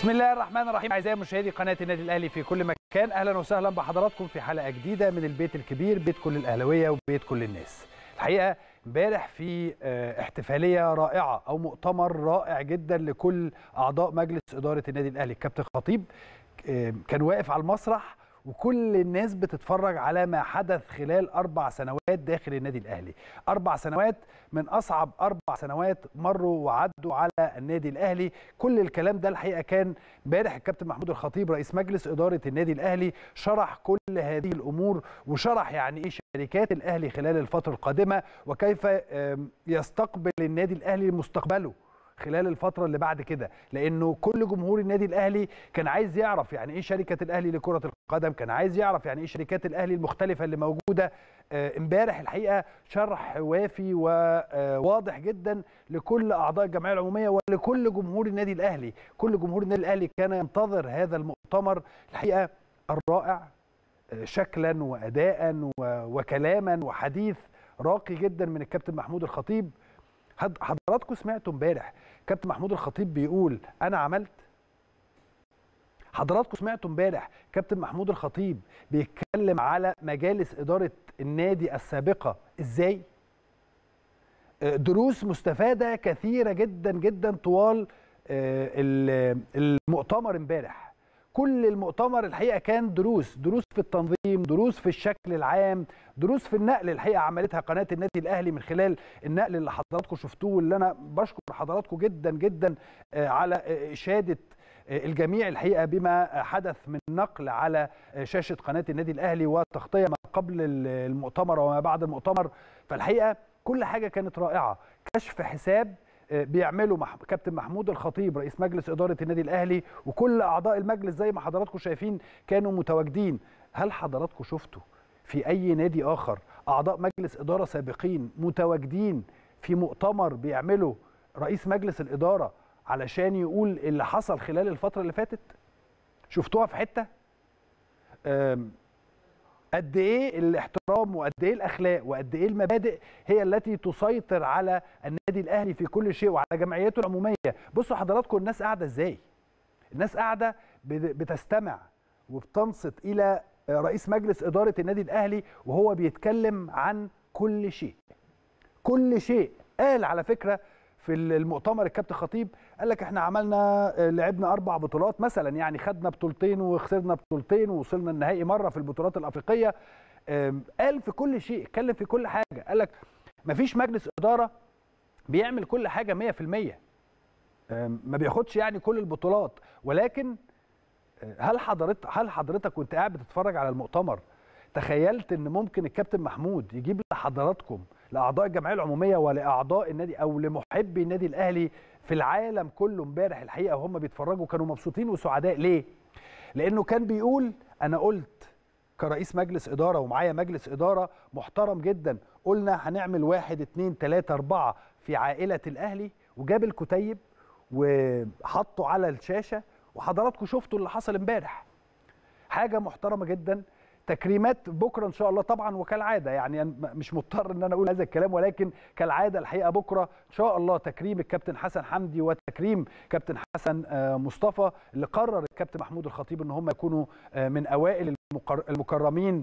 بسم الله الرحمن الرحيم اعزائي مشاهدي قناه النادي الاهلي في كل مكان اهلا وسهلا بحضراتكم في حلقه جديده من البيت الكبير بيت كل الاهلاويه وبيت كل الناس الحقيقه امبارح في آه، احتفاليه رائعه او مؤتمر رائع جدا لكل اعضاء مجلس اداره النادي الاهلي الكابتن خطيب آه، كان واقف على المسرح وكل الناس بتتفرج على ما حدث خلال اربع سنوات داخل النادي الاهلي اربع سنوات من اصعب اربع سنوات مروا وعدوا على النادي الاهلي كل الكلام ده الحقيقه كان امبارح الكابتن محمود الخطيب رئيس مجلس اداره النادي الاهلي شرح كل هذه الامور وشرح يعني ايه شركات الاهلي خلال الفتره القادمه وكيف آم، يستقبل النادي الاهلي مستقبله خلال الفترة اللي بعد كده لأنه كل جمهور النادي الأهلي كان عايز يعرف يعني إيه شركة الأهلي لكرة القدم كان عايز يعرف يعني إيه شركات الأهلي المختلفة اللي موجودة آه، امبارح الحقيقة شرح وافي وواضح جدا لكل أعضاء الجمعية العمومية ولكل جمهور النادي الأهلي كل جمهور النادي الأهلي كان ينتظر هذا المؤتمر الحقيقة الرائع آه، شكلا وأداء و- وكلاما وحديث راقي جدا من الكابتن محمود الخطيب حد- حضراتكم سمعتوا امبارح كابتن محمود الخطيب بيقول انا عملت حضراتكم سمعتوا امبارح كابتن محمود الخطيب بيتكلم على مجالس اداره النادي السابقه ازاي آه، دروس مستفاده كثيره جدا جدا طوال آه، ال- المؤتمر امبارح كل المؤتمر الحقيقه كان دروس دروس في التنظيم دروس في الشكل العام دروس في النقل الحقيقه عملتها قناه النادي الاهلي من خلال النقل اللي حضراتكم شفتوه واللي انا بشكر حضراتكم جدا جدا آه، على آه، اشاده آه، الجميع الحقيقه بما حدث من نقل على آه، شاشه قناه النادي الاهلي وتغطيه ما قبل ال- المؤتمر وما بعد المؤتمر فالحقيقه كل حاجه كانت رائعه كشف حساب آه، بيعمله مح... كابتن محمود الخطيب رئيس مجلس اداره النادي الاهلي وكل اعضاء المجلس زي ما حضراتكم شايفين كانوا متواجدين هل حضراتكم شفتوا في اي نادي اخر اعضاء مجلس اداره سابقين متواجدين في مؤتمر بيعمله رئيس مجلس الاداره علشان يقول اللي حصل خلال الفتره اللي فاتت شفتوها في حته أم، قد ايه الاحترام وقد ايه الاخلاق وقد ايه المبادئ هي التي تسيطر على النادي الاهلي في كل شيء وعلى جمعيته العموميه بصوا حضراتكم الناس قاعده ازاي الناس قاعده بت- بتستمع وبتنصت الى رئيس مجلس اداره النادي الاهلي وهو بيتكلم عن كل شيء كل شيء قال على فكره في المؤتمر الكابتن خطيب قال لك احنا عملنا آه، لعبنا اربع بطولات مثلا يعني خدنا بطولتين وخسرنا بطولتين ووصلنا النهائي مره في البطولات الافريقيه آم، قال في كل شيء اتكلم في كل حاجه قال لك مفيش مجلس اداره بيعمل كل حاجه 100% آم، ما بياخدش يعني كل البطولات ولكن آه، هل حضرتك هل حضرتك وانت قاعد بتتفرج على المؤتمر تخيلت ان ممكن الكابتن محمود يجيب لحضراتكم لاعضاء الجمعيه العموميه ولاعضاء النادي او لمحبي النادي الاهلي في العالم كله امبارح الحقيقه وهم بيتفرجوا كانوا مبسوطين وسعداء ليه؟ لانه كان بيقول انا قلت كرئيس مجلس اداره ومعايا مجلس اداره محترم جدا قلنا هنعمل واحد اتنين تلاته اربعه في عائله الاهلي وجاب الكتيب وحطه على الشاشه وحضراتكم شفتوا اللي حصل امبارح حاجه محترمه جدا تكريمات بكره ان شاء الله طبعا وكالعاده يعني أنا م- مش مضطر ان انا اقول هذا الكلام ولكن كالعاده الحقيقه بكره ان شاء الله تكريم الكابتن حسن حمدي وتكريم كابتن حسن آه، مصطفى اللي قرر الكابتن محمود الخطيب ان هم يكونوا آه، من اوائل المقر- المكرمين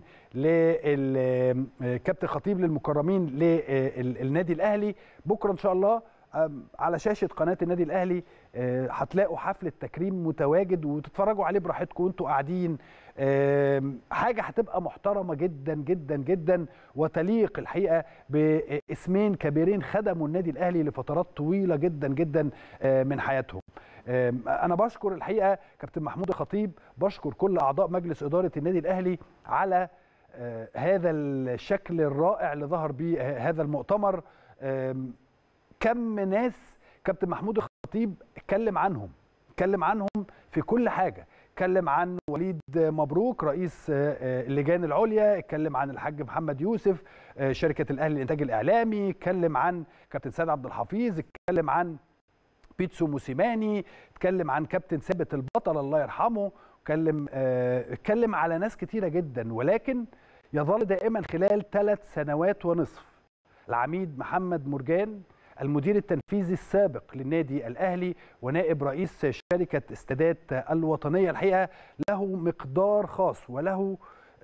للكابتن خطيب للمكرمين للنادي الاهلي بكره ان شاء الله آم، على شاشه قناه النادي الاهلي آه، هتلاقوا حفله تكريم متواجد وتتفرجوا عليه براحتكم وانتوا قاعدين آم، حاجه هتبقى محترمه جدا جدا جدا وتليق الحقيقه باسمين كبيرين خدموا النادي الاهلي لفترات طويله جدا جدا آه، من حياتهم آم، انا بشكر الحقيقه كابتن محمود الخطيب بشكر كل اعضاء مجلس اداره النادي الاهلي على آه، هذا الشكل الرائع اللي ظهر به آه، هذا المؤتمر آم، كم ناس كابتن محمود الخطيب اتكلم عنهم اتكلم عنهم في كل حاجه اتكلم عن وليد مبروك رئيس آه، آه، اللجان العليا اتكلم عن الحاج محمد يوسف آه، شركه الاهلي للانتاج الاعلامي اتكلم عن كابتن سيد عبد الحفيظ اتكلم عن بيتسو موسيماني اتكلم عن كابتن ثابت البطل الله يرحمه اتكلم آه، اتكلم على ناس كتيره جدا ولكن يظل دائما خلال ثلاث سنوات ونصف العميد محمد مرجان المدير التنفيذي السابق للنادي الاهلي ونائب رئيس شركه استادات الوطنيه الحقيقه له مقدار خاص وله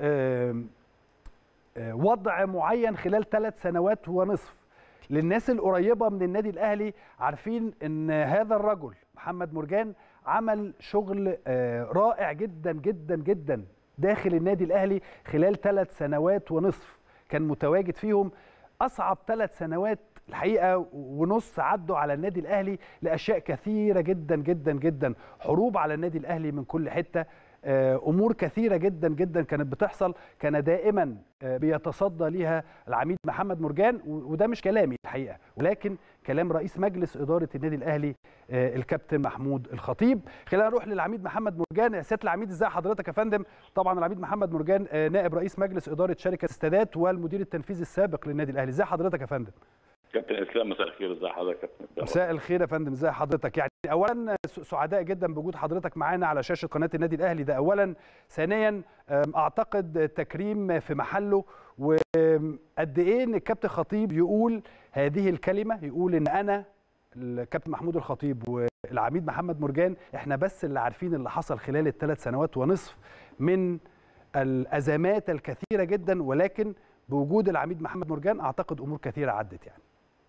وضع معين خلال ثلاث سنوات ونصف للناس القريبه من النادي الاهلي عارفين ان هذا الرجل محمد مرجان عمل شغل رائع جدا جدا جدا داخل النادي الاهلي خلال ثلاث سنوات ونصف كان متواجد فيهم اصعب ثلاث سنوات الحقيقه ونص عدوا على النادي الاهلي لاشياء كثيره جدا جدا جدا حروب على النادي الاهلي من كل حته امور كثيره جدا جدا كانت بتحصل كان دائما بيتصدى ليها العميد محمد مرجان وده مش كلامي الحقيقه ولكن كلام رئيس مجلس اداره النادي الاهلي الكابتن محمود الخطيب خلينا نروح للعميد محمد مرجان يا سياده العميد ازي حضرتك يا فندم طبعا العميد محمد مرجان نائب رئيس مجلس اداره شركه استادات والمدير التنفيذي السابق للنادي الاهلي ازي حضرتك يا فندم كابتن اسلام مساء الخير ازي حضرتك كابتن مساء الخير يا فندم ازي حضرتك يعني اولا سعداء جدا بوجود حضرتك معانا على شاشه قناه النادي الاهلي ده اولا ثانيا اعتقد تكريم في محله وقد ايه ان الكابتن خطيب يقول هذه الكلمه يقول ان انا الكابتن محمود الخطيب والعميد محمد مرجان احنا بس اللي عارفين اللي حصل خلال الثلاث سنوات ونصف من الازمات الكثيره جدا ولكن بوجود العميد محمد مرجان اعتقد امور كثيره عدت يعني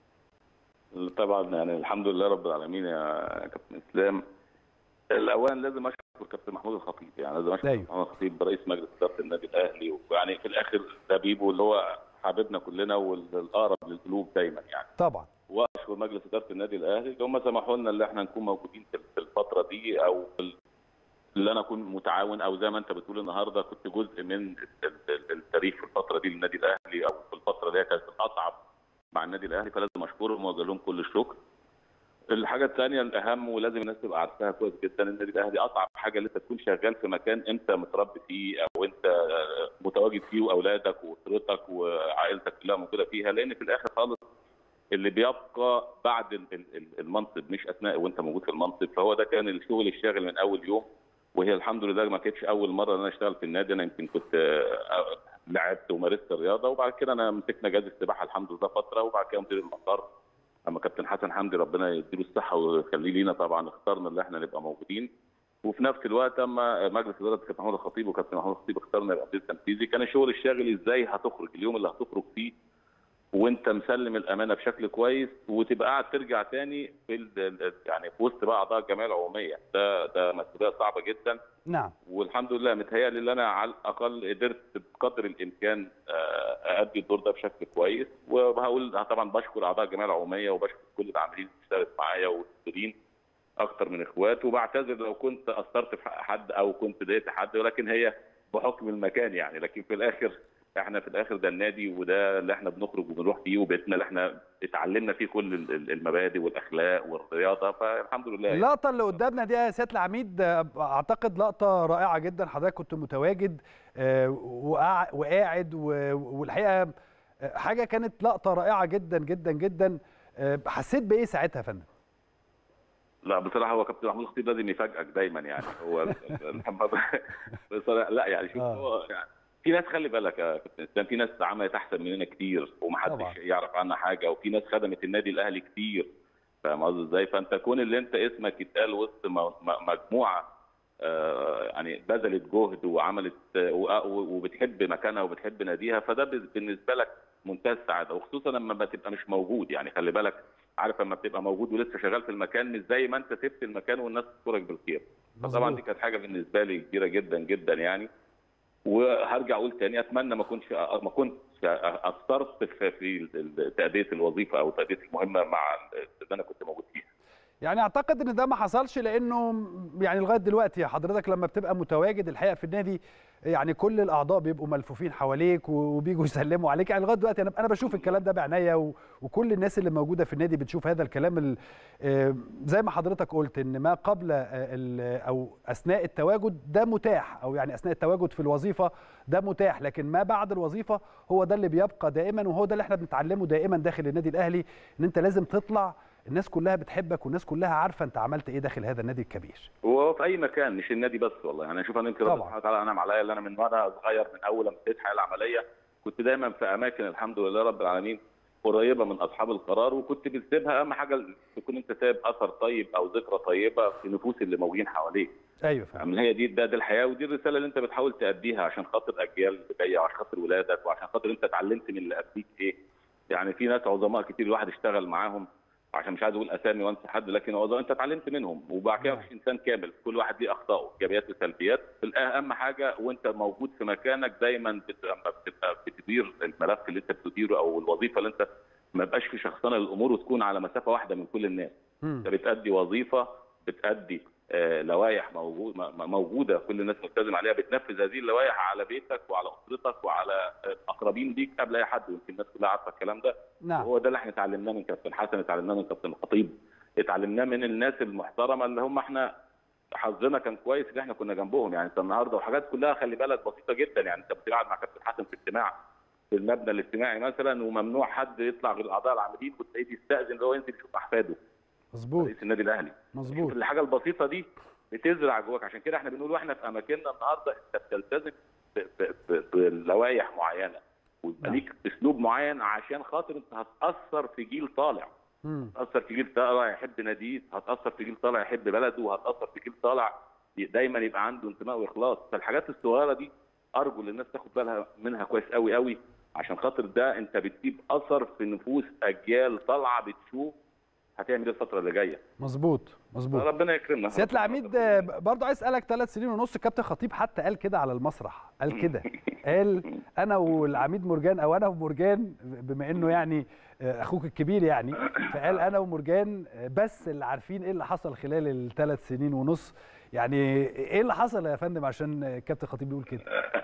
طبعا يعني الحمد لله رب العالمين يا كابتن اسلام الاولا لازم اشكر كابتن محمود الخطيب يعني لازم اشكر أيوه. محمود الخطيب رئيس مجلس اداره النادي الاهلي ويعني في الاخر ده بيبو اللي هو حبيبنا كلنا والاقرب للقلوب دايما يعني طبعا واشكر مجلس اداره النادي الاهلي اللي هم سمحوا لنا ان احنا نكون موجودين في الفتره دي او في اللي انا اكون متعاون او زي ما انت بتقول النهارده كنت جزء من التاريخ في الفتره دي للنادي الاهلي او في الفتره اللي هي كانت الاصعب مع النادي الاهلي فلازم اشكرهم واوجه لهم كل الشكر. الحاجه الثانيه الاهم ولازم الناس تبقى عارفاها كويس جدا النادي الاهلي اصعب حاجه ان انت تكون شغال في مكان انت متربي فيه او انت متواجد فيه واولادك واسرتك وعائلتك كلها موجوده فيها لان في الاخر خالص اللي بيبقى بعد المنصب مش اثناء وانت موجود في المنصب فهو ده كان الشغل الشاغل من اول يوم وهي الحمد لله ما كانتش اول مره ان انا اشتغل في النادي انا يمكن كنت لعبت ومارست الرياضه وبعد كده انا مسكنا جهاز السباحه الحمد لله فتره وبعد كده مدير المطار اما كابتن حسن حمدي ربنا يديله الصحه ويخليه لينا طبعا اخترنا اللي احنا نبقى موجودين وفي نفس الوقت اما مجلس اداره كابتن محمود الخطيب وكابتن محمود الخطيب اختارنا يبقى مدير تنفيذي كان الشغل الشاغل ازاي هتخرج اليوم اللي هتخرج فيه وانت مسلم الامانه بشكل كويس وتبقى قاعد ترجع تاني في يعني في وسط بقى اعضاء الجمعيه العموميه ده ده مسؤوليه صعبه جدا نعم والحمد لله متهيألي ان انا على الاقل قدرت بقدر الامكان اادي الدور ده بشكل كويس وهقول طبعا بشكر اعضاء الجمعيه العموميه وبشكر كل العاملين اللي اشتغلت معايا والمسؤولين اكتر من اخوات وبعتذر لو كنت قصرت في حق حد او كنت ضايقت حد ولكن هي بحكم المكان يعني لكن في الاخر احنا في الاخر ده النادي وده اللي احنا بنخرج وبنروح فيه وبيتنا اللي احنا اتعلمنا فيه كل المبادئ والاخلاق والرياضه فالحمد لله اللقطه اللي قدامنا دي يا سياده العميد اعتقد لقطه رائعه جدا حضرتك كنت متواجد وقاعد والحقيقه حاجه كانت لقطه رائعه جدا جدا جدا حسيت بايه ساعتها يا فندم؟ لا بصراحه هو كابتن محمود الخطيب لازم يفاجئك دايما يعني هو لا يعني شوف هو يعني في ناس خلي بالك يا كابتن اسلام في ناس عملت احسن مننا كتير ومحدش يعرف عنها حاجه وفي ناس خدمت النادي الاهلي كتير فاهم قصدي ازاي؟ فانت كون اللي انت اسمك يتقال وسط مجموعه آه يعني بذلت جهد وعملت وبتحب مكانها وبتحب ناديها فده بالنسبه لك منتهى السعاده وخصوصا لما بتبقى مش موجود يعني خلي بالك عارف لما بتبقى موجود ولسه شغال في المكان مش زي ما انت سبت المكان والناس تذكرك بالخير طبعا دي كانت حاجه بالنسبه لي كبيره جدا جدا يعني وهرجع اقول تاني اتمنى ما كنتش ما كنتش قصرت في تاديه الوظيفه او تاديه المهمه مع اللي انا كنت موجود فيها. يعني اعتقد ان ده ما حصلش لانه يعني لغايه دلوقتي حضرتك لما بتبقى متواجد الحقيقه في النادي يعني كل الاعضاء بيبقوا ملفوفين حواليك وبيجوا يسلموا عليك يعني لغايه دلوقتي انا انا بشوف الكلام ده بعناية وكل الناس اللي موجوده في النادي بتشوف هذا الكلام زي ما حضرتك قلت ان ما قبل او اثناء التواجد ده متاح او يعني اثناء التواجد في الوظيفه ده متاح لكن ما بعد الوظيفه هو ده اللي بيبقى دائما وهو ده اللي احنا بنتعلمه دائما داخل النادي الاهلي ان انت لازم تطلع الناس كلها بتحبك والناس كلها عارفه انت عملت ايه داخل هذا النادي الكبير وهو في اي مكان مش النادي بس والله يعني اشوف انا يمكن ربنا سبحانه وتعالى انعم عليا اللي انا من وانا صغير من اول ما ابتديت حياه العمليه كنت دايما في اماكن الحمد لله رب العالمين قريبه من اصحاب القرار وكنت بتسيبها اهم حاجه تكون انت سايب اثر طيب او ذكرى طيبه في نفوس اللي موجودين حواليك ايوه فعلا يعني هي دي ده, ده الحياه ودي الرساله اللي انت بتحاول تاديها عشان خاطر اجيال جايه وعشان خاطر ولادك وعشان خاطر انت اتعلمت من اللي قبليك ايه يعني في ناس عظماء كتير الواحد اشتغل معاهم عشان مش عايز اقول اسامي وانسى حد لكن هو انت اتعلمت منهم وبعد كده نعم. مفيش انسان كامل كل واحد ليه اخطائه ايجابيات وسلبيات اهم حاجه وانت موجود في مكانك دايما بت- لما بتبقى بتدير الملف اللي انت بتديره او الوظيفه اللي انت ما يبقاش في شخصنه للامور وتكون على مسافه واحده من كل الناس مم. انت بتأدي وظيفه بتأدي آه، لوائح موجود م- م- موجوده كل الناس ملتزم عليها بتنفذ هذه اللوائح على بيتك وعلى اسرتك وعلى آه، الاقربين ليك قبل اي حد ويمكن الناس كلها عارفه الكلام ده نعم هو ده اللي احنا اتعلمناه من كابتن حسن اتعلمناه من كابتن الخطيب اتعلمناه من الناس المحترمه اللي هم احنا حظنا كان كويس ان احنا كنا جنبهم يعني انت النهارده وحاجات كلها خلي بالك بسيطه جدا يعني انت بتقعد مع كابتن حسن في اجتماع في المبنى الاجتماعي مثلا وممنوع حد يطلع غير الاعضاء العاملين وتلاقيه بيستاذن اللي هو ينزل يشوف احفاده مظبوط رئيس النادي الاهلي مظبوط الحاجه البسيطه دي بتزرع جواك عشان كده احنا بنقول واحنا في اماكننا النهارده انت بتلتزم ب- ب- ب- بلوائح معينه ويبقى نعم. ليك اسلوب معين عشان خاطر انت هتاثر في جيل طالع مم. هتاثر في جيل طالع يحب ناديه هتاثر في جيل طالع يحب بلده وهتاثر في جيل طالع دايما يبقى عنده انتماء واخلاص فالحاجات الصغيره دي ارجو ان الناس تاخد بالها منها كويس قوي قوي عشان خاطر ده انت بتسيب اثر في نفوس اجيال طالعه بتشوف هتعمل ايه الفتره اللي جايه مظبوط مظبوط ربنا يكرمنا سياده العميد آه، برضه عايز اسالك ثلاث سنين ونص الكابتن خطيب حتى قال كده على المسرح قال كده قال انا والعميد مرجان او انا ومرجان بما انه يعني آه، اخوك الكبير يعني فقال انا ومرجان آه، بس اللي عارفين ايه اللي حصل خلال الثلاث سنين ونص يعني ايه اللي حصل يا فندم عشان الكابتن خطيب بيقول كده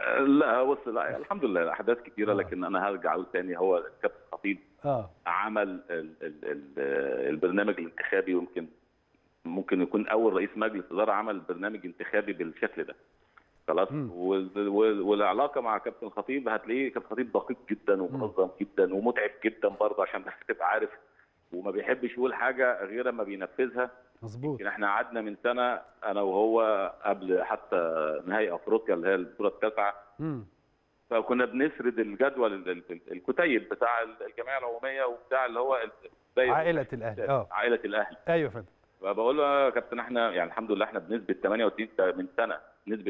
لا بص لا الحمد لله احداث كتيره آه. لكن انا هرجع اقول تاني هو الكابتن خطيب اه عمل ال ال ال البرنامج الانتخابي ويمكن ممكن يكون اول رئيس مجلس اداره عمل برنامج انتخابي بالشكل ده خلاص مم. وال- وال- والعلاقه مع كابتن خطيب هتلاقيه كابتن خطيب دقيق جدا ومنظم جدا ومتعب جدا برضه عشان بس تبقى عارف وما بيحبش يقول حاجه غير لما بينفذها مظبوط يمكن احنا قعدنا من سنه انا وهو قبل حتى نهائي افريقيا اللي هي البطوله التاسعه مم. فكنا بنسرد الجدول ال- ال- الكتيب بتاع الجمعيه العموميه وبتاع اللي هو ال- زي عائله الاهلي اه عائله الاهلي ايوه يا فندم فبقول له يا كابتن احنا يعني الحمد لله احنا بنسبه 98 من سنه نسبه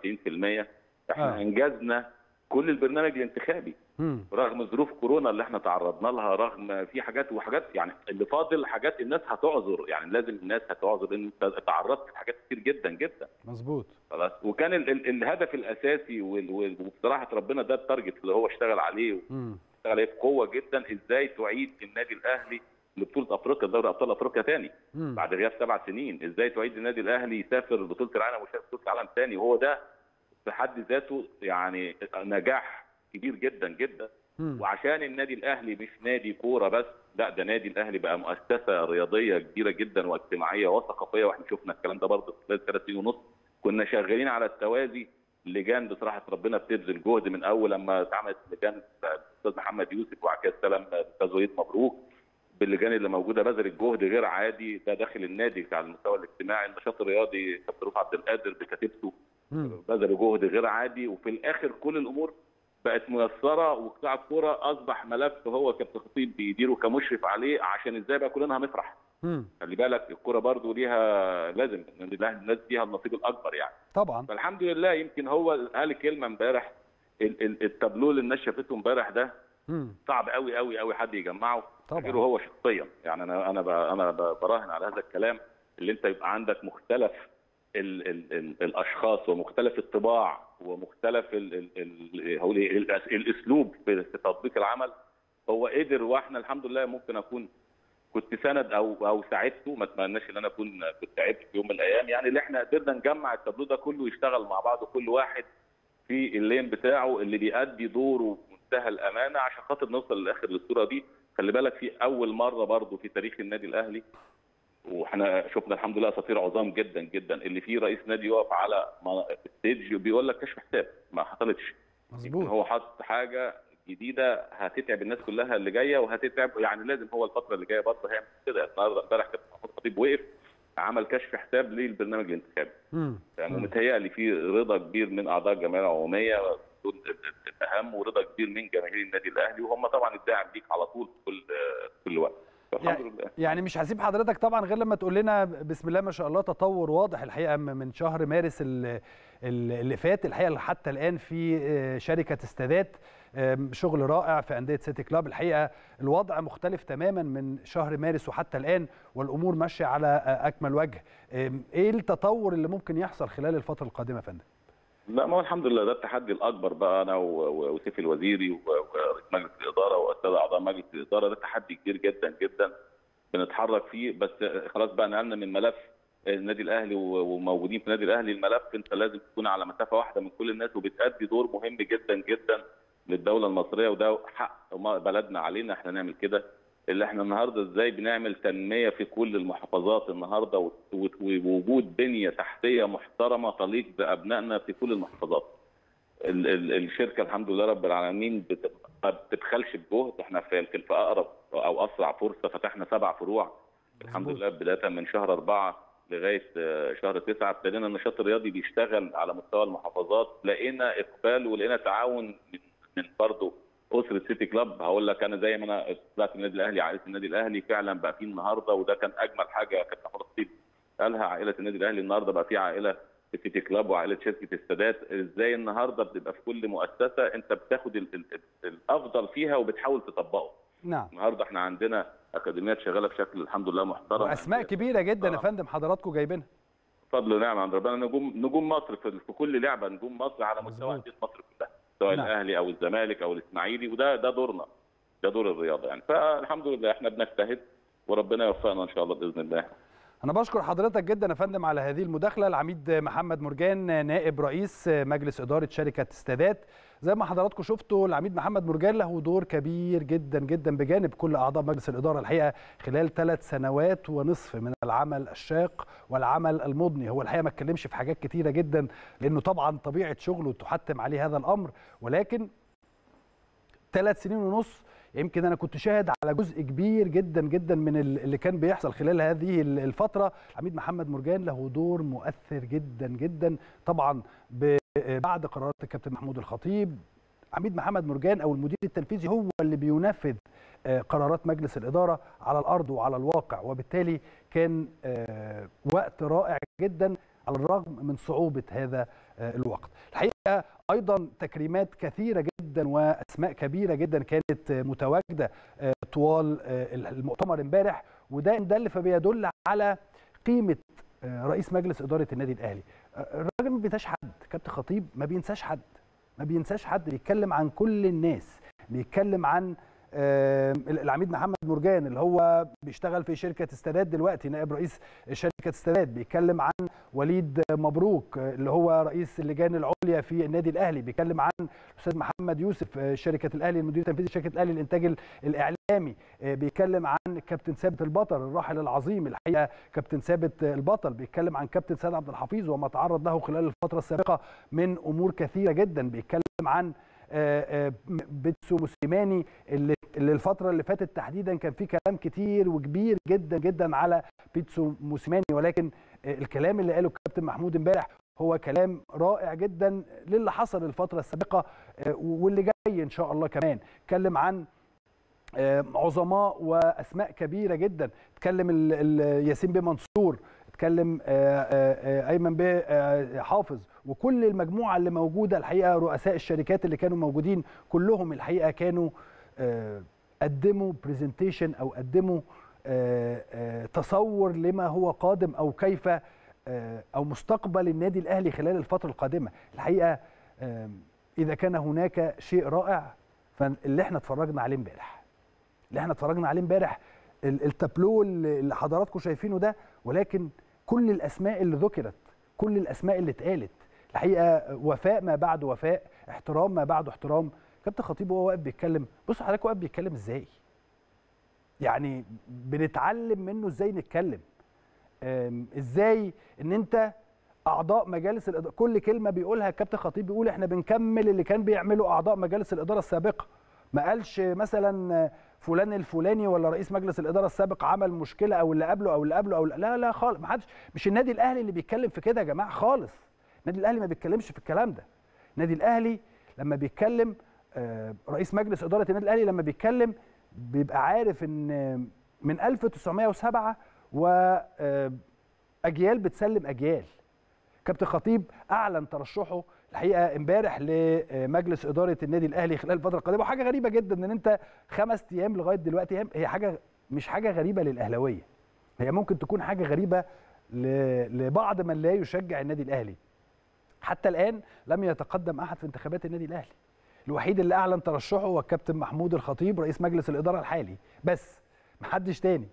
98% احنا آه. آه. انجزنا كل البرنامج الانتخابي مم. رغم ظروف كورونا اللي احنا تعرضنا لها رغم في حاجات وحاجات يعني اللي فاضل حاجات الناس هتعذر يعني لازم الناس هتعذر لان انت تعرضت لحاجات كتير جدا جدا مظبوط خلاص وكان ال ال الهدف الاساسي وال- وال- وبصراحه ربنا ده التارجت اللي هو اشتغل عليه مم. اشتغل عليه بقوه جدا ازاي تعيد النادي الاهلي لبطوله افريقيا دوري ابطال افريقيا تاني مم. بعد غياب سبع سنين ازاي تعيد النادي الاهلي يسافر لبطوله العالم ويشارك في بطوله العالم تاني وهو ده في حد ذاته يعني نجاح كبير جدا جدا مم. وعشان النادي الاهلي مش نادي كوره بس لا ده نادي الاهلي بقى مؤسسه رياضيه كبيره جدا واجتماعيه وثقافيه واحنا شفنا الكلام ده برضه خلال ثلاث سنين ونص كنا شغالين على التوازي لجان بصراحه ربنا بتبذل جهد من اول لما اتعملت لجان الاستاذ محمد يوسف وبعد كده استلم الاستاذ وليد مبروك باللجان اللي موجوده بذلت جهد غير عادي ده داخل النادي على المستوى الاجتماعي النشاط الرياضي كابتن رفعت عبد القادر بكتيبته مم. بذلوا جهد غير عادي وفي الاخر كل الامور بقت ميسره وقطاع الكوره اصبح ملف هو كابتن خطيب بيديره كمشرف عليه عشان ازاي بقى كلنا هنفرح مم. خلي بالك الكوره برضو ليها لازم النادي الأهلي الناس فيها النصيب الاكبر يعني طبعا فالحمد لله يمكن هو قال كلمه امبارح ال- ال- التابلو اللي الناس شافته امبارح ده مم. صعب قوي قوي قوي حد يجمعه طبعاً. غيره هو شخصيا يعني انا انا ب- انا ب- براهن على هذا الكلام اللي انت يبقى عندك مختلف ال ال ال الاشخاص ومختلف الطباع ومختلف ال ال ال هقول إيه؟ الأس- الاسلوب في في تطبيق العمل هو قدر واحنا الحمد لله ممكن اكون كنت سند او او ساعدته ما اتمناش ان انا اكون كنت تعبت في يوم من الايام يعني اللي احنا قدرنا نجمع التابلو ده كله يشتغل مع بعض كل واحد في اللين بتاعه اللي بيأدي دوره بمنتهى الامانه عشان خاطر نوصل للاخر للصوره دي خلي بالك في اول مره برضه في تاريخ النادي الاهلي واحنا شفنا الحمد لله اساطير عظام جدا جدا اللي فيه رئيس نادي يقف على ما- ستيج بيقول لك كشف حساب ما حصلتش يمكن مظبوط هو حط حاجه جديده هتتعب الناس كلها اللي جايه وهتتعب يعني لازم هو الفتره اللي جايه برضه هيعمل كده النهارده امبارح كابتن محمود خطيب وقف عمل كشف حساب للبرنامج الانتخابي مم. يعني مم. متهيألي في رضا كبير من اعضاء الجمعيه العموميه دول الاهم ورضا كبير من جماهير النادي الاهلي وهم طبعا الداعم ليك على طول في كل كل وقت الحمد يعني, لله يعني مش هسيب حضرتك طبعا غير لما تقول لنا بسم الله ما شاء الله تطور واضح الحقيقه من شهر مارس اللي فات الحقيقه حتى الان في شركه استادات شغل رائع في انديه سيتي كلاب الحقيقه الوضع مختلف تماما من شهر مارس وحتى الان والامور ماشيه على اكمل وجه ايه التطور اللي ممكن يحصل خلال الفتره القادمه يا فندم لا ما هو الحمد لله ده التحدي الاكبر بقى انا وسيف الوزيري ورئيس مجلس الاداره والساده اعضاء مجلس الاداره ده تحدي كبير جدا جدا بنتحرك فيه بس خلاص بقى نقلنا من ملف النادي الاهلي وموجودين في النادي الاهلي الملف انت لازم تكون على مسافه واحده من كل الناس وبتأدي دور مهم جدا جدا للدوله المصريه وده حق بلدنا علينا احنا نعمل كده اللي احنا النهارده ازاي بنعمل تنميه في كل المحافظات النهارده ووجود بنيه تحتيه محترمه تليق بابنائنا في كل المحافظات. ال ال الشركه الحمد لله رب العالمين ما بتبخلش بجهد احنا في يمكن في اقرب او اسرع فرصه فتحنا سبع فروع الحمد لله بدايه من شهر اربعه لغايه شهر تسعه ابتدينا النشاط الرياضي بيشتغل على مستوى المحافظات لقينا اقبال ولقينا تعاون من من برضه اسره سيتي كلاب هقول لك انا زي ما انا طلعت النادي الاهلي عائله النادي الاهلي فعلا بقى في النهارده وده كان اجمل حاجه كابتن محمود الخطيب قالها عائله النادي الاهلي النهارده بقى في عائله في سيتي كلاب وعائله شركه السادات ازاي النهارده بتبقى في كل مؤسسه انت بتاخد ال ال الافضل فيها وبتحاول تطبقه نعم النهارده احنا عندنا اكاديميات شغاله بشكل الحمد لله محترم واسماء كبيره جدا يا فندم حضراتكم جايبينها فضل ونعم عند ربنا نجوم نجوم مصر في, في كل لعبه نجوم مصر على مستوى انديه مصر كلها سواء نعم. الاهلي او الزمالك او الاسماعيلي وده ده دورنا ده دور الرياضه يعني فالحمد لله احنا بنجتهد وربنا يوفقنا ان شاء الله باذن الله أنا بشكر حضرتك جدا يا فندم على هذه المداخلة العميد محمد مرجان نائب رئيس مجلس إدارة شركة استادات زي ما حضراتكم شفتوا العميد محمد مرجان له دور كبير جدا جدا بجانب كل أعضاء مجلس الإدارة الحقيقة خلال ثلاث سنوات ونصف من العمل الشاق والعمل المضني هو الحقيقة ما اتكلمش في حاجات كتيرة جدا لأنه طبعا طبيعة شغله تحتم عليه هذا الأمر ولكن ثلاث سنين ونص يمكن انا كنت شاهد على جزء كبير جدا جدا من اللي كان بيحصل خلال هذه الفتره العميد محمد مرجان له دور مؤثر جدا جدا طبعا بعد قرارات الكابتن محمود الخطيب عميد محمد مرجان او المدير التنفيذي هو اللي بينفذ قرارات مجلس الاداره على الارض وعلى الواقع وبالتالي كان وقت رائع جدا على الرغم من صعوبه هذا الوقت الحقيقه ايضا تكريمات كثيره جدا واسماء كبيره جدا كانت متواجده طوال المؤتمر امبارح وده ان دل فبيدل على قيمه رئيس مجلس اداره النادي الاهلي الراجل ما بينساش حد كابتن خطيب ما بينساش حد ما بينساش حد بيتكلم عن كل الناس بيتكلم عن العميد محمد مرجان اللي هو بيشتغل في شركه استادات دلوقتي نائب رئيس شركه استادات بيتكلم عن وليد مبروك اللي هو رئيس اللجان العليا في النادي الاهلي بيتكلم عن الاستاذ محمد يوسف شركه الاهلي المدير التنفيذي شركه الاهلي الانتاج الاعلامي بيتكلم عن كابتن ثابت البطل الراحل العظيم الحقيقه كابتن ثابت البطل بيتكلم عن كابتن سيد عبد الحفيظ وما تعرض له خلال الفتره السابقه من امور كثيره جدا بيتكلم عن بيتسو موسيماني اللي, اللي الفتره اللي فاتت تحديدا كان في كلام كتير وكبير جدا جدا على بيتسو موسيماني ولكن الكلام اللي قاله الكابتن محمود امبارح هو كلام رائع جدا للي حصل الفتره السابقه واللي جاي ان شاء الله كمان اتكلم عن عظماء واسماء كبيره جدا اتكلم ياسين بيه منصور اتكلم ايمن بيه حافظ وكل المجموعه اللي موجوده الحقيقه رؤساء الشركات اللي كانوا موجودين كلهم الحقيقه كانوا قدموا برزنتيشن او قدموا تصور لما هو قادم او كيف او مستقبل النادي الاهلي خلال الفتره القادمه الحقيقه اذا كان هناك شيء رائع فاللي احنا اتفرجنا عليه امبارح اللي احنا اتفرجنا عليه امبارح التابلو اللي حضراتكم شايفينه ده ولكن كل الاسماء اللي ذكرت كل الاسماء اللي اتقالت الحقيقه وفاء ما بعد وفاء احترام ما بعد احترام كابتن خطيب وهو واقف بيتكلم بصوا حضرتك واقف بيتكلم ازاي يعني بنتعلم منه ازاي نتكلم ازاي ان انت اعضاء مجالس الاداره كل كلمه بيقولها الكابتن خطيب بيقول احنا بنكمل اللي كان بيعمله اعضاء مجالس الاداره السابقه ما قالش مثلا فلان الفلاني ولا رئيس مجلس الاداره السابق عمل مشكله او اللي قبله او اللي قبله او لا لا خالص ما حدش مش النادي الاهلي اللي بيتكلم في كده يا جماعه خالص النادي الاهلي ما بيتكلمش في الكلام ده النادي الاهلي لما بيتكلم آه، رئيس مجلس اداره النادي الاهلي لما بيتكلم بيبقى عارف ان من 1907 واجيال بتسلم اجيال كابتن خطيب اعلن ترشحه الحقيقه امبارح لمجلس اداره النادي الاهلي خلال الفتره القادمه وحاجه غريبه جدا ان انت خمس ايام لغايه دلوقتي هي حاجه مش حاجه غريبه للاهلاويه هي ممكن تكون حاجه غريبه ل- لبعض من لا يشجع النادي الاهلي حتى الان لم يتقدم احد في انتخابات النادي الاهلي الوحيد اللي اعلن ترشحه هو الكابتن محمود الخطيب رئيس مجلس الاداره الحالي بس محدش تاني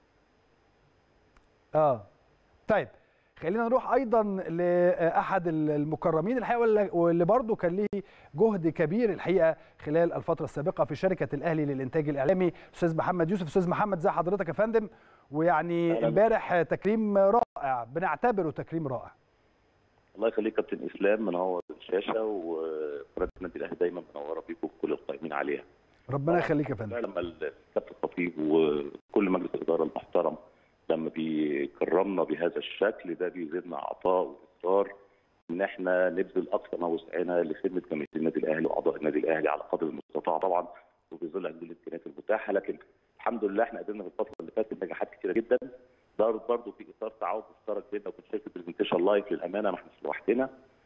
اه طيب خلينا نروح ايضا لاحد المكرمين الحقيقه واللي- واللي برضه كان ليه جهد كبير الحقيقه خلال الفتره السابقه في شركه الاهلي للانتاج الاعلامي استاذ محمد يوسف استاذ محمد زي حضرتك يا فندم ويعني أهلاً. امبارح تكريم رائع بنعتبره تكريم رائع الله يخليك كابتن اسلام منور الشاشه وقناه النادي الاهلي دايما منوره بيكم وكل القائمين عليها. ربنا يخليك يا فندم لما الكابتن الخطيب وكل مجلس الاداره المحترم لما بيكرمنا بهذا الشكل ده بيزيدنا عطاء واصرار ان احنا نبذل اقصى ما وسعنا لخدمه جماهير النادي الاهلي واعضاء النادي الاهلي على قدر المستطاع طبعا وفي ظل هذه الامكانيات المتاحه لكن الحمد لله احنا قدرنا في الفتره اللي فاتت نجاحات كثيره جدا ده برضه في اطار تعاون مشترك بيننا وبين شركه برزنتيشن لايف للامانه ما احنا مش لوحدنا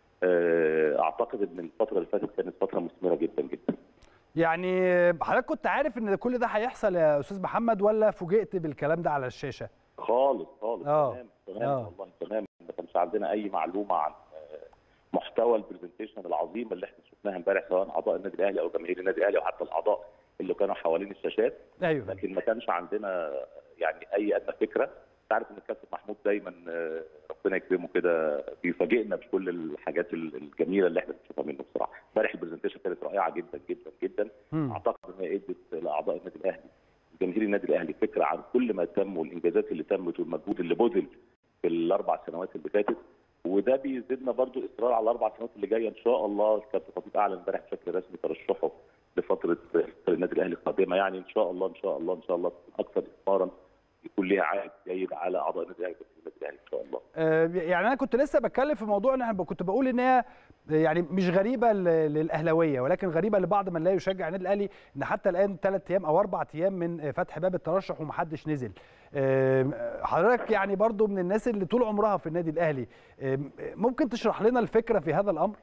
آه، اعتقد ان الفتره اللي فاتت كانت فتره مثمره جدا جدا يعني حضرتك كنت عارف ان كل ده هيحصل يا استاذ محمد ولا فوجئت بالكلام ده على الشاشه خالص خالص آه. تمام تمام آه. والله تمام ما كانش عندنا اي معلومه عن آه، محتوى البرزنتيشن العظيم اللي احنا شفناها امبارح سواء اعضاء النادي الاهلي او جماهير النادي الاهلي او حتى الاعضاء اللي كانوا حوالين الشاشات ايوه لكن ما كانش عندنا يعني اي ادنى فكره انت عارف ان الكابتن محمود دايما آه، ربنا يكرمه كده بيفاجئنا بكل الحاجات الجميله اللي احنا بنشوفها منه بصراحه امبارح البرزنتيشن كانت رائعه جدا جدا جدا مم. اعتقد ان هي ادت لاعضاء النادي الاهلي جماهير النادي الاهلي فكره عن كل ما تم والانجازات اللي تمت والمجهود اللي بذل في الاربع سنوات اللي فاتت وده بيزيدنا برضو اصرار على الاربع سنوات اللي جايه ان شاء الله الكابتن خطيب اعلن امبارح بشكل رسمي ترشحه لفتره النادي الاهلي القادمه يعني ان شاء الله ان شاء الله ان شاء الله تكون اكثر اثمارا يكون ليها عائد جيد على اعضاء النادي الاهلي وجماهير النادي الاهلي ان شاء الله. آه، يعني انا كنت لسه بتكلم في موضوع ان انا كنت بقول ان هي يعني مش غريبه ل- للاهلاويه ولكن غريبه لبعض من لا يشجع النادي الاهلي ان حتى الان ثلاث ايام او اربع ايام من فتح باب الترشح ومحدش نزل. آه، حضرتك يعني برضو من الناس اللي طول عمرها في النادي الاهلي آه، ممكن تشرح لنا الفكره في هذا الامر؟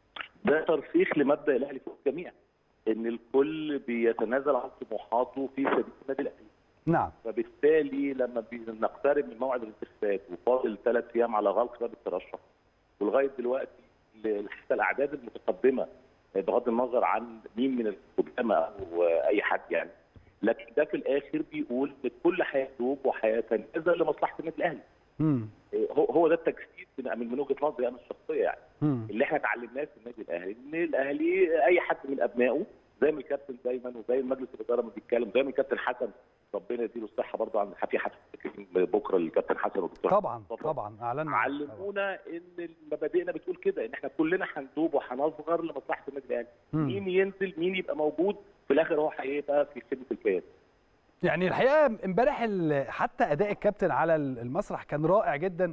ده ترسيخ لمبدا الاهلي في الجميع ان الكل بيتنازل عن طموحاته في سبيل النادي الاهلي. نعم فبالتالي لما بنقترب من موعد الانتخابات وفاضل ثلاث ايام على غلق باب الترشح ولغايه دلوقتي ل- حتى الاعداد المتقدمه بغض النظر عن مين من القدامى او اي حد يعني لكن ده في الاخر بيقول ان الكل هيتوب وهيتنازل لمصلحه النادي الاهلي مم. هو هو ده التجسيد من من وجهه نظري انا الشخصيه يعني مم. اللي اللي احنا اتعلمناه في النادي الاهلي ان الاهلي اي حد من ابنائه زي ما الكابتن دايما وزي ما مجلس الاداره ما بيتكلم زي ما الكابتن حسن ربنا يديله الصحه برضه عن في حد بكره الكابتن حسن والدكتور طبعا مصطفى. طبعا اعلنا علمونا ان مبادئنا بتقول كده ان احنا كلنا هندوب وهنصغر لمصلحه النادي الاهلي مم. مين ينزل مين يبقى موجود في الاخر هو هيبقى في خدمه الكيان يعني الحقيقه امبارح ال- حتى اداء الكابتن على المسرح كان رائع جدا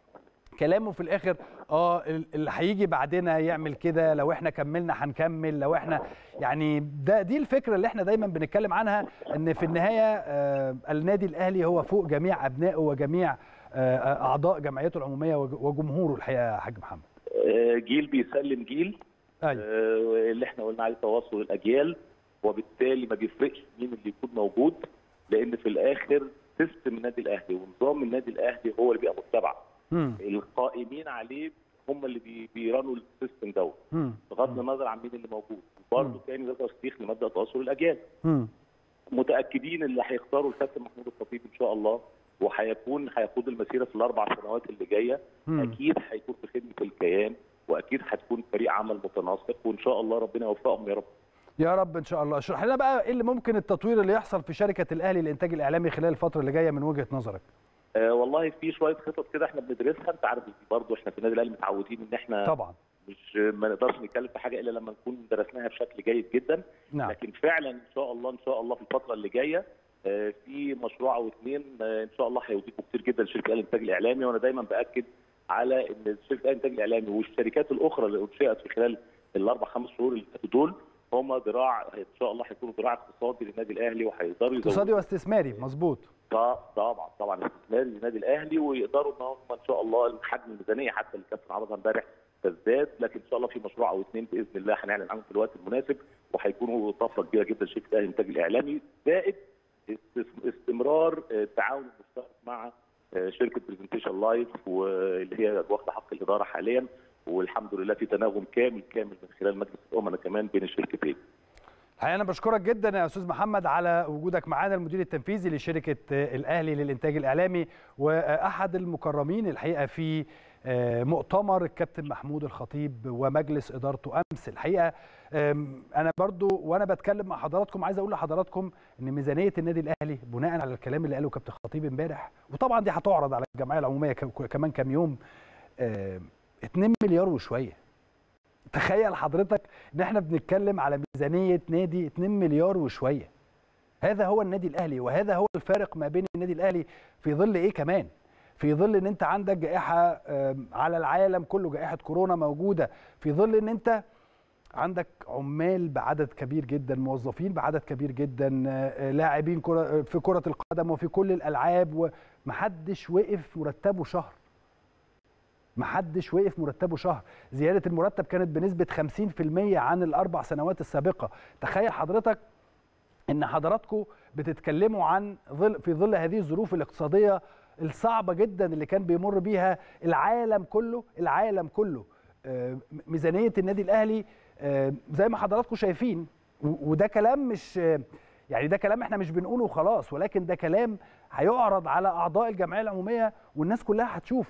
كلامه في الاخر اه ال- اللي هيجي بعدنا يعمل كده لو احنا كملنا هنكمل لو احنا يعني ده دي الفكره اللي احنا دايما بنتكلم عنها ان في النهايه آه النادي الاهلي هو فوق جميع ابنائه وجميع آه اعضاء جمعيته العموميه وج- وجمهوره الحقيقه يا حاج محمد آه، جيل بيسلم جيل ايوه آه، اللي احنا قلنا عليه تواصل الاجيال وبالتالي ما بيفرقش مين اللي يكون موجود لان في الاخر سيستم النادي الاهلي ونظام النادي الاهلي هو اللي بيبقى متبع مم. القائمين عليه هم اللي بي- بيرانوا السيستم دوت مم. بغض النظر عن مين اللي موجود برضه تاني ده ترسيخ لمبدا تواصل الاجيال مم. متاكدين اللي هيختاروا الكابتن محمود الخطيب ان شاء الله وهيكون هيقود المسيره في الاربع سنوات اللي جايه مم. اكيد هيكون في خدمه الكيان واكيد هتكون فريق عمل متناسق وان شاء الله ربنا يوفقهم يا رب يا رب ان شاء الله اشرح لنا بقى ايه اللي ممكن التطوير اللي يحصل في شركه الاهلي للانتاج الاعلامي خلال الفتره اللي جايه من وجهه نظرك آه والله في شويه خطط كده احنا بندرسها انت عارف برضه احنا في النادي الاهلي متعودين ان احنا طبعا مش ما نقدرش نتكلم في حاجه الا لما نكون درسناها بشكل جيد جدا نعم لكن فعلا ان شاء الله ان شاء الله في الفتره اللي جايه آه، في مشروع او اثنين آه، ان شاء الله هيضيفوا كتير جدا لشركه الانتاج الاعلامي وانا دايما باكد على ان شركه الانتاج الاعلامي والشركات الاخرى اللي انشئت في خلال الاربع خمس شهور اللي فاتوا دول هم ذراع ان شاء الله هيكونوا ذراع اقتصادي للنادي الاهلي وهيقدروا يزودوا اقتصادي واستثماري مظبوط طبعا طبعا استثماري للنادي الاهلي ويقدروا ان هم ان شاء الله حجم الميزانيه حتى اللي كابتن عرضها امبارح تزداد لكن ان شاء الله في مشروع او اثنين باذن الله هنعلن عنهم في الوقت المناسب وهيكونوا طفره كبيره جدا شركه الاهلي الانتاج الاعلامي زائد استمرار التعاون المشترك مع شركه برزنتيشن لايف واللي هي واخده حق الاداره حاليا والحمد لله في تناغم كامل كامل من خلال مجلس الامناء كمان بين الشركتين. الحقيقه انا بشكرك جدا يا استاذ محمد على وجودك معانا المدير التنفيذي لشركه الاهلي للانتاج الاعلامي واحد المكرمين الحقيقه في مؤتمر الكابتن محمود الخطيب ومجلس ادارته امس الحقيقه انا برضو وانا بتكلم مع حضراتكم عايز اقول لحضراتكم ان ميزانيه النادي الاهلي بناء على الكلام اللي قاله كابتن الخطيب امبارح وطبعا دي هتعرض على الجمعيه العموميه كمان كام يوم 2 مليار وشويه تخيل حضرتك ان احنا بنتكلم على ميزانيه نادي 2 مليار وشويه هذا هو النادي الاهلي وهذا هو الفارق ما بين النادي الاهلي في ظل ايه كمان في ظل ان انت عندك جائحه على العالم كله جائحه كورونا موجوده في ظل ان انت عندك عمال بعدد كبير جدا موظفين بعدد كبير جدا لاعبين في كره القدم وفي كل الالعاب ومحدش وقف مرتبه شهر محدش وقف مرتبه شهر زيادة المرتب كانت بنسبة 50% عن الأربع سنوات السابقة تخيل حضرتك ان حضراتكم بتتكلموا عن ظل في ظل هذه الظروف الاقتصادية الصعبة جدا اللي كان بيمر بيها العالم كله العالم كله ميزانية النادي الأهلي زي ما حضراتكم شايفين وده كلام مش يعني ده كلام احنا مش بنقوله وخلاص ولكن ده كلام هيعرض على أعضاء الجمعية العمومية والناس كلها هتشوفه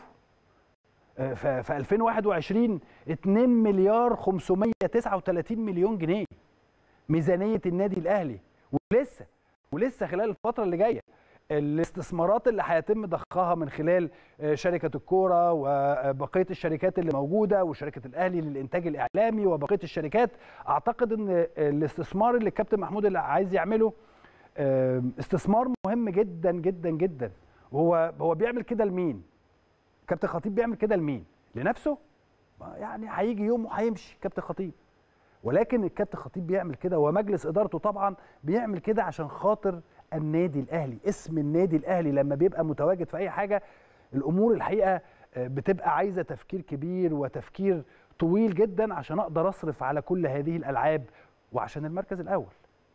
في 2021 2 مليار 539 مليون جنيه ميزانيه النادي الاهلي ولسه ولسه خلال الفتره اللي جايه الاستثمارات اللي هيتم ضخها من خلال شركه الكوره وبقيه الشركات اللي موجوده وشركه الاهلي للانتاج الاعلامي وبقيه الشركات اعتقد ان الاستثمار اللي الكابتن محمود اللي عايز يعمله استثمار مهم جدا جدا جدا وهو هو بيعمل كده لمين؟ كابتن خطيب بيعمل كده لمين؟ لنفسه؟ يعني هيجي يوم وهيمشي كابتن خطيب ولكن الكابتن خطيب بيعمل كده ومجلس ادارته طبعا بيعمل كده عشان خاطر النادي الاهلي اسم النادي الاهلي لما بيبقى متواجد في اي حاجه الامور الحقيقه بتبقى عايزه تفكير كبير وتفكير طويل جدا عشان اقدر اصرف على كل هذه الالعاب وعشان المركز الاول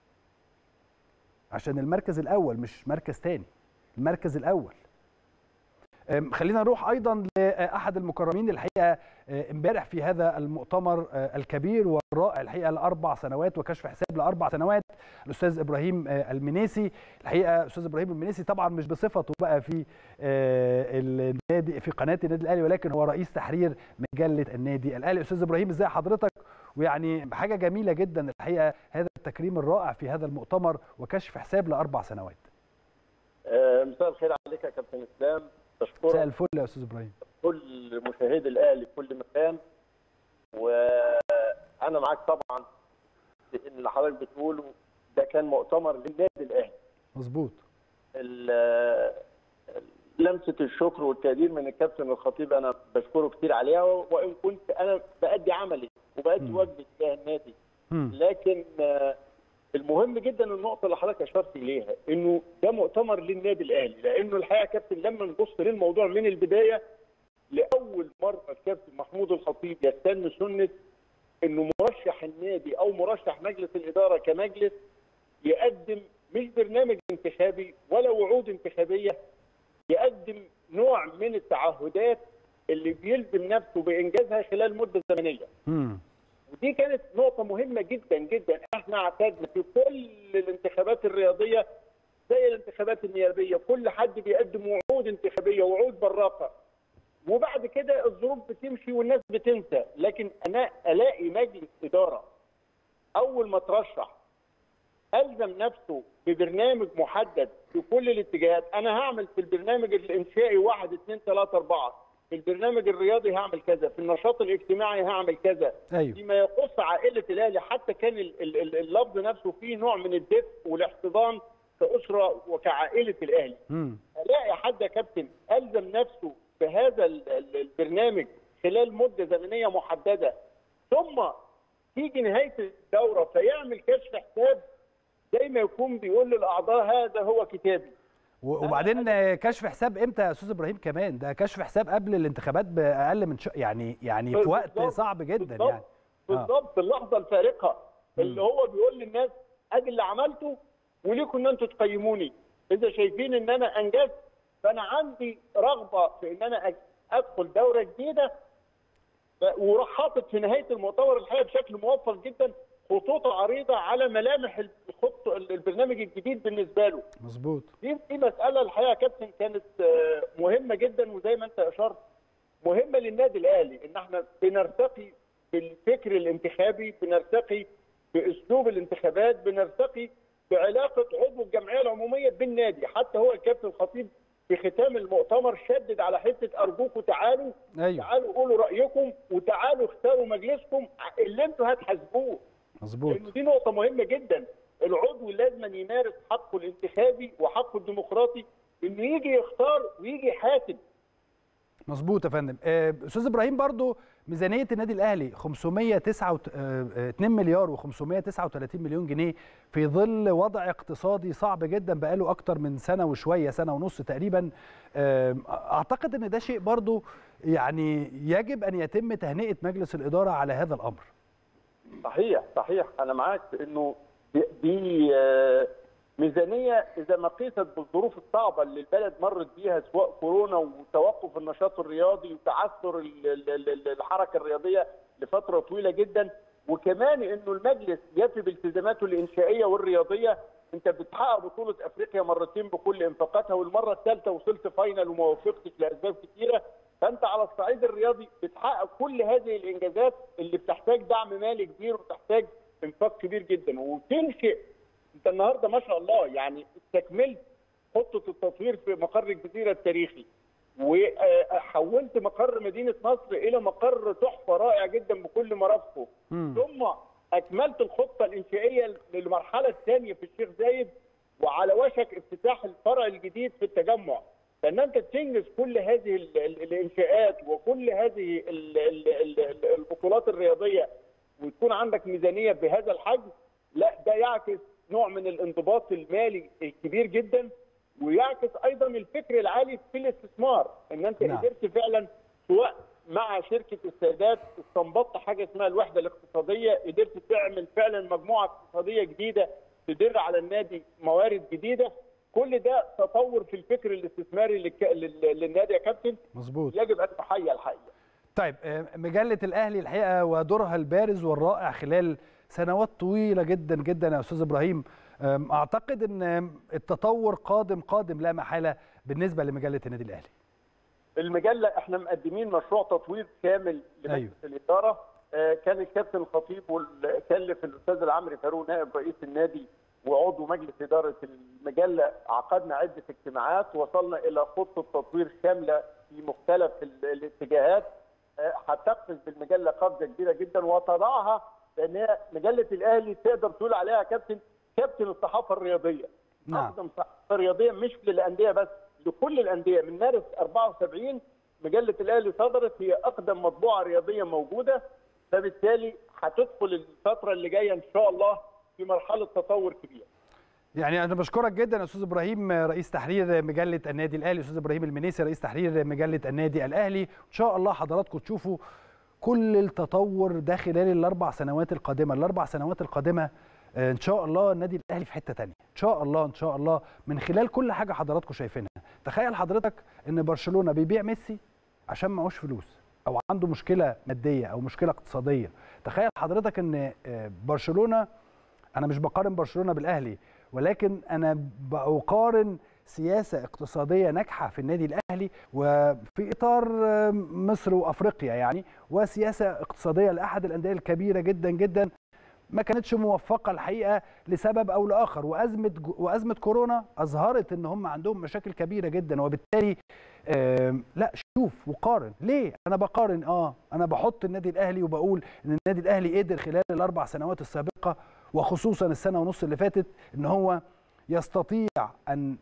عشان المركز الاول مش مركز تاني المركز الاول خلينا نروح ايضا لاحد المكرمين الحقيقه امبارح في هذا المؤتمر الكبير والرائع الحقيقه لاربع سنوات وكشف حساب لاربع سنوات الاستاذ ابراهيم المنيسي الحقيقه الاستاذ ابراهيم المنيسي طبعا مش بصفته بقى في النادي في قناه النادي الاهلي ولكن هو رئيس تحرير مجله النادي الاهلي استاذ ابراهيم ازاي حضرتك ويعني حاجه جميله جدا الحقيقه هذا التكريم الرائع في هذا المؤتمر وكشف حساب لاربع سنوات مساء الخير عليك يا كابتن اسلام بشكرك مساء الفل يا استاذ ابراهيم كل مشاهدي الاهلي في كل مكان وانا معاك طبعا في اللي حضرتك بتقوله ده كان مؤتمر للنادي الاهلي مظبوط لمسه الشكر والتقدير من الكابتن الخطيب انا بشكره كتير عليها وان كنت انا بادي عملي وبادي واجبي تجاه النادي م. لكن المهم جدا النقطه اللي حضرتك اشرت اليها انه ده مؤتمر للنادي الاهلي لانه الحقيقه كابتن لما نبص للموضوع من البدايه لاول مره الكابتن محمود الخطيب يستن سنه انه مرشح النادي او مرشح مجلس الاداره كمجلس يقدم مش برنامج انتخابي ولا وعود انتخابيه يقدم نوع من التعهدات اللي بيلزم نفسه بانجازها خلال مده زمنيه. امم ودي كانت نقطة مهمة جدا جدا احنا اعتدنا في كل الانتخابات الرياضية زي الانتخابات النيابية كل حد بيقدم وعود انتخابية وعود براقة وبعد كده الظروف بتمشي والناس بتنسى لكن انا الاقي مجلس إدارة أول ما ترشح ألزم نفسه ببرنامج محدد في كل الاتجاهات أنا هعمل في البرنامج الإنشائي واحد اثنين ثلاثة أربعة في البرنامج الرياضي هعمل كذا في النشاط الاجتماعي هعمل كذا أيوه. فيما يخص عائله الاهلي حتى كان اللفظ نفسه فيه نوع من الدفء والاحتضان كاسره وكعائله الاهلي مم. الاقي حد يا كابتن الزم نفسه بهذا البرنامج خلال مده زمنيه محدده ثم تيجي نهايه الدوره فيعمل كشف حساب زي ما يكون بيقول للاعضاء هذا هو كتابي وبعدين كشف حساب امتى يا استاذ ابراهيم كمان ده كشف حساب قبل الانتخابات باقل من ش... يعني يعني في وقت بالظبط. صعب جدا بالظبط. يعني بالظبط اللحظه الفارقه اللي هو بيقول للناس ادي اللي عملته وليكم ان انتم تقيموني اذا شايفين ان انا انجزت فانا عندي رغبه في ان انا أج- ادخل دوره جديده ف- وراح حاطط في نهايه المؤتمر الحقيقه بشكل موفق جدا خطوط عريضه على ملامح الخط البرنامج الجديد بالنسبه له مظبوط دي دي مساله الحقيقه يا كابتن كانت آه، مهمه جدا وزي ما انت اشرت مهمه للنادي الاهلي ان احنا بنرتقي بالفكر الانتخابي بنرتقي باسلوب الانتخابات بنرتقي بعلاقه عضو الجمعيه العموميه بالنادي حتى هو الكابتن الخطيب في ختام المؤتمر شدد على حته ارجوكم تعالوا ايوه تعالوا قولوا رايكم وتعالوا اختاروا مجلسكم اللي انتوا هتحاسبوه مظبوط لان دي نقطه مهمه جدا العضو لازم أن يمارس حقه الانتخابي وحقه الديمقراطي انه يجي يختار ويجي يحاسب مظبوط يا فندم آه، استاذ ابراهيم برضو ميزانيه النادي الاهلي 509 2 مليار و539 مليون جنيه في ظل وضع اقتصادي صعب جدا بقاله اكتر من سنه وشويه سنه ونص تقريبا آه، اعتقد ان ده شيء برضو يعني يجب ان يتم تهنئه مجلس الاداره على هذا الامر صحيح صحيح انا معاك في انه دي- دي آه، ميزانيه اذا ما قيست بالظروف الصعبه اللي البلد مرت بيها سواء كورونا وتوقف النشاط الرياضي وتعثر ال- ال- ال- الحركه الرياضيه لفتره طويله جدا وكمان انه المجلس يفي بالتزاماته الانشائيه والرياضيه انت بتحقق بطوله افريقيا مرتين بكل انفاقاتها والمره الثالثه وصلت فاينل وما وفقتش لاسباب كثيره فانت على الصعيد الرياضي بتحقق كل هذه الانجازات اللي بتحتاج دعم مالي كبير وتحتاج انفاق كبير جدا وتنشئ انت النهارده ما شاء الله يعني استكملت خطه التطوير في مقر الجزيره التاريخي وحولت مقر مدينه نصر الى مقر تحفه رائع جدا بكل مرافقه مم. ثم اكملت الخطه الانشائيه للمرحله الثانيه في الشيخ زايد وعلى وشك افتتاح الفرع الجديد في التجمع فان انت تنجز كل هذه ال- ال- الانشاءات وكل هذه ال- ال- ال- ال- البطولات الرياضيه ويكون عندك ميزانيه بهذا الحجم لا ده يعكس نوع من الانضباط المالي الكبير جدا ويعكس ايضا الفكر العالي في الاستثمار ان انت نعم. قدرت فعلا سواء مع شركه السادات استنبطت حاجه اسمها الوحده الاقتصاديه قدرت تعمل فعلا مجموعه اقتصاديه جديده تدر على النادي موارد جديده كل ده تطور في الفكر الاستثماري للك- لل- للنادي يا كابتن مظبوط يجب ان تحيى الحقيقه طيب آه، مجلة الأهلي الحقيقة ودورها البارز والرائع خلال سنوات طويلة جدا جدا يا أستاذ إبراهيم آم، أعتقد أن التطور قادم قادم لا محالة بالنسبة لمجلة النادي الأهلي المجله احنا مقدمين مشروع تطوير كامل لمجلس أيوه. الاداره آه، كان الكابتن الخطيب والكلف الاستاذ العمري فاروق نائب رئيس النادي وعضو مجلس اداره المجله عقدنا عده اجتماعات وصلنا الى خطه تطوير شامله في مختلف ال- الاتجاهات آه، هتقفز بالمجله قفزه كبيره جدا وتضعها لان هي مجله الاهلي تقدر تقول عليها يا كابتن كابتن الصحافه الرياضيه نعم. اقدم صحافه رياضيه مش للانديه بس لكل الانديه من مارس 74 مجله الاهلي صدرت هي اقدم مطبوعه رياضيه موجوده فبالتالي هتدخل الفتره اللي جايه ان شاء الله في مرحله تطور كبير يعني أنا بشكرك جدا يا أستاذ إبراهيم رئيس تحرير مجلة النادي الأهلي أستاذ إبراهيم المنيسي رئيس تحرير مجلة النادي الأهلي إن شاء الله حضراتكم تشوفوا كل التطور ده خلال الأربع سنوات القادمة الأربع سنوات القادمة آه، إن شاء الله النادي الأهلي في حتة تانية إن شاء الله إن شاء الله من خلال كل حاجة حضراتكم شايفينها تخيل حضرتك إن برشلونة بيبيع ميسي عشان معهوش فلوس أو عنده مشكلة مادية أو مشكلة اقتصادية تخيل حضرتك إن آه، برشلونة انا مش بقارن برشلونه بالاهلي ولكن انا بقارن سياسه اقتصاديه ناجحه في النادي الاهلي وفي اطار مصر وافريقيا يعني وسياسه اقتصاديه لاحد الانديه الكبيره جدا جدا ما كانتش موفقه الحقيقه لسبب او لاخر وازمه وازمه كورونا اظهرت ان هم عندهم مشاكل كبيره جدا وبالتالي آم، لا شوف وقارن ليه انا بقارن اه انا بحط النادي الاهلي وبقول ان النادي الاهلي قدر خلال الاربع سنوات السابقه وخصوصا السنه ونص اللي فاتت ان هو يستطيع ان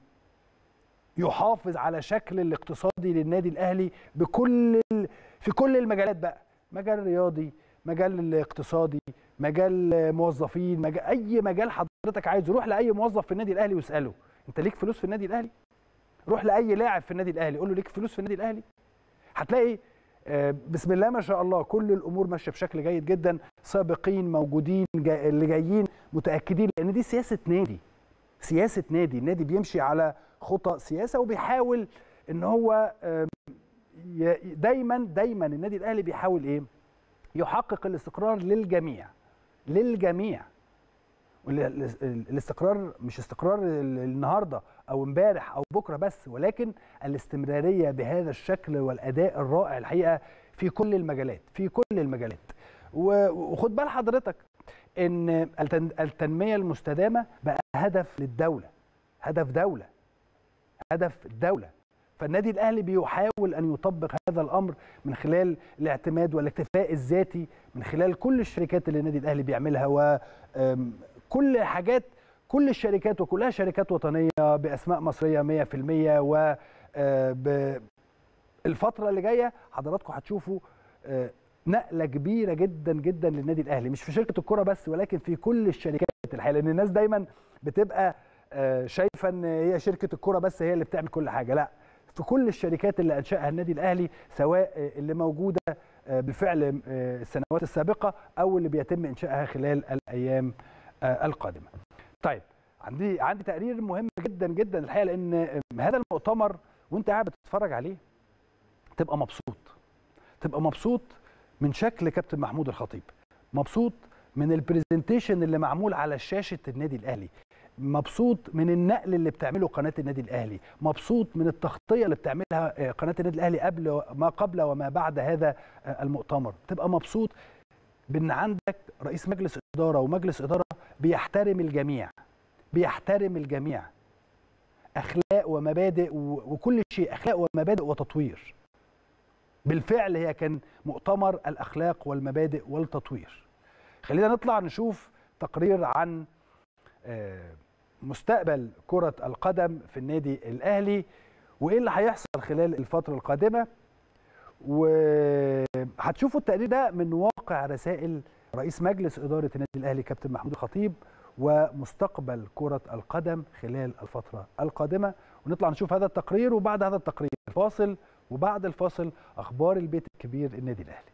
يحافظ على شكل الاقتصادي للنادي الاهلي بكل ال- في كل المجالات بقى مجال رياضي مجال الاقتصادي مجال موظفين مجال اي مجال حضرتك عايزه روح لاي موظف في النادي الاهلي واساله انت ليك فلوس في النادي الاهلي روح لاي لاعب في النادي الاهلي قول له ليك فلوس في النادي الاهلي هتلاقي بسم الله ما شاء الله كل الامور ماشيه بشكل جيد جدا سابقين موجودين جاي اللي جايين متاكدين لان دي سياسه نادي سياسه نادي النادي بيمشي على خطى سياسه وبيحاول ان هو دايما دايما النادي الاهلي بيحاول ايه يحقق الاستقرار للجميع للجميع الاستقرار مش استقرار النهارده او امبارح او بكره بس ولكن الاستمراريه بهذا الشكل والاداء الرائع الحقيقه في كل المجالات في كل المجالات وخد بال حضرتك ان التنميه المستدامه بقى هدف للدوله هدف دوله هدف الدوله فالنادي الاهلي بيحاول ان يطبق هذا الامر من خلال الاعتماد والاكتفاء الذاتي من خلال كل الشركات اللي النادي الاهلي بيعملها وكل حاجات كل الشركات وكلها شركات وطنيه باسماء مصريه 100% و الفتره اللي جايه حضراتكم هتشوفوا نقله كبيره جدا جدا للنادي الاهلي مش في شركه الكره بس ولكن في كل الشركات الحقيقه لان الناس دايما بتبقى شايفه ان هي شركه الكره بس هي اللي بتعمل كل حاجه لا في كل الشركات اللي انشاها النادي الاهلي سواء اللي موجوده بالفعل السنوات السابقه او اللي بيتم انشائها خلال الايام القادمه. طيب عندي عندي تقرير مهم جدا جدا الحقيقه لان هذا المؤتمر وانت قاعد بتتفرج عليه تبقى مبسوط تبقى مبسوط من شكل كابتن محمود الخطيب مبسوط من البرزنتيشن اللي معمول على شاشه النادي الاهلي مبسوط من النقل اللي بتعمله قناه النادي الاهلي مبسوط من التغطيه اللي بتعملها قناه النادي الاهلي قبل ما قبل وما بعد هذا المؤتمر تبقى مبسوط بان عندك رئيس مجلس اداره ومجلس اداره بيحترم الجميع بيحترم الجميع اخلاق ومبادئ وكل شيء اخلاق ومبادئ وتطوير بالفعل هي كان مؤتمر الاخلاق والمبادئ والتطوير خلينا نطلع نشوف تقرير عن مستقبل كرة القدم في النادي الأهلي وإيه اللي هيحصل خلال الفترة القادمة وهتشوفوا التقرير ده من واقع رسائل رئيس مجلس إدارة النادي الأهلي كابتن محمود الخطيب ومستقبل كرة القدم خلال الفترة القادمة ونطلع نشوف هذا التقرير وبعد هذا التقرير فاصل وبعد الفاصل أخبار البيت الكبير النادي الأهلي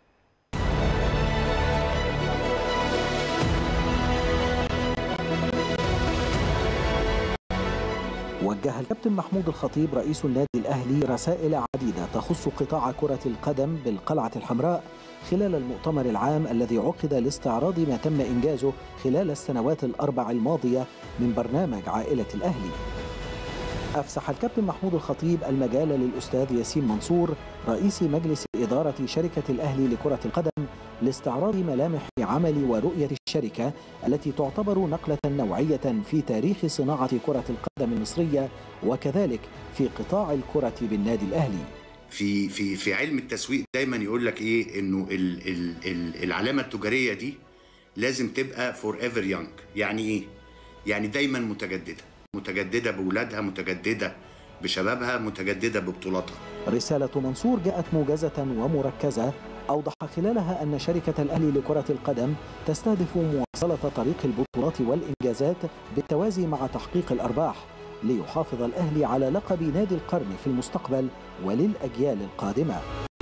وجه الكابتن محمود الخطيب رئيس النادي الأهلي رسائل عديدة تخص قطاع كرة القدم بالقلعة الحمراء خلال المؤتمر العام الذي عقد لاستعراض ما تم إنجازه خلال السنوات الأربع الماضية من برنامج عائلة الأهلي أفسح الكابتن محمود الخطيب المجال للأستاذ ياسين منصور رئيس مجلس إدارة شركة الأهلي لكرة القدم لاستعراض ملامح عمل ورؤية الشركة التي تعتبر نقلة نوعية في تاريخ صناعة كرة القدم المصرية وكذلك في قطاع الكرة بالنادي الأهلي في في في علم التسويق دايما يقول لك ايه انه ال ال ال العلامه التجاريه دي لازم تبقى فور ايفر يونج يعني ايه يعني دايما متجدده متجدده باولادها متجدده بشبابها متجدده ببطولاتها رسالة منصور جاءت موجزة ومركزة أوضح خلالها أن شركة الأهلي لكرة القدم تستهدف مواصلة طريق البطولات والإنجازات بالتوازي مع تحقيق الأرباح ليحافظ الأهلي على لقب نادي القرن في المستقبل وللأجيال القادمة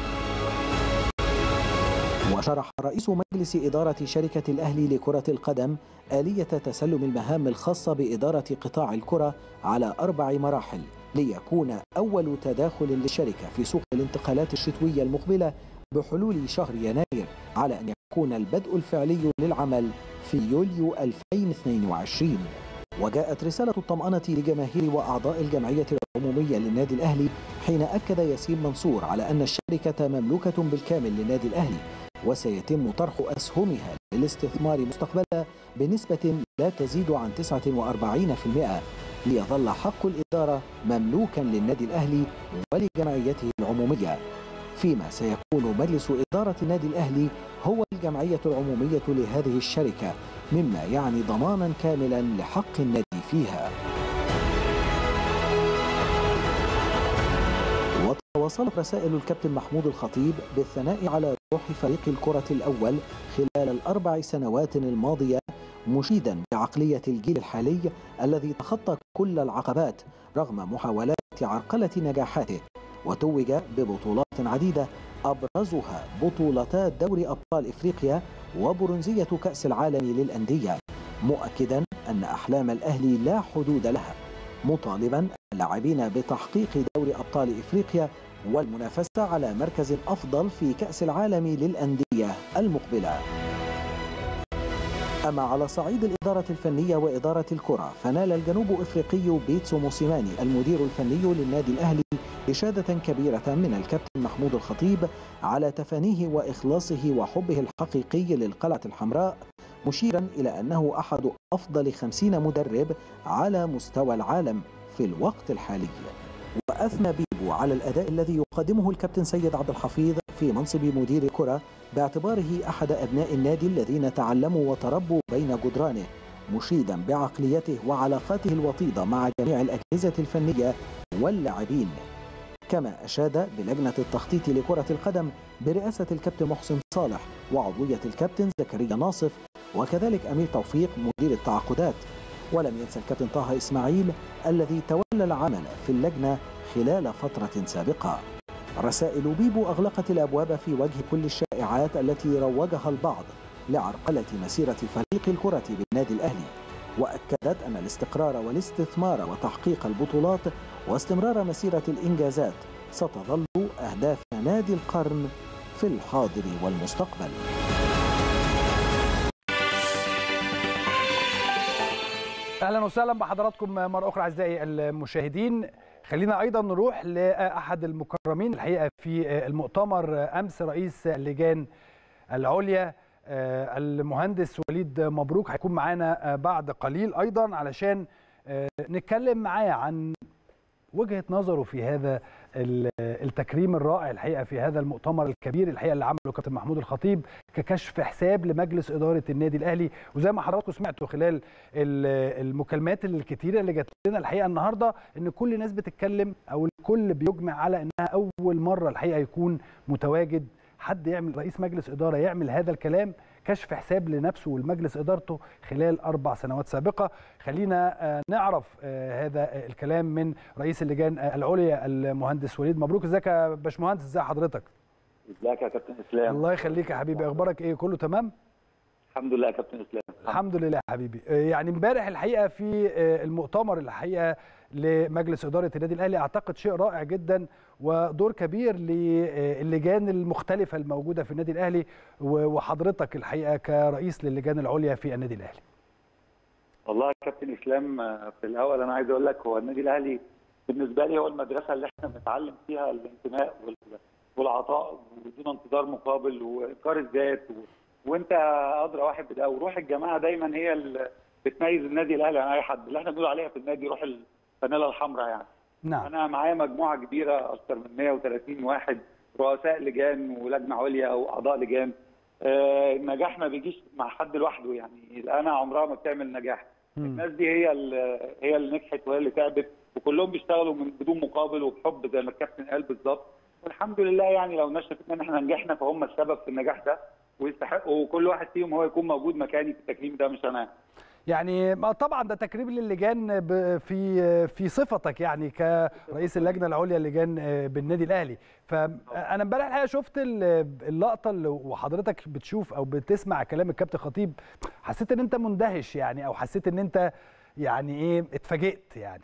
وشرح رئيس مجلس إدارة شركة الأهلي لكرة القدم آلية تسلم المهام الخاصة بإدارة قطاع الكرة على أربع مراحل ليكون أول تداخل للشركة في سوق الانتقالات الشتوية المقبلة بحلول شهر يناير على أن يكون البدء الفعلي للعمل في يوليو 2022 وجاءت رسالة الطمأنة لجماهير وأعضاء الجمعية العمومية للنادي الأهلي حين أكد ياسين منصور على أن الشركة مملوكة بالكامل للنادي الأهلي وسيتم طرح أسهمها للاستثمار مستقبلا بنسبة لا تزيد عن 49% ليظل حق الإدارة مملوكا للنادي الأهلي ولجمعيته العمومية فيما سيكون مجلس إدارة النادي الأهلي هو الجمعية العمومية لهذه الشركة مما يعني ضمانا كاملا لحق النادي فيها وواصلت رسائل الكابتن محمود الخطيب بالثناء على روح فريق الكرة الأول خلال الأربع سنوات الماضية مشيدا بعقلية الجيل الحالي الذي تخطى كل العقبات رغم محاولات عرقلة نجاحاته وتوج ببطولات عديدة أبرزها بطولتا دوري أبطال إفريقيا وبرونزية كأس العالم للأندية مؤكدا أن أحلام الأهلي لا حدود لها مطالبا اللاعبين بتحقيق دوري أبطال إفريقيا والمنافسة على مركز أفضل في كأس العالم للأندية المقبلة أما على صعيد الإدارة الفنية وإدارة الكرة فنال الجنوب إفريقي بيتسو موسيماني المدير الفني للنادي الأهلي إشادة كبيرة من الكابتن محمود الخطيب على تفانيه وإخلاصه وحبه الحقيقي للقلعة الحمراء مشيرا إلى أنه أحد أفضل خمسين مدرب على مستوى العالم في الوقت الحالي وأثنى بيبو على الأداء الذي يقدمه الكابتن سيد عبد الحفيظ في منصب مدير الكرة باعتباره أحد أبناء النادي الذين تعلموا وتربوا بين جدرانه مشيدا بعقليته وعلاقاته الوطيدة مع جميع الأجهزة الفنية واللاعبين كما أشاد بلجنة التخطيط لكرة القدم برئاسة الكابتن محسن صالح وعضوية الكابتن زكريا ناصف وكذلك أمير توفيق مدير التعاقدات ولم ينسى الكابتن طه إسماعيل الذي تولى العمل في اللجنة خلال فترة سابقة رسائل بيبو أغلقت الأبواب في وجه كل الشائعات التي روجها البعض لعرقلة مسيرة فريق الكرة بالنادي الأهلي وأكدت أن الاستقرار والاستثمار وتحقيق البطولات واستمرار مسيرة الإنجازات ستظل أهداف نادي القرن في الحاضر والمستقبل اهلا وسهلا بحضراتكم مره اخرى اعزائي المشاهدين خلينا ايضا نروح لاحد المكرمين الحقيقه في المؤتمر امس رئيس اللجان العليا المهندس وليد مبروك هيكون معانا بعد قليل ايضا علشان نتكلم معاه عن وجهه نظره في هذا التكريم الرائع الحقيقه في هذا المؤتمر الكبير الحقيقه اللي عمله كابتن محمود الخطيب ككشف حساب لمجلس اداره النادي الاهلي وزي ما حضراتكم سمعتوا خلال المكالمات الكتيره اللي جات لنا الحقيقه النهارده ان كل الناس بتتكلم او الكل بيجمع على انها اول مره الحقيقه يكون متواجد حد يعمل رئيس مجلس اداره يعمل هذا الكلام كشف حساب لنفسه ولمجلس ادارته خلال اربع سنوات سابقه خلينا نعرف هذا الكلام من رئيس اللجان العليا المهندس وليد مبروك ازيك يا باشمهندس ازي حضرتك ازيك يا كابتن اسلام الله يخليك يا حبيبي اخبارك ايه كله تمام الحمد لله يا كابتن اسلام الحمد لله يا حبيبي يعني امبارح الحقيقه في المؤتمر الحقيقه لمجلس اداره النادي الاهلي اعتقد شيء رائع جدا ودور كبير للجان المختلفه الموجوده في النادي الاهلي وحضرتك الحقيقه كرئيس للجان العليا في النادي الاهلي. والله يا كابتن اسلام في الاول انا عايز اقول لك هو النادي الاهلي بالنسبه لي هو المدرسه اللي احنا بنتعلم فيها الانتماء والعطاء بدون انتظار مقابل وانكار الذات و... وانت ادرى واحد بده وروح الجماعه دايما هي اللي بتميز النادي الاهلي عن اي حد اللي احنا بنقول عليها في النادي روح الفانيلا الحمراء يعني نعم انا معايا مجموعه كبيره اكثر من 130 واحد رؤساء لجان ولجنه عليا او اعضاء لجان آه النجاح ما بيجيش مع حد لوحده يعني انا عمرها ما بتعمل نجاح م. الناس دي هي اللي هي اللي نجحت وهي اللي تعبت وكلهم بيشتغلوا من بدون مقابل وبحب زي ما الكابتن قال بالظبط والحمد لله يعني لو الناس شافت ان احنا نجحنا فهم السبب في النجاح ده ويستحقوا كل واحد فيهم هو يكون موجود مكاني في التكريم ده مش انا يعني طبعا ده تكريم للجان في في صفتك يعني كرئيس اللجنه العليا للجان بالنادي الاهلي فانا امبارح الحقيقه شفت اللقطه اللي وحضرتك بتشوف او بتسمع كلام الكابتن خطيب حسيت ان انت مندهش يعني او حسيت ان انت يعني ايه اتفاجئت يعني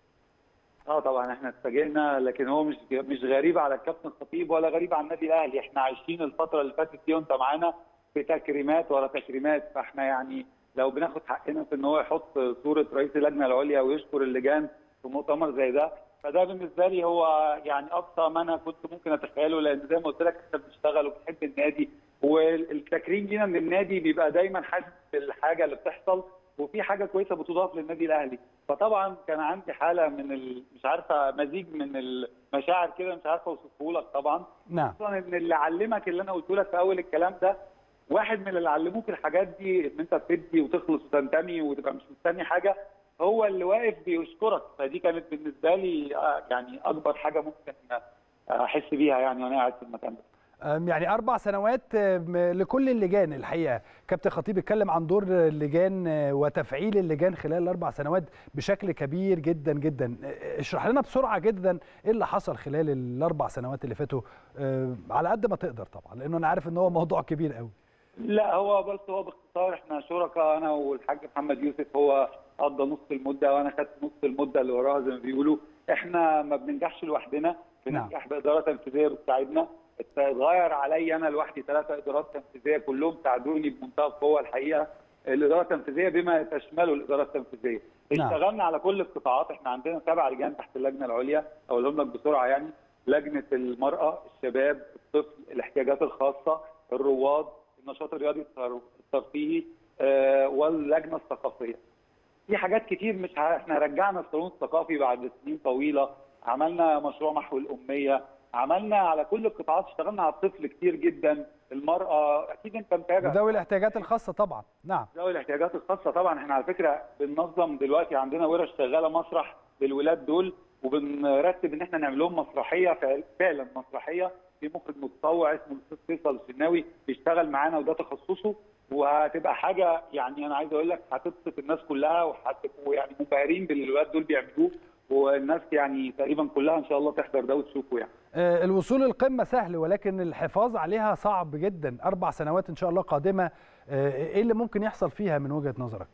اه طبعا احنا اتفاجئنا لكن هو مش مش غريب على الكابتن خطيب ولا غريب على النادي الاهلي احنا عايشين الفتره اللي فاتت دي وانت معانا في تكريمات ورا تكريمات فاحنا يعني لو بناخد حقنا في ان هو يحط صوره رئيس اللجنه العليا ويشكر اللجان في مؤتمر زي ده فده بالنسبه لي هو يعني اقصى ما انا كنت ممكن اتخيله لان زي ما قلت لك انت بتشتغل وبتحب النادي والتكريم لينا من النادي بيبقى دايما حاسس بالحاجه اللي بتحصل وفي حاجه كويسه بتضاف للنادي الاهلي فطبعا كان عندي حاله من ال... مش عارفه مزيج من المشاعر كده مش عارفه اوصفه لك طبعا نعم خصوصا ان اللي علمك اللي انا قلته لك في اول الكلام ده واحد من اللي علموك الحاجات دي ان انت تدي وتخلص وتنتمي وتبقى مش مستني حاجه هو اللي واقف بيشكرك فدي كانت بالنسبه لي يعني اكبر حاجه ممكن احس بيها يعني وانا قاعد في المكان ده يعني اربع سنوات لكل اللجان الحقيقه كابتن خطيب اتكلم عن دور اللجان وتفعيل اللجان خلال الاربع سنوات بشكل كبير جدا جدا اشرح لنا بسرعه جدا ايه اللي حصل خلال الاربع سنوات اللي فاتوا على قد ما تقدر طبعا لانه انا عارف ان هو موضوع كبير قوي لا هو بس هو باختصار احنا شركاء انا والحاج محمد يوسف هو قضى نص المده وانا خدت نص المده اللي وراها زي ما بيقولوا احنا ما بننجحش لوحدنا بننجح باداره تنفيذيه بتساعدنا اتغير عليا انا لوحدي ثلاثه ادارات تنفيذيه كلهم ساعدوني بمنتهى القوه الحقيقه الاداره التنفيذيه بما تشمله الاداره التنفيذيه نعم. اشتغلنا على كل القطاعات احنا عندنا سبع لجان تحت اللجنه العليا اقولهم لك بسرعه يعني لجنه المراه الشباب الطفل الاحتياجات الخاصه الرواد النشاط الرياضي الترفيهي آه واللجنه الثقافيه في حاجات كتير مش ه... احنا رجعنا الصالون الثقافي بعد سنين طويله عملنا مشروع محو الاميه عملنا على كل القطاعات اشتغلنا على الطفل كتير جدا المراه اكيد انت متابع ذوي الاحتياجات الخاصه طبعا نعم ذوي الاحتياجات الخاصه طبعا احنا على فكره بننظم دلوقتي عندنا ورش شغاله مسرح للولاد دول وبنرتب ان احنا نعمل لهم مسرحيه فعلا مسرحيه في مخرج متطوع اسمه الاستاذ فيصل الشناوي بيشتغل معانا وده تخصصه وهتبقى حاجه يعني انا عايز اقول لك هتبسط الناس كلها وهتبقوا يعني منبهرين باللي الولاد دول بيعملوه والناس يعني تقريبا كلها ان شاء الله تحضر ده وتشوفه يعني. آه الوصول للقمه سهل ولكن الحفاظ عليها صعب جدا، اربع سنوات ان شاء الله قادمه، آه ايه اللي ممكن يحصل فيها من وجهه نظرك؟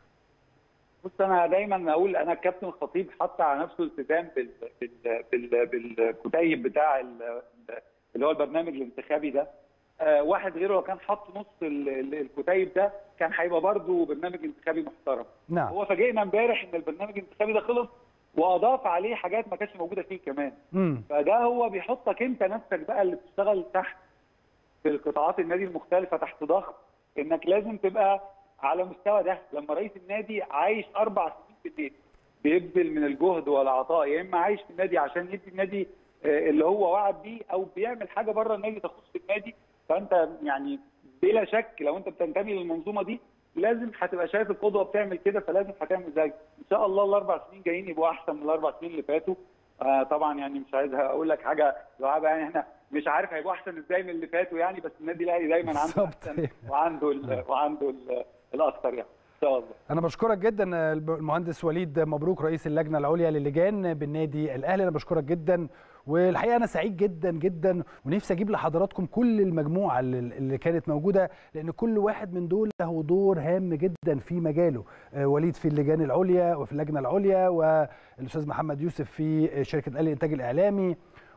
بص انا دايما اقول انا الكابتن الخطيب حط على نفسه التزام بال بال بال بالكتيب بتاع اللي هو البرنامج الانتخابي ده آه واحد غيره لو كان حط نص الكتيب ده كان هيبقى برضه برنامج انتخابي محترم نعم هو فاجئنا امبارح ان البرنامج الانتخابي ده خلص واضاف عليه حاجات ما كانتش موجوده فيه كمان مم. فده هو بيحطك انت نفسك بقى اللي بتشتغل تحت في القطاعات النادي المختلفه تحت ضغط انك لازم تبقى على مستوى ده لما رئيس النادي عايش اربع سنين في النادي بيبذل من الجهد والعطاء يا اما عايش في النادي عشان يدي النادي اللي هو وعد بيه او بيعمل حاجه بره النادي تخص النادي فانت يعني بلا شك لو انت بتنتمي للمنظومه دي لازم هتبقى شايف القدوه بتعمل كده فلازم هتعمل زيه ان شاء الله الاربع سنين جايين يبقوا احسن من الاربع سنين اللي فاتوا آه طبعا يعني مش عايز اقول لك حاجه لعبه يعني احنا مش عارف هيبقوا احسن ازاي من اللي فاتوا يعني بس النادي الاهلي دايما عنده احسن وعنده ال وعنده ال الاكثر يعني ان شاء الله انا بشكرك جدا المهندس وليد مبروك رئيس اللجنه العليا للجان بالنادي الاهلي انا بشكرك جدا والحقيقه انا سعيد جدا جدا ونفسي اجيب لحضراتكم كل المجموعه اللي كانت موجوده لان كل واحد من دول له دور هام جدا في مجاله وليد في اللجان العليا وفي اللجنه العليا والاستاذ محمد يوسف في شركه الاهلي الانتاج الاعلامي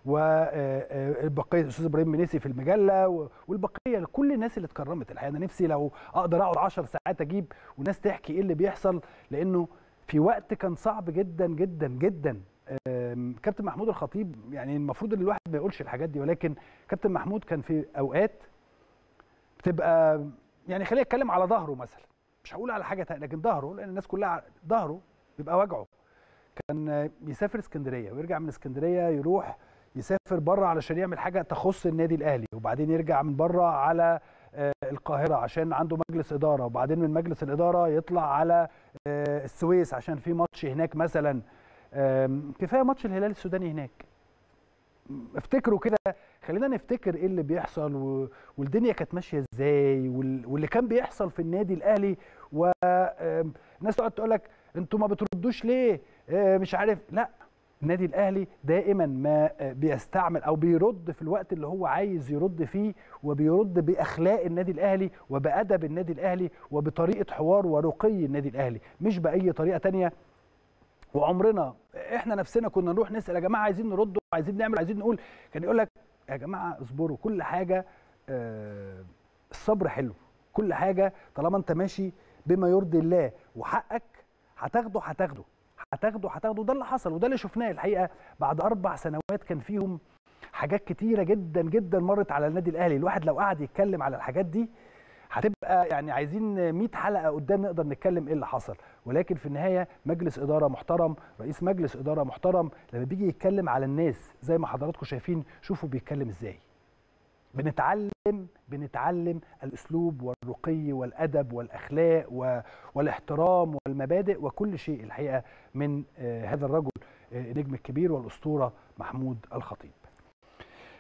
والبقيه الاستاذ ابراهيم منيسي في المجله والبقيه كل الناس اللي اتكرمت الحقيقه انا نفسي لو اقدر اقعد 10 ساعات اجيب وناس تحكي ايه اللي بيحصل لانه في وقت كان صعب جدا جدا جدا كابتن محمود الخطيب يعني المفروض ان الواحد ما يقولش الحاجات دي ولكن كابتن محمود كان في اوقات بتبقى يعني خلينا نتكلم على ظهره مثلا مش هقول على حاجه ثانيه لكن ظهره لان الناس كلها ظهره بيبقى وجعه كان يسافر اسكندريه ويرجع من اسكندريه يروح يسافر بره علشان يعمل حاجه تخص النادي الاهلي وبعدين يرجع من بره على القاهره عشان عنده مجلس اداره وبعدين من مجلس الاداره يطلع على السويس عشان في ماتش هناك مثلا كفايه ماتش الهلال السوداني هناك افتكروا كده خلينا نفتكر ايه اللي بيحصل و... والدنيا كانت ماشيه ازاي وال... واللي كان بيحصل في النادي الاهلي والناس تقعد تقول لك انتوا ما بتردوش ليه مش عارف لا النادي الاهلي دائما ما بيستعمل او بيرد في الوقت اللي هو عايز يرد فيه وبيرد باخلاق النادي الاهلي وبادب النادي الاهلي وبطريقه حوار ورقي النادي الاهلي مش باي طريقه تانية وعمرنا احنا نفسنا كنا نروح نسال يا جماعه عايزين نرد عايزين نعمل عايزين نقول كان يقول لك يا جماعه اصبروا كل حاجه آه الصبر حلو كل حاجه طالما انت ماشي بما يرضي الله وحقك هتاخده هتاخده هتاخده هتاخده ده اللي حصل وده اللي شفناه الحقيقه بعد اربع سنوات كان فيهم حاجات كتيره جدا جدا مرت على النادي الاهلي الواحد لو قعد يتكلم على الحاجات دي هتبقى يعني عايزين 100 حلقه قدام نقدر نتكلم ايه اللي حصل ولكن في النهايه مجلس اداره محترم رئيس مجلس اداره محترم لما بيجي يتكلم على الناس زي ما حضراتكم شايفين شوفوا بيتكلم ازاي بنتعلم بنتعلم الاسلوب والرقي والادب والاخلاق والاحترام والمبادئ وكل شيء الحقيقه من هذا الرجل النجم الكبير والاسطوره محمود الخطيب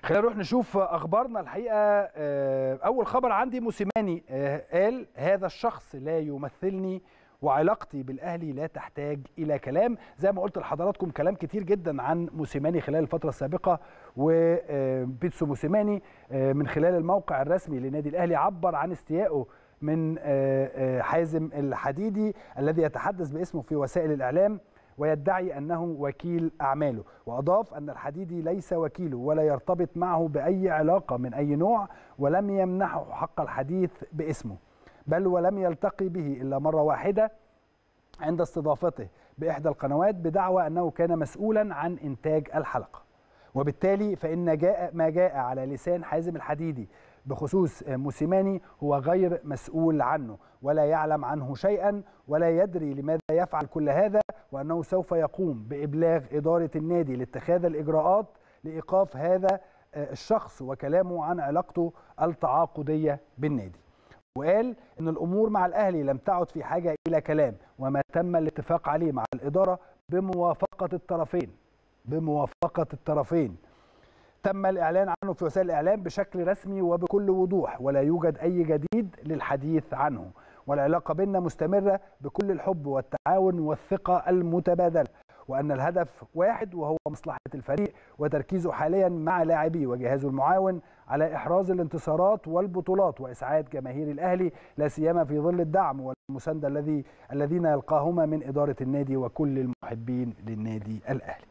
خلينا نروح نشوف اخبارنا الحقيقه اول خبر عندي موسيماني قال هذا الشخص لا يمثلني وعلاقتي بالاهلي لا تحتاج الى كلام زي ما قلت لحضراتكم كلام كتير جدا عن موسيماني خلال الفتره السابقه وبيتسو موسيماني من خلال الموقع الرسمي لنادي الاهلي عبر عن استيائه من حازم الحديدي الذي يتحدث باسمه في وسائل الاعلام ويدعي انه وكيل اعماله واضاف ان الحديدي ليس وكيله ولا يرتبط معه باي علاقه من اي نوع ولم يمنحه حق الحديث باسمه بل ولم يلتقي به الا مره واحده عند استضافته باحدى القنوات بدعوى انه كان مسؤولا عن انتاج الحلقه وبالتالي فان جاء ما جاء على لسان حازم الحديدي بخصوص موسيماني هو غير مسؤول عنه ولا يعلم عنه شيئا ولا يدري لماذا يفعل كل هذا وانه سوف يقوم بابلاغ اداره النادي لاتخاذ الاجراءات لايقاف هذا الشخص وكلامه عن علاقته التعاقديه بالنادي. وقال ان الامور مع الاهلي لم تعد في حاجه الى كلام وما تم الاتفاق عليه مع الاداره بموافقه الطرفين بموافقه الطرفين تم الإعلان عنه في وسائل الإعلام بشكل رسمي وبكل وضوح ولا يوجد أي جديد للحديث عنه والعلاقة بيننا مستمرة بكل الحب والتعاون والثقة المتبادلة وأن الهدف واحد وهو مصلحة الفريق وتركيزه حاليا مع لاعبيه وجهازه المعاون على إحراز الانتصارات والبطولات وإسعاد جماهير الأهلي لا سيما في ظل الدعم والمساندة الذي الذين يلقاهما من إدارة النادي وكل المحبين للنادي الأهلي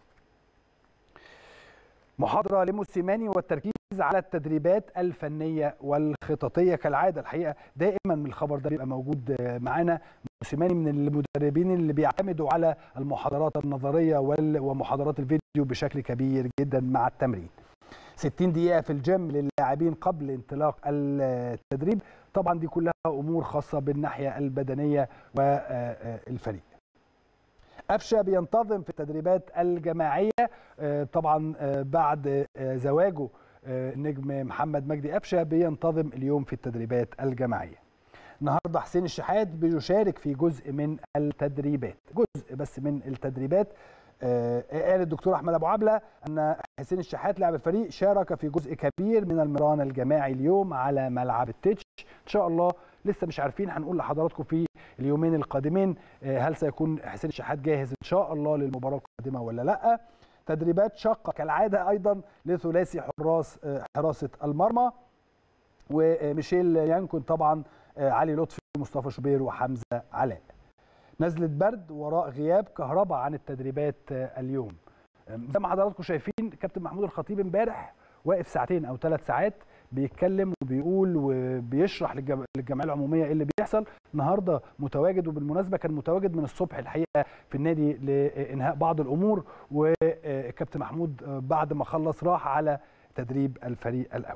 محاضرة لموسيماني والتركيز على التدريبات الفنية والخططية كالعادة الحقيقة دائما من الخبر ده بيبقى موجود معانا موسيماني من المدربين اللي بيعتمدوا على المحاضرات النظرية ومحاضرات الفيديو بشكل كبير جدا مع التمرين 60 دقيقة في الجيم للاعبين قبل انطلاق التدريب طبعا دي كلها أمور خاصة بالناحية البدنية والفريق قفشه بينتظم في التدريبات الجماعيه طبعا بعد زواجه النجم محمد مجدي قفشه بينتظم اليوم في التدريبات الجماعيه النهارده حسين الشحات بيشارك في جزء من التدريبات جزء بس من التدريبات قال الدكتور احمد ابو عبله ان حسين الشحات لاعب الفريق شارك في جزء كبير من المران الجماعي اليوم على ملعب التتش ان شاء الله لسه مش عارفين هنقول لحضراتكم في اليومين القادمين هل سيكون حسين الشحات جاهز ان شاء الله للمباراه القادمه ولا لا تدريبات شاقه كالعاده ايضا لثلاثي حراس حراسه المرمى وميشيل يانكون طبعا علي لطفي مصطفى شوبير وحمزه علاء نزله برد وراء غياب كهرباء عن التدريبات اليوم زي ما حضراتكم شايفين كابتن محمود الخطيب امبارح واقف ساعتين او ثلاث ساعات بيتكلم وبيقول وبيشرح للجمعيه العموميه ايه اللي بيحصل النهارده متواجد وبالمناسبه كان متواجد من الصبح الحقيقه في النادي لانهاء بعض الامور وكابتن محمود بعد ما خلص راح على تدريب الفريق الاول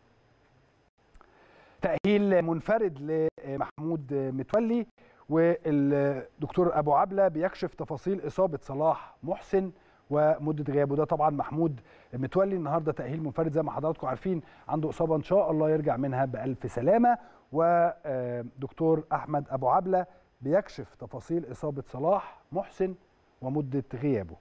تاهيل منفرد لمحمود متولي والدكتور ابو عبله بيكشف تفاصيل اصابه صلاح محسن ومده غيابه ده طبعا محمود متولي النهارده تاهيل منفرد زي ما حضراتكم عارفين عنده اصابه ان شاء الله يرجع منها بالف سلامه ودكتور احمد ابو عبله بيكشف تفاصيل اصابه صلاح محسن ومده غيابه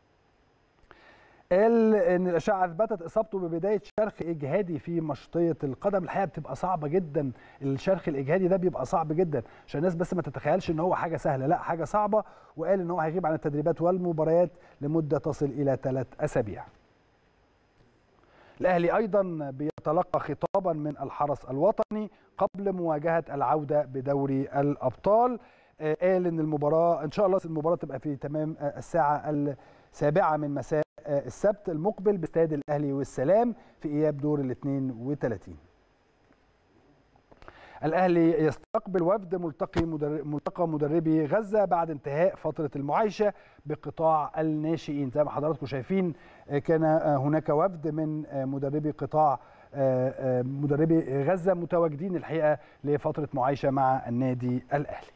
قال ان الاشعه اثبتت اصابته ببدايه شرخ اجهادي في مشطيه القدم الحقيقه بتبقى صعبه جدا الشرخ الاجهادي ده بيبقى صعب جدا عشان الناس بس ما تتخيلش ان هو حاجه سهله لا حاجه صعبه وقال ان هو هيغيب عن التدريبات والمباريات لمده تصل الى ثلاث اسابيع الاهلي ايضا بيتلقى خطابا من الحرس الوطني قبل مواجهه العوده بدوري الابطال قال ان المباراه ان شاء الله المباراه تبقى في تمام الساعه السابعه من مساء السبت المقبل باستاد الاهلي والسلام في اياب دور ال 32 الاهلي يستقبل وفد ملتقي مدرب ملتقى مدربي غزه بعد انتهاء فتره المعايشه بقطاع الناشئين زي ما حضراتكم شايفين كان هناك وفد من مدربي قطاع مدربي غزه متواجدين الحقيقه لفتره معايشه مع النادي الاهلي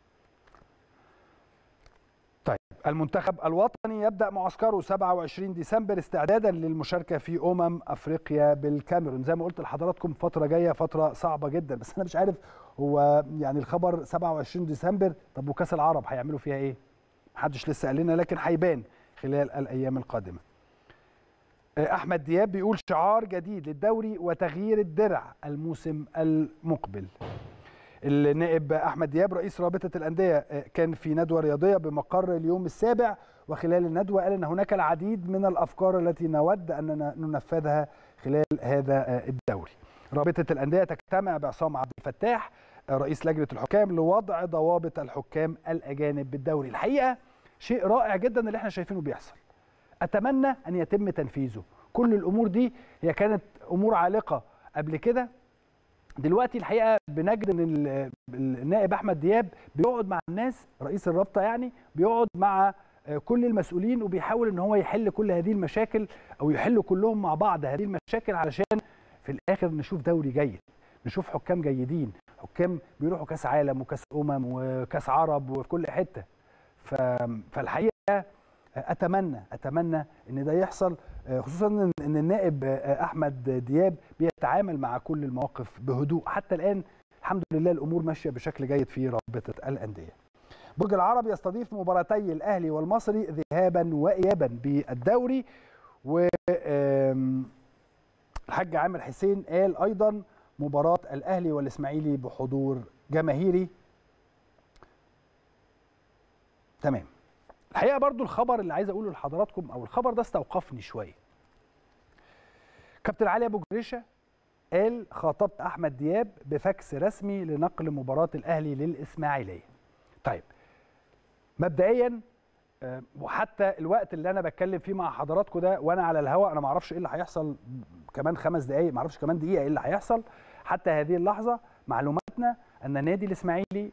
طيب المنتخب الوطني يبدا معسكره 27 ديسمبر استعدادا للمشاركه في امم افريقيا بالكاميرون زي ما قلت لحضراتكم فتره جايه فتره صعبه جدا بس انا مش عارف هو يعني الخبر 27 ديسمبر طب وكاس العرب هيعملوا فيها ايه محدش لسه قال لنا لكن هيبان خلال الايام القادمه احمد دياب بيقول شعار جديد للدوري وتغيير الدرع الموسم المقبل النائب احمد دياب رئيس رابطه الانديه كان في ندوه رياضيه بمقر اليوم السابع وخلال الندوه قال ان هناك العديد من الافكار التي نود ان ننفذها خلال هذا الدوري رابطه الانديه تجتمع بعصام عبد الفتاح رئيس لجنه الحكام لوضع ضوابط الحكام الاجانب بالدوري الحقيقه شيء رائع جدا اللي احنا شايفينه بيحصل اتمنى ان يتم تنفيذه كل الامور دي هي كانت امور عالقه قبل كده دلوقتي الحقيقه بنجد ان النائب احمد دياب بيقعد مع الناس رئيس الرابطه يعني بيقعد مع كل المسؤولين وبيحاول ان هو يحل كل هذه المشاكل او يحلوا كلهم مع بعض هذه المشاكل علشان في الاخر نشوف دوري جيد نشوف حكام جيدين حكام بيروحوا كاس عالم وكاس امم وكاس عرب وفي كل حته فالحقيقه اتمنى اتمنى ان ده يحصل خصوصا ان النائب احمد دياب بيتعامل مع كل المواقف بهدوء حتى الان الحمد لله الامور ماشيه بشكل جيد في رابطه الانديه برج العرب يستضيف مباراتي الاهلي والمصري ذهابا وايابا بالدوري و الحاج عامر حسين قال ايضا مباراه الاهلي والاسماعيلي بحضور جماهيري تمام الحقيقه برضو الخبر اللي عايز اقوله لحضراتكم او الخبر ده استوقفني شويه كابتن علي ابو جريشه قال خاطبت احمد دياب بفاكس رسمي لنقل مباراه الاهلي للاسماعيليه طيب مبدئيا وحتى الوقت اللي انا بتكلم فيه مع حضراتكم ده وانا على الهواء انا ما اعرفش ايه اللي هيحصل كمان خمس دقائق ما اعرفش كمان دقيقه ايه اللي هيحصل حتى هذه اللحظه معلوماتنا ان نادي الاسماعيلي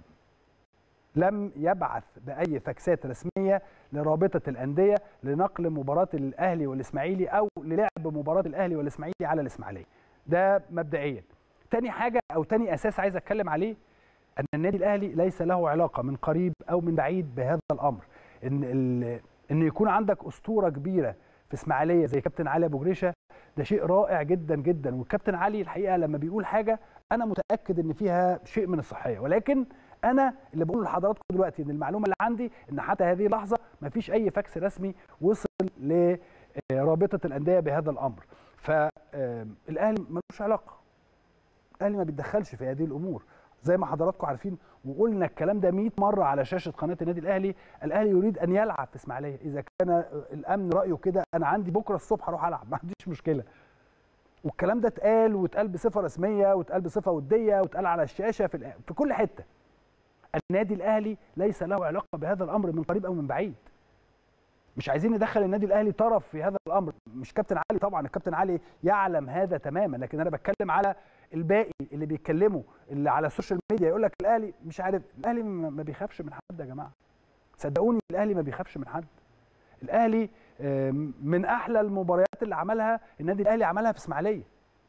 لم يبعث باي فاكسات رسميه لرابطه الانديه لنقل مباراه الاهلي والاسماعيلي او للعب مباراه الاهلي والاسماعيلي على الاسماعيليه ده مبدئيا تاني حاجه او تاني اساس عايز اتكلم عليه ان النادي الاهلي ليس له علاقه من قريب او من بعيد بهذا الامر ان ان يكون عندك اسطوره كبيره في اسماعيليه زي كابتن علي ابو جريشه ده شيء رائع جدا جدا والكابتن علي الحقيقه لما بيقول حاجه انا متاكد ان فيها شيء من الصحيه ولكن انا اللي بقول لحضراتكم دلوقتي ان المعلومه اللي عندي ان حتى هذه اللحظه ما فيش اي فاكس رسمي وصل لرابطه الانديه بهذا الامر فالاهلي ملوش علاقه الاهلي ما بيتدخلش في هذه الامور زي ما حضراتكم عارفين وقلنا الكلام ده 100 مره على شاشه قناه النادي الاهلي الاهلي يريد ان يلعب في اسماعيليه اذا كان الامن رايه كده انا عندي بكره الصبح اروح العب ما عنديش مشكله والكلام ده اتقال واتقال بصفه رسميه واتقال بصفه وديه واتقال على الشاشه في, في كل حته النادي الاهلي ليس له علاقه بهذا الامر من قريب او من بعيد مش عايزين ندخل النادي الاهلي طرف في هذا الامر مش كابتن علي طبعا الكابتن علي يعلم هذا تماما لكن انا بتكلم على الباقي اللي بيتكلموا اللي على السوشيال ميديا يقول لك الاهلي مش عارف الاهلي ما بيخافش من حد يا جماعه صدقوني الاهلي ما بيخافش من حد الاهلي من احلى المباريات اللي عملها النادي الاهلي عملها في اسماعيليه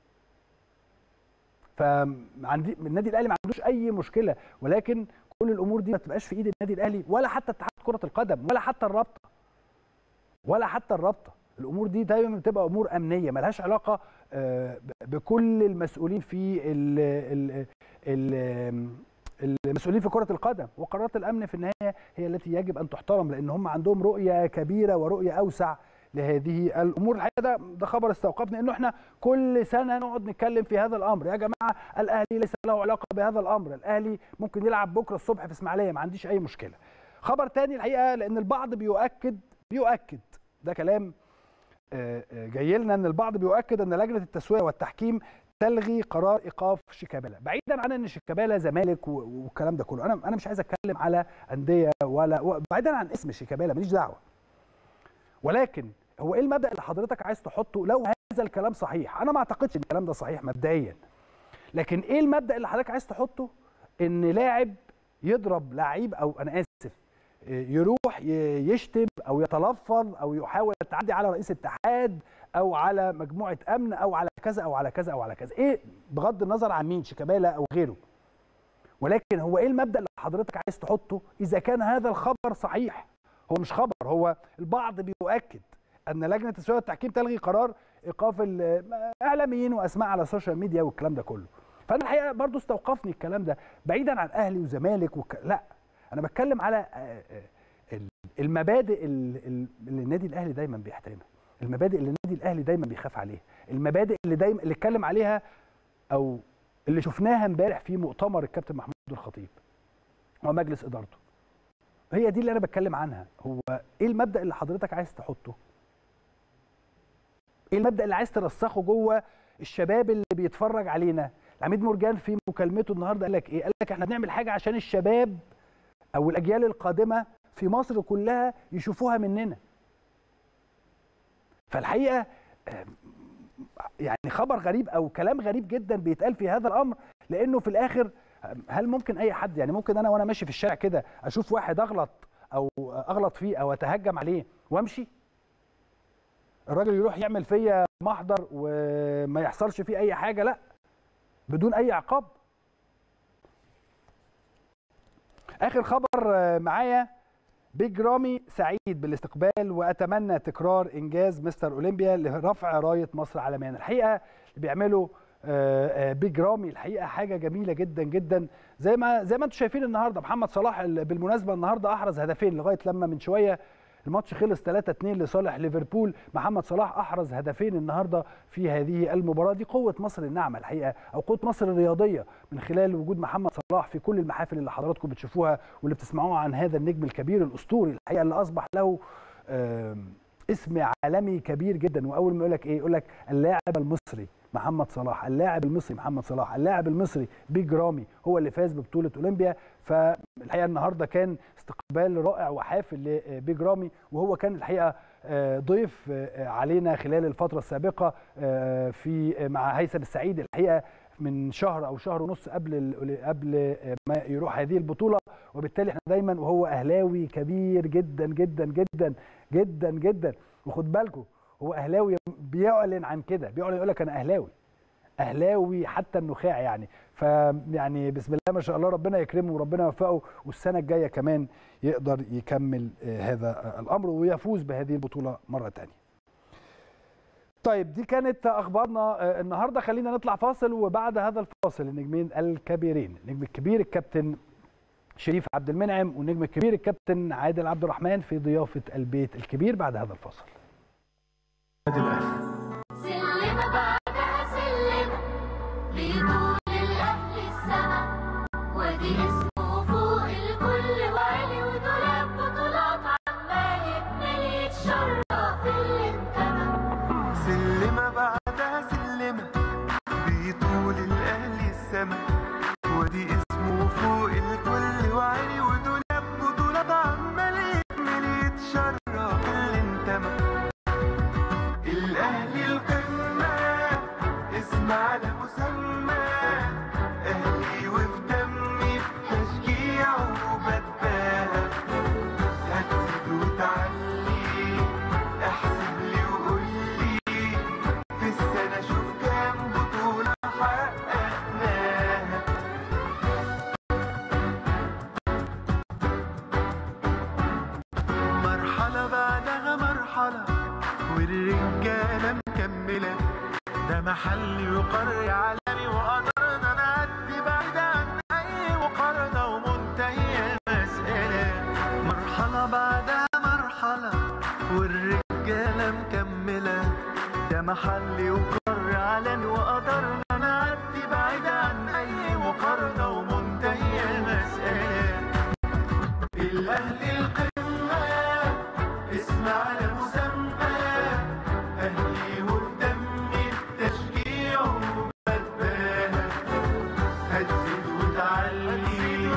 فعندي النادي الاهلي ما عندوش اي مشكله ولكن كل الامور دي ما تبقاش في ايد النادي الاهلي ولا حتى اتحاد كره القدم ولا حتى الرابطه ولا حتى الرابطه الامور دي دايما بتبقى امور امنيه ملهاش علاقه بكل المسؤولين في ال ال ال المسؤولين في كره القدم وقرارات الامن في النهايه هي التي يجب ان تحترم لان هم عندهم رؤيه كبيره ورؤيه اوسع لهذه الامور الحقيقه ده ده خبر استوقفني انه احنا كل سنه نقعد نتكلم في هذا الامر يا جماعه الاهلي ليس له علاقه بهذا الامر الاهلي ممكن يلعب بكره الصبح في اسماعيليه ما عنديش اي مشكله خبر تاني الحقيقه لان البعض بيؤكد بيؤكد ده كلام جاي لنا ان البعض بيؤكد ان لجنه التسويه والتحكيم تلغي قرار ايقاف شيكابالا بعيدا عن ان شيكابالا زمالك والكلام ده كله انا انا مش عايز اتكلم على انديه ولا بعيدا عن اسم شيكابالا ماليش دعوه ولكن هو ايه المبدا اللي حضرتك عايز تحطه لو هذا الكلام صحيح انا ما اعتقدش ان الكلام ده صحيح مبدئيا لكن ايه المبدا اللي حضرتك عايز تحطه ان لاعب يضرب لعيب او انا اسف يروح يشتم او يتلفظ او يحاول التعدي على رئيس اتحاد او على مجموعه امن او على كذا او على كذا او على كذا ايه بغض النظر عن مين شيكابالا او غيره ولكن هو ايه المبدا اللي حضرتك عايز تحطه اذا كان هذا الخبر صحيح هو مش خبر هو البعض بيؤكد ان لجنه التسويه والتحكيم تلغي قرار ايقاف الاعلاميين واسماء على السوشيال ميديا والكلام ده كله فانا الحقيقه برضو استوقفني الكلام ده بعيدا عن اهلي وزمالك وك... لا انا بتكلم على المبادئ اللي النادي الاهلي دايما بيحترمها المبادئ اللي النادي الاهلي دايما بيخاف عليها المبادئ اللي دايما اللي اتكلم عليها او اللي شفناها امبارح في مؤتمر الكابتن محمود الخطيب ومجلس ادارته هي دي اللي انا بتكلم عنها هو ايه المبدا اللي حضرتك عايز تحطه ايه المبدا اللي عايز ترسخه جوه الشباب اللي بيتفرج علينا العميد مرجان في مكالمته النهارده قال لك ايه قال لك احنا بنعمل حاجه عشان الشباب او الاجيال القادمه في مصر كلها يشوفوها مننا فالحقيقه يعني خبر غريب او كلام غريب جدا بيتقال في هذا الامر لانه في الاخر هل ممكن اي حد يعني ممكن انا وانا ماشي في الشارع كده اشوف واحد اغلط او اغلط فيه او اتهجم عليه وامشي الراجل يروح يعمل فيا محضر وما يحصلش فيه اي حاجه لا بدون اي عقاب اخر خبر معايا بيج رامي سعيد بالاستقبال واتمنى تكرار انجاز مستر اولمبيا لرفع رايه مصر عالميا الحقيقه اللي بيعمله بيج رامي الحقيقه حاجه جميله جدا جدا زي ما زي ما انتم شايفين النهارده محمد صلاح بالمناسبه النهارده احرز هدفين لغايه لما من شويه الماتش خلص 3 2 لصالح ليفربول محمد صلاح احرز هدفين النهارده في هذه المباراه دي قوه مصر الناعمه الحقيقه او قوه مصر الرياضيه من خلال وجود محمد صلاح في كل المحافل اللي حضراتكم بتشوفوها واللي بتسمعوها عن هذا النجم الكبير الاسطوري الحقيقه اللي اصبح له اسم عالمي كبير جدا واول ما يقول لك ايه يقول لك اللاعب المصري محمد صلاح اللاعب المصري محمد صلاح اللاعب المصري بيج رامي هو اللي فاز ببطوله اولمبيا فالحقيقه النهارده كان استقبال رائع وحافل لبيج رامي وهو كان الحقيقه ضيف علينا خلال الفتره السابقه في مع هيثم السعيد الحقيقه من شهر او شهر ونص قبل قبل ما يروح هذه البطوله وبالتالي احنا دايما وهو اهلاوي كبير جدا جدا جدا جدا جدا وخد بالكم هو اهلاوي بيعلن عن كده بيعلن يقول لك انا اهلاوي اهلاوي حتى النخاع يعني فيعني بسم الله ما شاء الله ربنا يكرمه وربنا يوفقه والسنه الجايه كمان يقدر يكمل هذا الامر ويفوز بهذه البطوله مره ثانيه طيب دي كانت اخبارنا النهارده خلينا نطلع فاصل وبعد هذا الفاصل النجمين الكبيرين النجم الكبير الكابتن شريف عبد المنعم والنجم الكبير الكابتن عادل عبد الرحمن في ضيافه البيت الكبير بعد هذا الفاصل سلم بعدها سلم بيقول الاهل السما ودي اسمه فوق الكل وعلي ودولاب بطولات عمال يتملي يتشرف اللي انتمى سلمة بعدها سلمة بيطول الأهل السما ودي اسمه فوق الكل وعلي ودولاب بطولات عمال يتملي يتشرف اللي انتمى الأهلي القمة اسم على مسمى أهلي وفي دمي تشجيع وبتباهى هتزيد وتعلي احسب لي وقول لي في السنة شوف كام بطولة حققناها مرحلة بعدها مرحلة والرجالة مكملة ده محل يقر عالمي وقدرنا نعدي بعيد عن أي مقارنة ومنتهية المسألة مرحلة بعدها مرحلة والرجالة مكملة ده محل يقر علن وقدرنا نعدي بعيد عن أي مقارنة ومنتهية المسألة الأهلي القمة اسم على مسمى أهلي وفي دمي التشجيع وبتباهى هتزيد وتعلي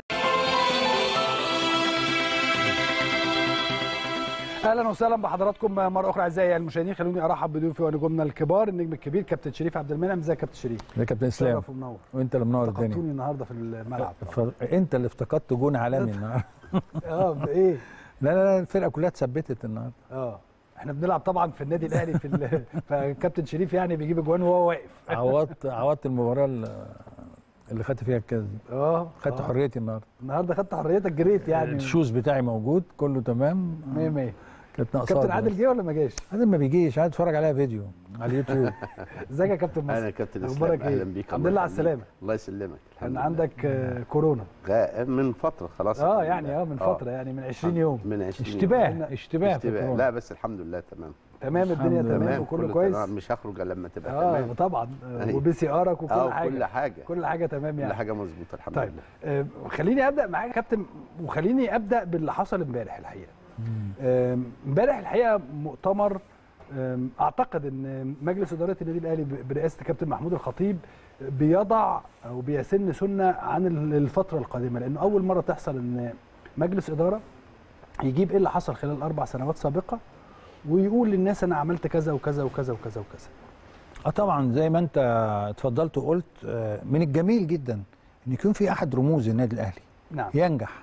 اهلا وسهلا بحضراتكم مره اخرى اعزائي المشاهدين خلوني ارحب بضيوفي ونجومنا الكبار النجم الكبير كابتن شريف عبد المنعم ازيك يا كابتن شريف يا كابتن اسلام شرف ومنور وانت اللي منور افتقدتوني الدنيا النهارده في الملعب ف... انت اللي افتقدت جون عالمي النهارده اه بايه لا لا لا الفرقه كلها اتثبتت النهارده اه احنا بنلعب طبعا في النادي الاهلي في ال... فكابتن شريف يعني بيجيب اجوان وهو واقف عوضت عوضت المباراه اللي- اللي خدت فيها الكاس دي اه خدت آه. حريتي النهارده النهارده خدت حريتك جريت يعني الشوز بتاعي موجود كله تمام 100 100 كانت ناقصه كابتن عادل جه ولا ما جاش؟ عادل ما بيجيش قاعد اتفرج عليها فيديو على اليوتيوب ازيك يا كابتن مصر؟ اهلا كابتن اسلام اخبارك اهلا ايه؟ بيك الحمد الله لله على يخليك. السلامه الله يسلمك الحمد كان لله. عندك آه، كورونا غا- من فتره خلاص اه الحمد يعني لله. اه من فتره يعني من 20 يوم من 20 يوم. اشتباه اشتباه في اشتباه الكورونا. لا بس الحمد لله تمام تمام الدنيا الحمد لله. تمام وكله كله كويس تمام، مش هخرج الا لما تبقى اه تمام طبعا آه، أيوة. وبي سي ارك وكل اه حاجه كل حاجه كل حاجه تمام يعني كل حاجه مظبوطه الحمد طيب لله آه، خليني ابدا معاك يا كابتن وخليني ابدا باللي حصل امبارح الحقيقه آم، امبارح الحقيقه مؤتمر آم، اعتقد ان مجلس اداره النادي الاهلي ب- برئاسه الكابتن محمود الخطيب بيضع او بيسن سنه عن ال- الفتره القادمه لانه اول مره تحصل ان مجلس اداره يجيب ايه اللي حصل خلال اربع سنوات سابقه ويقول للناس انا عملت كذا وكذا وكذا وكذا وكذا اه طبعا زي ما انت اتفضلت وقلت آه، من الجميل جدا ان يكون في احد رموز النادي الاهلي نعم ينجح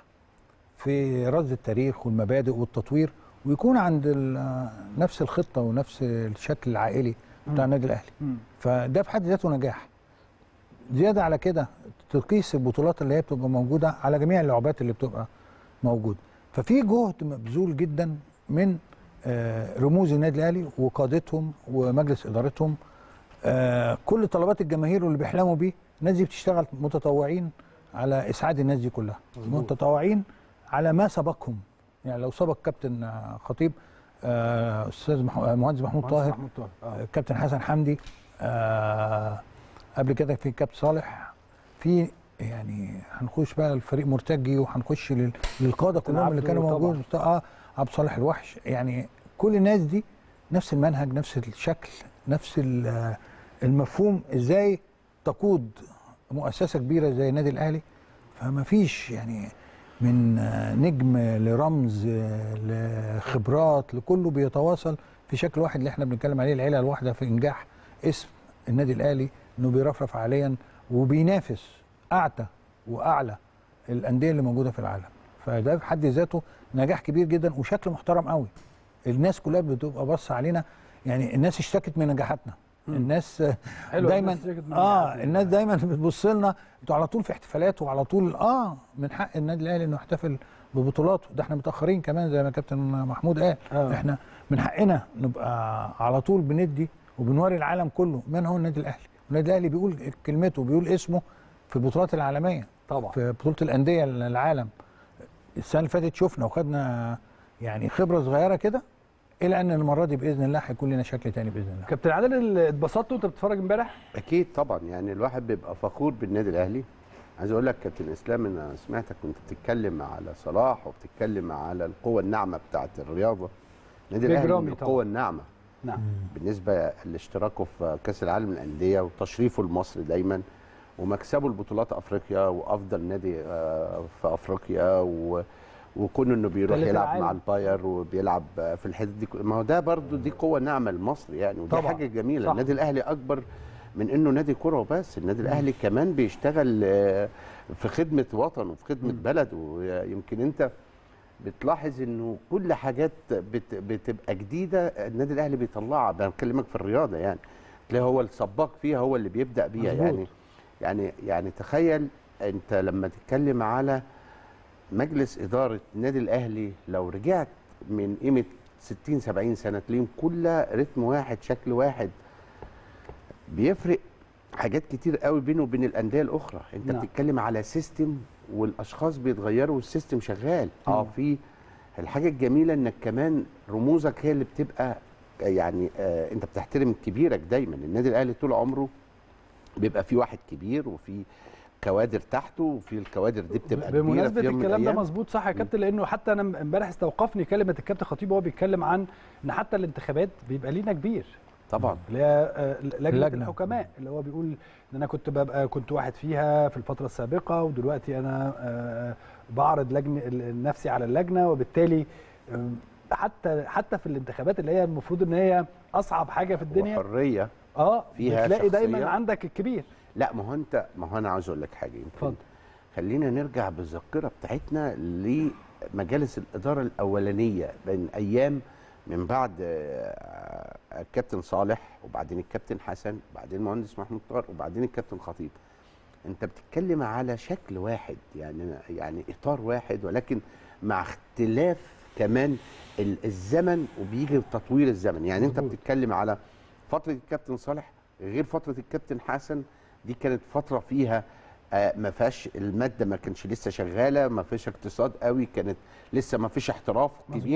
في رصد التاريخ والمبادئ والتطوير ويكون عند ال- آه، نفس الخطه ونفس الشكل العائلي بتاع النادي الاهلي مم. فده في حد ذاته نجاح زياده على كده تقيس البطولات اللي هي بتبقى موجوده على جميع اللعبات اللي بتبقى موجوده ففي جهد مبذول جدا من آه، رموز النادي الاهلي وقادتهم ومجلس ادارتهم آه، كل طلبات الجماهير واللي بيحلموا بيه الناس دي بتشتغل متطوعين على اسعاد الناس دي كلها متطوعين على ما سبقهم يعني لو سبق كابتن آه، خطيب آه، استاذ مح- آه، مهندس محمود مهندس طاهر محمود طاهر آه. آه، كابتن حسن حمدي آه، قبل كده في كابتن صالح في يعني هنخش بقى الفريق مرتجي وهنخش لل- للقاده كلهم اللي عبده كانوا طبعاً. موجودين اه عبد صالح الوحش يعني كل الناس دي نفس المنهج نفس الشكل نفس ال- آه، المفهوم ازاي تقود مؤسسه كبيره زي النادي الاهلي فما فيش يعني من آه، نجم لرمز آه، لخبرات لكله بيتواصل في شكل واحد اللي احنا بنتكلم عليه العيله الواحده في انجاح اسم النادي الاهلي انه بيرفرف حاليا وبينافس اعتى واعلى الانديه اللي موجوده في العالم فده في حد ذاته نجاح كبير جدا وشكل محترم قوي الناس كلها بتبقى بص علينا يعني الناس اشتكت من نجاحاتنا الناس آه، حلو دايما الناس اشتكت من اه نجاحاتنا. الناس دايما بتبص لنا انتوا على طول في احتفالات وعلى طول اه من حق النادي الاهلي انه يحتفل ببطولاته ده احنا متاخرين كمان زي ما كابتن محمود قال آه. احنا من حقنا نبقى على طول بندي وبنوري العالم كله من هو النادي الاهلي النادي الاهلي بيقول كلمته بيقول اسمه في البطولات العالميه طبعا في بطوله الانديه العالم السنه اللي فاتت شفنا وخدنا يعني خبره صغيره كده الى ان المره دي باذن الله هيكون لنا شكل تاني باذن الله كابتن عادل ال- اتبسطت وانت بتتفرج امبارح اكيد طبعا يعني الواحد بيبقى فخور بالنادي الاهلي عايز اقول لك كابتن اسلام انا سمعتك كنت بتتكلم على صلاح وبتتكلم على القوه النعمه بتاعه الرياضه النادي الاهلي بجرامي من طبعاً. القوه الناعمه نعم بالنسبه لاشتراكه في كاس العالم للانديه وتشريفه لمصر دايما ومكسبه لبطولات افريقيا وافضل نادي آه، في افريقيا و وكونه انه بيروح تالت يلعب العالم. مع الباير وبيلعب آه، في الحته دي ما هو ده برضو دي قوه ناعمه لمصر يعني ودي طبعاً. حاجه جميله صح. النادي الاهلي اكبر من انه نادي كره وبس النادي الاهلي كمان بيشتغل آه، في خدمه وطنه وفي خدمه بلده يمكن انت بتلاحظ انه كل حاجات بت بتبقى جديده النادي الاهلي بيطلعها بكلمك في الرياضه يعني تلاقي هو السباق فيها هو اللي بيبدا بيها مظبوط. يعني يعني يعني تخيل انت لما تتكلم على مجلس اداره النادي الاهلي لو رجعت من قيمه 60 70 سنه تلاقيهم كلها رتم واحد شكل واحد بيفرق حاجات كتير قوي بينه وبين الانديه الاخرى انت نعم. نعم. بتتكلم على سيستم والاشخاص بيتغيروا والسيستم شغال اه في الحاجه الجميله انك كمان رموزك هي اللي بتبقى يعني آه انت بتحترم كبيرك دايما النادي الاهلي طول عمره بيبقى في واحد كبير وفي كوادر تحته وفي الكوادر دي بتبقى كبيره بمناسبه في يوم من الكلام ده الأيام. مظبوط صح يا كابتن لانه حتى انا امبارح استوقفني كلمه الكابتن خطيب وهو بيتكلم عن ان حتى الانتخابات بيبقى لينا كبير طبعا اللي هي آه، لجنه اللجنة. الحكماء اللي هو بيقول ان انا كنت ببقى كنت واحد فيها في الفتره السابقه ودلوقتي انا آه، بعرض لجنه ال- نفسي على اللجنه وبالتالي آه، حتى حتى في الانتخابات اللي هي المفروض ان هي اصعب حاجه في الدنيا وحريه اه فيها بتلاقي دايما شخصية. عندك الكبير لا ما هو انت ما هو انا عاوز اقول لك حاجه يمكن اتفضل. خلينا نرجع بالذاكره بتاعتنا لمجالس الاداره الاولانيه بين ايام من بعد آه، الكابتن صالح وبعدين الكابتن حسن وبعدين المهندس محمود طارق وبعدين الكابتن خطيب انت بتتكلم على شكل واحد يعني يعني اطار واحد ولكن مع اختلاف كمان ال- الزمن وبيجي تطوير الزمن يعني انت مظبوط. بتتكلم على فتره الكابتن صالح غير فتره الكابتن حسن دي كانت فتره فيها آه، ما فيهاش الماده ما كانش لسه شغاله ما فيش اقتصاد قوي كانت لسه ما فيش احتراف كبير مظبوط.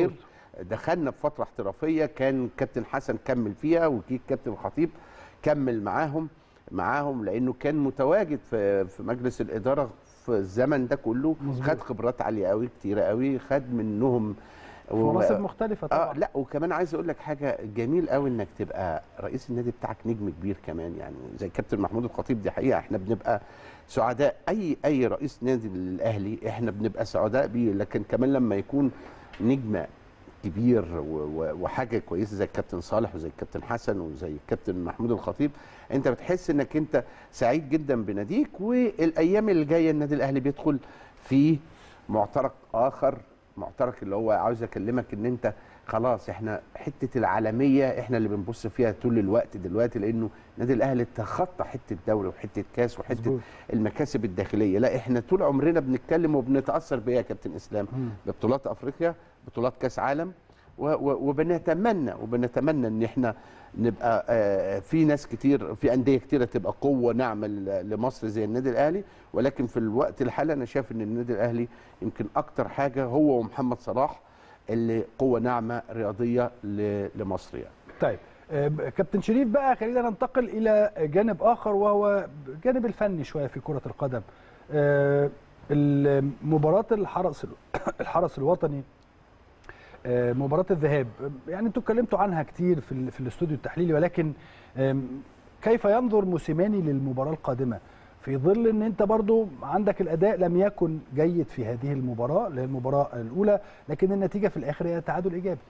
دخلنا في فتره احترافيه كان كابتن حسن كمل فيها وكيك كابتن الخطيب كمل معاهم معاهم لانه كان متواجد في في مجلس الاداره في الزمن ده كله مظبوط. خد خبرات عاليه قوي كتيره قوي خد منهم في مناصب مختلفه طبعا اه لا وكمان عايز اقول لك حاجه جميل قوي انك تبقى رئيس النادي بتاعك نجم كبير كمان يعني زي كابتن محمود الخطيب دي حقيقه احنا بنبقى سعداء اي اي رئيس نادي للاهلي احنا بنبقى سعداء بيه لكن كمان لما يكون نجم كبير و- و- وحاجه كويسه زي الكابتن صالح وزي الكابتن حسن وزي الكابتن محمود الخطيب انت بتحس انك انت سعيد جدا بناديك والايام اللي جايه النادي الاهلي بيدخل في معترك اخر معترك اللي هو عاوز اكلمك ان انت خلاص احنا حته العالميه احنا اللي بنبص فيها طول الوقت دلوقتي لانه النادي الاهلي تخطى حته دوري وحته كاس وحته مظبوط. المكاسب الداخليه لا احنا طول عمرنا بنتكلم وبنتاثر بيها يا كابتن اسلام ببطولات افريقيا بطولات كاس عالم و- و- وبنتمنى وبنتمنى ان احنا نبقى آه، في ناس كتير في انديه كتيره تبقى قوه ناعمه ل- لمصر زي النادي الاهلي ولكن في الوقت الحالي انا شايف ان النادي الاهلي يمكن اكتر حاجه هو ومحمد صلاح اللي قوه ناعمه رياضيه ل- لمصر يعني طيب آه، كابتن شريف بقى خلينا ننتقل الى جانب اخر وهو الجانب الفني شويه في كره القدم آه، مباراه الحرس الحرس الوطني آه، مباراه الذهاب يعني انتوا اتكلمتوا عنها كتير في ال- في الاستوديو التحليلي ولكن آم، كيف ينظر موسيماني للمباراه القادمه في ظل ان انت برضو عندك الاداء لم يكن جيد في هذه المباراه اللي هي المباراه الاولى لكن النتيجه في الاخر هي تعادل ايجابي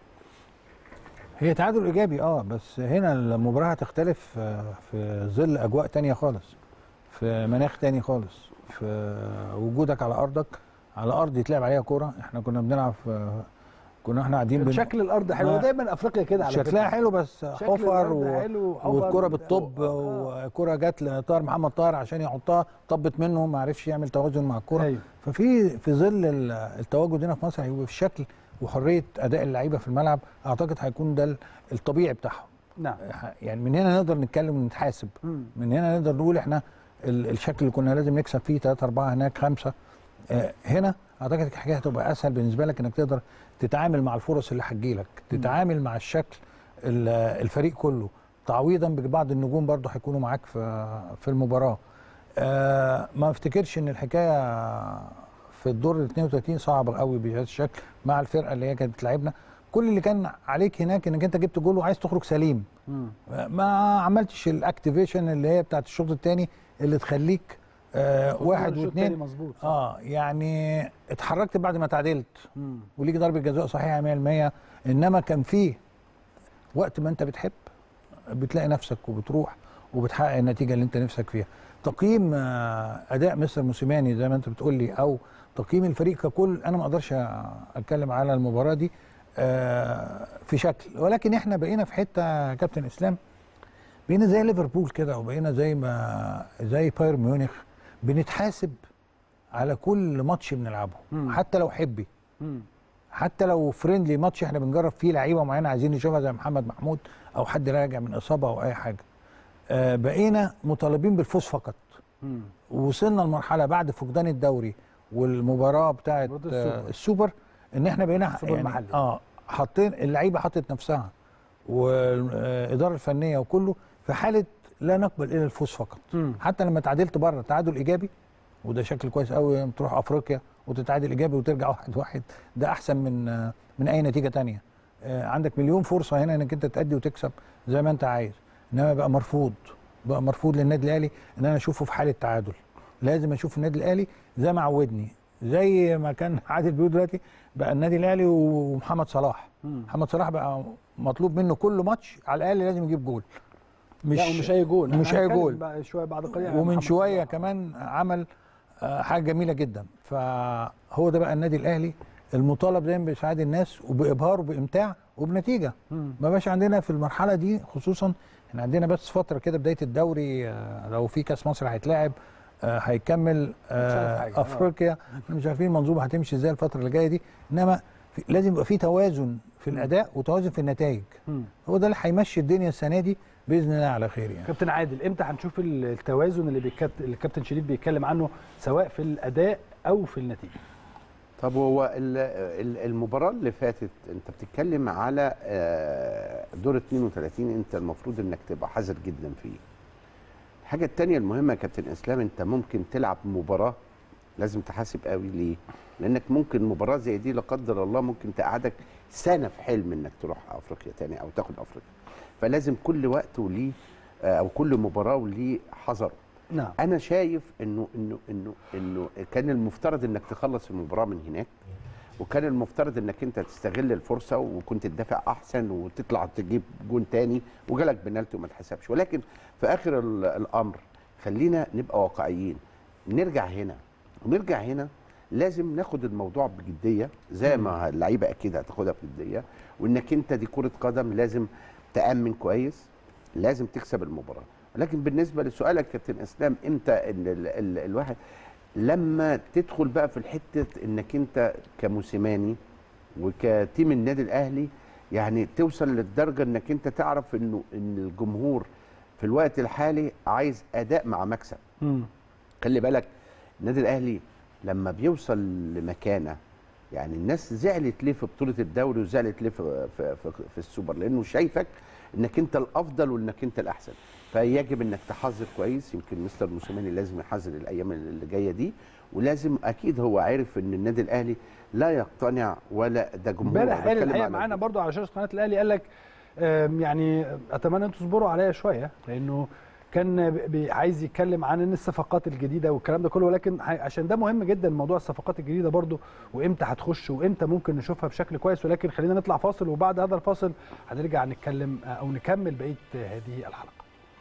هي تعادل ايجابي اه بس هنا المباراه هتختلف آه، في ظل اجواء تانية خالص في مناخ تاني خالص في وجودك على ارضك على ارض يتلعب عليها كوره احنا كنا بنلعب في كنا احنا قاعدين بن- شكل الارض حلو ما- دايما افريقيا كده على شكلها فكرة. حلو بس شكل حفر الأرض و... حلو وحفر والكرة وبتاع. بالطب وكرة جت لطاهر محمد طاهر عشان يحطها طبت منه ما عرفش يعمل توازن مع الكرة أيوة. ففي في ظل ال- التواجد هنا في مصر هيبقى في شكل وحرية أداء اللعيبة في الملعب أعتقد هيكون ده ال- الطبيعي بتاعهم نعم يعني من هنا نقدر نتكلم ونتحاسب مم. من هنا نقدر نقول احنا ال- الشكل اللي كنا لازم نكسب فيه 3 4 هناك خمسة آه، هنا اعتقد الحكايه هتبقى اسهل بالنسبه لك انك تقدر تتعامل مع الفرص اللي هتجيلك تتعامل مع الشكل ال- الفريق كله تعويضا ببعض النجوم برضه هيكونوا معاك في في المباراه آه، ما افتكرش ان الحكايه في الدور ال 32 صعبه قوي بهذا الشكل مع الفرقه اللي هي كانت بتلعبنا كل اللي كان عليك هناك انك انت جبت جول وعايز تخرج سليم مم. ما عملتش الاكتيفيشن اللي هي بتاعت الشوط الثاني اللي تخليك آه واحد الشوط التاني واثنين مظبوط صح. اه يعني اتحركت بعد ما تعادلت مم. وليك ضربه جزاء صحيحه 100% انما كان فيه وقت ما انت بتحب بتلاقي نفسك وبتروح وبتحقق النتيجه اللي انت نفسك فيها تقييم آه، اداء مستر موسيماني زي ما انت بتقول لي او تقييم الفريق ككل انا ما اقدرش اتكلم على المباراه دي آه، في شكل ولكن احنا بقينا في حته يا كابتن اسلام بقينا زي ليفربول كده وبقينا زي ما زي بايرن ميونخ بنتحاسب على كل ماتش بنلعبه مم. حتى لو حبي مم. حتى لو فريندلي ماتش احنا بنجرب فيه لعيبه معينه عايزين نشوفها زي محمد محمود او حد راجع من اصابه او اي حاجه آه بقينا مطالبين بالفوز فقط مم. وصلنا لمرحله بعد فقدان الدوري والمباراه بتاعه مباراة آه السوبر. السوبر ان احنا بقينا السوبر المحلي. اه حاطين اللعيبه حطت نفسها والاداره الفنيه وكله في حاله لا نقبل الا الفوز فقط مم. حتى لما تعادلت بره تعادل ايجابي وده شكل كويس قوي لما تروح افريقيا وتتعادل ايجابي وترجع واحد واحد ده احسن من آه، من اي نتيجه تانية آه، عندك مليون فرصه هنا انك انت تأدي وتكسب زي ما انت عايز انما بقى مرفوض بقى مرفوض للنادي الاهلي ان انا اشوفه في حاله تعادل لازم اشوف النادي الاهلي زي ما عودني زي ما كان عادل بيقول دلوقتي بقى النادي الاهلي ومحمد صلاح مم. محمد صلاح بقى مطلوب منه كل ماتش على الاقل لازم يجيب جول لا ومش اي جول مش أنا أي هتكلم جول. بقى شويه بعد قليل عن ومن محمد شويه صلاح. كمان عمل آه، حاجه جميله جدا فهو ده بقى النادي الاهلي المطالب دايما باسعاد الناس وبابهار وبامتاع وبنتيجه مم. ما بقاش عندنا في المرحله دي خصوصا احنا عندنا بس فتره كده بدايه الدوري آه، لو في كاس مصر هيتلعب آه، هيكمل آه، حاجة، آه. افريقيا احنا مش عارفين المنظومه هتمشي ازاي الفتره اللي جايه دي انما في لازم يبقى في توازن في الاداء وتوازن في النتائج مم. هو ده اللي هيمشي الدنيا السنه دي باذن الله على خير يعني كابتن عادل امتى هنشوف التوازن اللي بيكت... اللي الكابتن شريف بيتكلم عنه سواء في الاداء او في النتيجه طب هو ال- ال- المباراة اللي فاتت انت بتتكلم على آه، دور 32 انت المفروض انك تبقى حذر جدا فيه. الحاجة التانية المهمة يا كابتن اسلام انت ممكن تلعب مباراة لازم تحاسب قوي ليه؟ لانك ممكن مباراة زي دي لا قدر الله ممكن تقعدك سنة في حلم انك تروح افريقيا تاني او تاخد افريقيا. فلازم كل وقت وليه آه، او كل مباراة وليه حذر. نعم انا شايف انه انه انه انه كان المفترض انك تخلص المباراه من هناك وكان المفترض انك انت تستغل الفرصه وكنت تدافع احسن وتطلع تجيب جون تاني وجالك بنالتي وما اتحسبش ولكن في اخر ال- الامر خلينا نبقى واقعيين نرجع هنا ونرجع هنا لازم ناخد الموضوع بجديه زي ما اللعيبه اكيد هتاخدها بجديه وانك انت دي كره قدم لازم تامن كويس لازم تكسب المباراه لكن بالنسبه لسؤالك كابتن اسلام امتى ان ال ال الواحد لما تدخل بقى في الحته انك انت كموسيماني وكتيم النادي الاهلي يعني توصل للدرجه انك انت تعرف انه ان الجمهور في الوقت الحالي عايز اداء مع مكسب مم. خلي بالك النادي الاهلي لما بيوصل لمكانه يعني الناس زعلت ليه في بطوله الدوري وزعلت ليه في في, في, في السوبر لانه شايفك انك انت الافضل وانك انت الاحسن فيجب انك تحذر كويس يمكن مستر موسيماني لازم يحذر الايام اللي جايه دي ولازم اكيد هو عارف ان النادي الاهلي لا يقتنع ولا ده جمهور امبارح أنا قال بتكلم الحقيقه على معانا برضو على شاشه قناه الاهلي قال لك آم، يعني اتمنى ان تصبروا عليا شويه لانه كان بي- عايز يتكلم عن ان الصفقات الجديده والكلام ده كله ولكن ح- عشان ده مهم جدا موضوع الصفقات الجديده برضو وامتى هتخش وامتى ممكن نشوفها بشكل كويس ولكن خلينا نطلع فاصل وبعد هذا الفاصل هنرجع نتكلم آه، او نكمل بقيه هذه الحلقه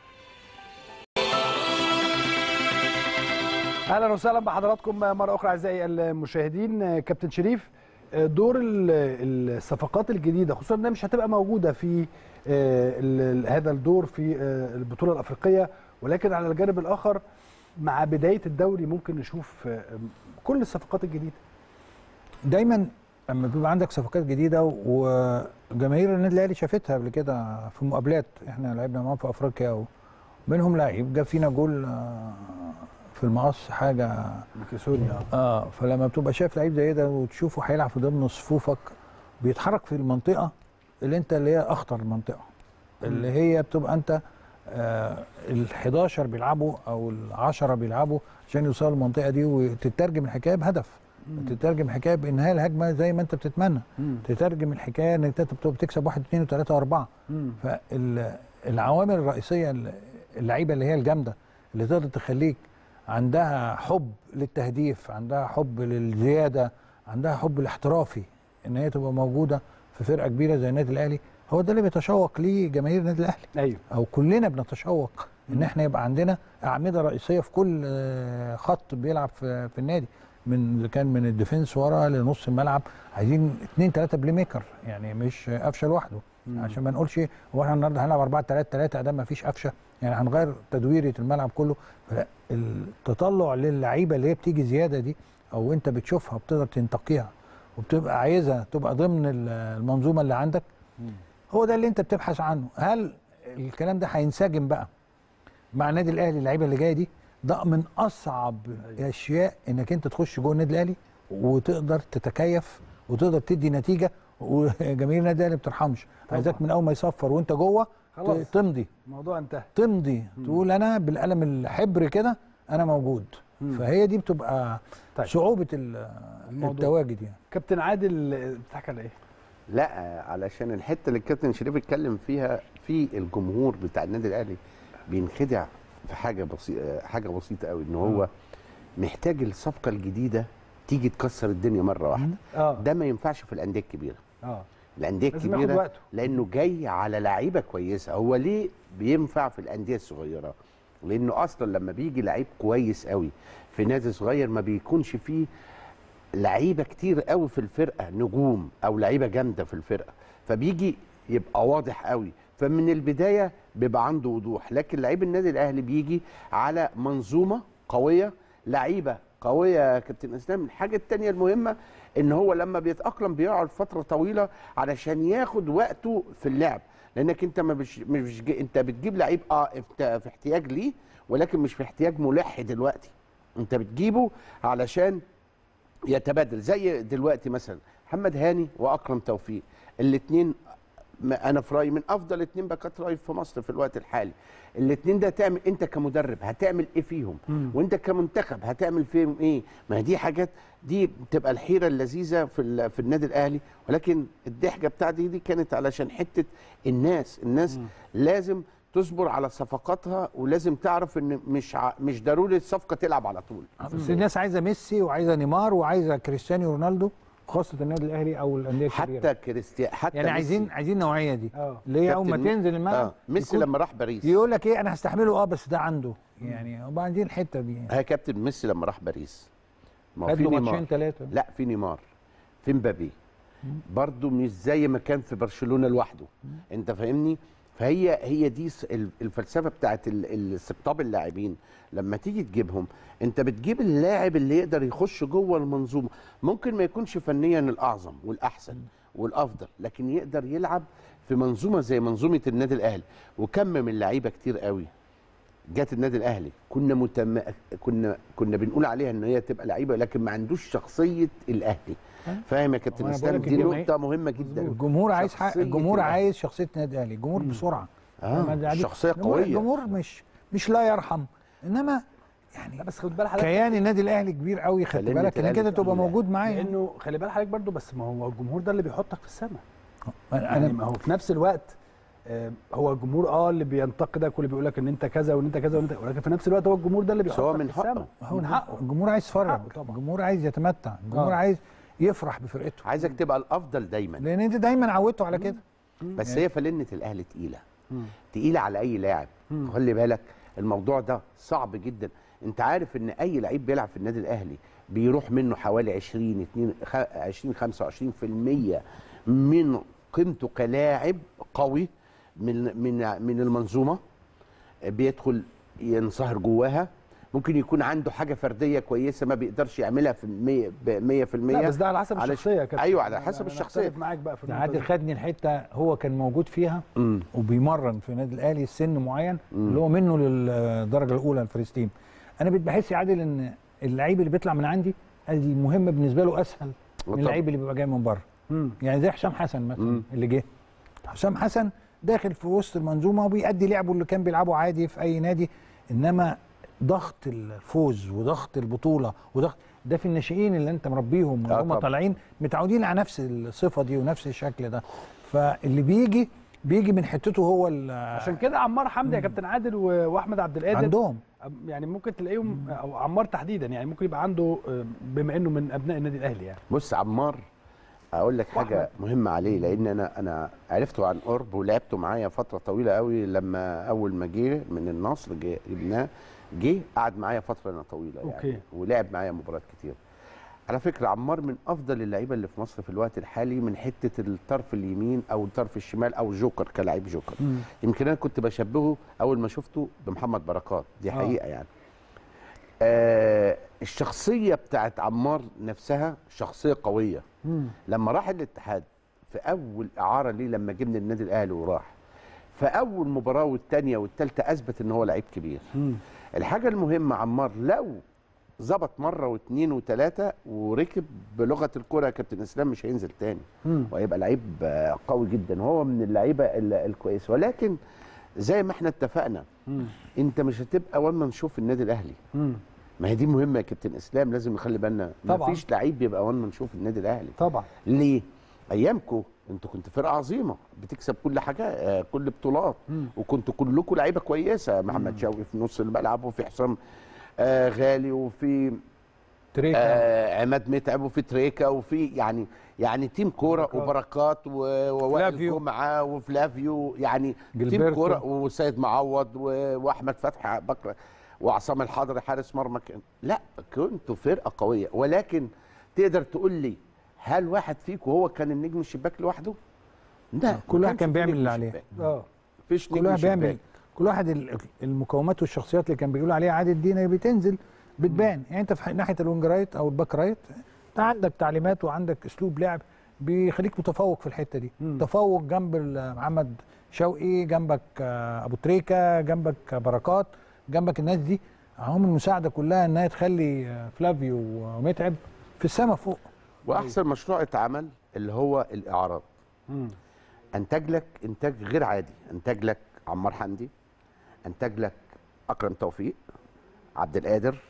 اهلا وسهلا بحضراتكم مره اخرى اعزائي المشاهدين كابتن شريف دور ال- الصفقات الجديده خصوصا انها مش هتبقى موجوده في آه، ال- ال- هذا الدور في آه، البطوله الافريقيه ولكن على الجانب الاخر مع بدايه الدوري ممكن نشوف آه، كل الصفقات الجديده دايما لما بيبقى عندك صفقات جديده وجماهير النادي الاهلي شافتها قبل كده في مقابلات احنا لعبنا معاهم في افريقيا ومنهم لعيب جاب فينا جول آه، في المقص حاجه سوريا اه فلما بتبقى شايف لعيب زي ده وتشوفه هيلعب في ضمن صفوفك بيتحرك في المنطقه اللي انت اللي هي اخطر منطقه اللي هي بتبقى انت آه ال 11 بيلعبوا او ال 10 بيلعبوا عشان يوصلوا المنطقه دي وتترجم الحكايه بهدف تترجم الحكايه بانهاء الهجمه زي ما انت بتتمنى تترجم الحكايه انك انت بتبقى بتكسب واحد اثنين وثلاثه واربعه فالعوامل الرئيسيه اللعيبه اللي هي الجامده اللي تقدر تخليك عندها حب للتهديف عندها حب للزياده عندها حب الاحترافي ان هي تبقى موجوده في فرقه كبيره زي النادي الاهلي هو ده اللي بيتشوق ليه جماهير النادي الاهلي ايوه او كلنا بنتشوق ان احنا يبقى عندنا اعمده رئيسيه في كل آه، خط بيلعب في, في النادي من إذا كان من الديفنس ورا لنص الملعب عايزين اثنين ثلاثه بلاي ميكر يعني مش قفشه لوحده مم. عشان ما نقولش هو احنا النهارده هنلعب 4 3 3 ده ما فيش قفشه يعني هنغير تدويره الملعب كله التطلع للعيبه اللي هي بتيجي زياده دي او انت بتشوفها بتقدر تنتقيها وبتبقى عايزها تبقى ضمن ال- المنظومه اللي عندك هو ده اللي انت بتبحث عنه هل الكلام ده هينسجم بقى مع النادي الاهلي اللعيبه اللي جايه دي ده من اصعب الاشياء انك انت تخش جوه النادي الاهلي وتقدر تتكيف وتقدر تدي نتيجه وجماهير النادي الاهلي ما بترحمش عايزاك من اول ما يصفر وانت جوه خلاص. ت- تمضي الموضوع انتهى تمضي تقول انا بالقلم الحبر كده انا موجود فهي دي بتبقى طيب. صعوبه ال- الموضوع. التواجد يعني كابتن عادل بتحكي على ايه؟ لا علشان الحته اللي الكابتن شريف اتكلم فيها في الجمهور بتاع النادي الاهلي بينخدع في حاجه بسيطه حاجه بسيطه قوي ان هو محتاج الصفقه الجديده تيجي تكسر الدنيا مره واحده اه ده ما ينفعش في الانديه الكبيره اه الانديه لازم ياخد الكبيره وقته. لانه جاي على لعيبه كويسه هو ليه بينفع في الانديه الصغيره لانه اصلا لما بيجي لعيب كويس قوي في نادي صغير ما بيكونش فيه لعيبه كتير قوي في الفرقه نجوم او لعيبه جامده في الفرقه فبيجي يبقى واضح قوي فمن البدايه بيبقى عنده وضوح لكن لعيب النادي الاهلي بيجي على منظومه قويه لعيبه قويه يا كابتن اسلام الحاجه الثانيه المهمه ان هو لما بيتاقلم بيقعد فتره طويله علشان ياخد وقته في اللعب لانك انت ما مش مش ج- انت بتجيب لعيب اه انت في احتياج ليه ولكن مش في احتياج ملح دلوقتي انت بتجيبه علشان يتبادل زي دلوقتي مثلا محمد هاني واكرم توفيق الاثنين انا في رايي من افضل اثنين باكات رايت في مصر في الوقت الحالي الاثنين ده تعمل انت كمدرب هتعمل ايه فيهم مم. وانت كمنتخب هتعمل فيهم ايه ما هي دي حاجات دي بتبقى الحيره اللذيذه في ال- في النادي الاهلي ولكن الضحكه بتاعتي دي كانت علشان حته الناس الناس لازم تصبر على صفقاتها ولازم تعرف ان مش ع... مش ضروري الصفقه تلعب على طول بس الناس عايزه ميسي وعايزه نيمار وعايزه كريستيانو رونالدو خاصه النادي الاهلي او الانديه الكبيره حتى كريستيان حتى يعني ميسي. عايزين عايزين النوعيه دي اه اللي هي اول ما كابتن مي- تنزل الملعب آه. ميسي يكون- لما راح باريس يقول لك ايه انا هستحمله اه بس ده عنده يعني وبعدين الحته دي ها كابتن ميسي لما راح باريس ما هو خد في له نيمار ماتشين ثلاثه لا في نيمار في مبابي برضه مش زي ما كان في برشلونه لوحده انت فاهمني فهي هي دي س- ال- الفلسفه بتاعت ال- الاستقطاب اللاعبين لما تيجي تجيبهم انت بتجيب اللاعب اللي يقدر يخش جوه المنظومه ممكن ما يكونش فنيا الاعظم والاحسن والافضل لكن يقدر يلعب في منظومه زي منظومه النادي الاهلي وكم من لعيبه كتير قوي جت النادي الاهلي كنا متم... كنا كنا بنقول عليها ان هي تبقى لعيبه لكن ما عندوش شخصيه الاهلي فاهم يا كابتن وأنا اسلام بقولك دي الجماهير- نقطه مهمه جدا الجمهور عايز حق شخصية الجمهور الأهلي. عايز شخصيه النادي الاهلي الجمهور بسرعه آه، ما ده عادي. شخصية الجمهور- قوية. الجمهور مش مش لا يرحم انما لا بس خد بال حضرتك كيان النادي الاهلي كبير قوي خدت كلمة بالك انك الأهلي كده تبقى تقيلة. موجود معايا لانه خلي بال حضرتك برضو بس ما هو الجمهور ده اللي بيحطك في السماء انا يعني ما هو في نفس الوقت آه، هو الجمهور اه اللي بينتقدك واللي بيقول لك ان انت كذا وان انت كذا وان انت ولكن في نفس الوقت هو الجمهور ده اللي بس هو بيحطك من في السماء حقه. من حقه الجمهور عايز يتفرج حقه طبعا. الجمهور عايز يتمتع الجمهور آه. عايز يفرح بفرقته عايزك تبقى الافضل دايما لان انت دايما عودته على كده بس هي فلنه الاهلي تقيله مم. تقيله على اي لاعب مم. خلي بالك الموضوع ده صعب جدا انت عارف ان اي لعيب بيلعب في النادي الاهلي بيروح منه حوالي 20 2 خ- 20 25% من قيمته كلاعب قوي من من من المنظومه بيدخل ينصهر جواها ممكن يكون عنده حاجه فرديه كويسه ما بيقدرش يعملها في 100 ب 100% لا بس ده على حسب على- الشخصيه يا كابتن ايوه على أنا- حسب أنا الشخصيه أختلف معاك بقى في ده النقطة عادل دي. خدني الحته هو كان موجود فيها امم وبيمرن في النادي الاهلي سن معين مم. اللي هو منه للدرجه الاولى الفريست تيم انا بقيت بحس يا عادل ان اللعيب اللي بيطلع من عندي المهم بالنسبه له اسهل من طبعا. اللعيب اللي بيبقى جاي من بره مم. يعني زي حسام حسن مثلا مم. اللي جه حسام حسن داخل في وسط المنظومه وبيأدي لعبه اللي كان بيلعبه عادي في اي نادي انما ضغط الفوز وضغط البطوله وضغط ده في الناشئين اللي انت مربيهم آه وهم طبعا. طالعين متعودين على نفس الصفه دي ونفس الشكل ده فاللي بيجي بيجي من حتته هو ال- عشان كده عمار حمدي يا كابتن عادل و- واحمد عبد القادر عندهم يعني ممكن تلاقيهم او عمار تحديدا يعني ممكن يبقى عنده آه، بما انه من ابناء النادي الاهلي يعني بص عمار اقول لك حاجه وأحمد. مهمه عليه لان انا انا عرفته عن قرب ولعبته معايا فتره طويله قوي لما اول ما جه من النصر جه جبناه جه قعد معايا فتره طويله يعني أوكي. ولعب معايا مباريات كتير على فكره عمار من افضل اللعيبه اللي في مصر في الوقت الحالي من حته الطرف اليمين او الطرف الشمال او جوكر كلاعب جوكر يمكن انا كنت بشبهه اول ما شفته بمحمد بركات دي آه. حقيقه يعني آه الشخصيه بتاعت عمار نفسها شخصيه قويه لما راح الاتحاد في اول اعاره ليه لما جه من النادي الاهلي وراح في اول مباراه والثانيه والثالثه اثبت ان هو لعيب كبير الحاجه المهمه عمار لو ظبط مره واثنين وثلاثه وركب بلغه الكره يا كابتن اسلام مش هينزل تاني وهيبقى لعيب آه، قوي جدا وهو من اللعيبه ال- الكويسه ولكن زي ما احنا اتفقنا انت مش هتبقى وان مان شوف النادي الاهلي ما هي دي مهمه يا كابتن اسلام لازم نخلي بالنا طبعاً. مفيش لعيب بيبقى وان مان شوف النادي الاهلي طبعا ليه؟ ايامكم انتوا كنتوا فرقه عظيمه بتكسب كل حاجه آه، كل بطولات وكنتوا كلكم لعيبه كويسه محمد شوقي في نص الملعب وفي حسام آه غالي وفي تريكا آه عماد متعب وفي تريكا وفي يعني يعني تيم كوره بركات. وبركات و- ووائل فلافيو. جمعه وفلافيو يعني تيم جilberto. كوره وسيد معوض و- واحمد فتحي بكر وعصام الحضري حارس مرمى كان- لا كنتوا فرقه قويه ولكن تقدر تقول لي هل واحد فيكم هو كان النجم الشباك لوحده؟ لا كل ما واحد كانش كان في بيعمل نجم اللي عليه. شباك. اه مفيش كل نجم واحد شباك بيعمل كل واحد ال- المقومات والشخصيات اللي كان بيقول عليها عادل دينا بتنزل بتبان يعني انت في ناحيه الوينج رايت او الباك رايت انت عندك تعليمات وعندك اسلوب لعب بيخليك متفوق في الحته دي مم. تفوق جنب ال- محمد شوقي جنبك آه، ابو تريكه جنبك بركات جنبك الناس دي عوامل المساعده كلها انها تخلي آه، فلافيو ومتعب في السماء فوق واحسن مشروع اتعمل اللي هو الاعراض مم. انتج لك انتاج غير عادي انتج لك عمار حمدي انتج لك اكرم توفيق عبد القادر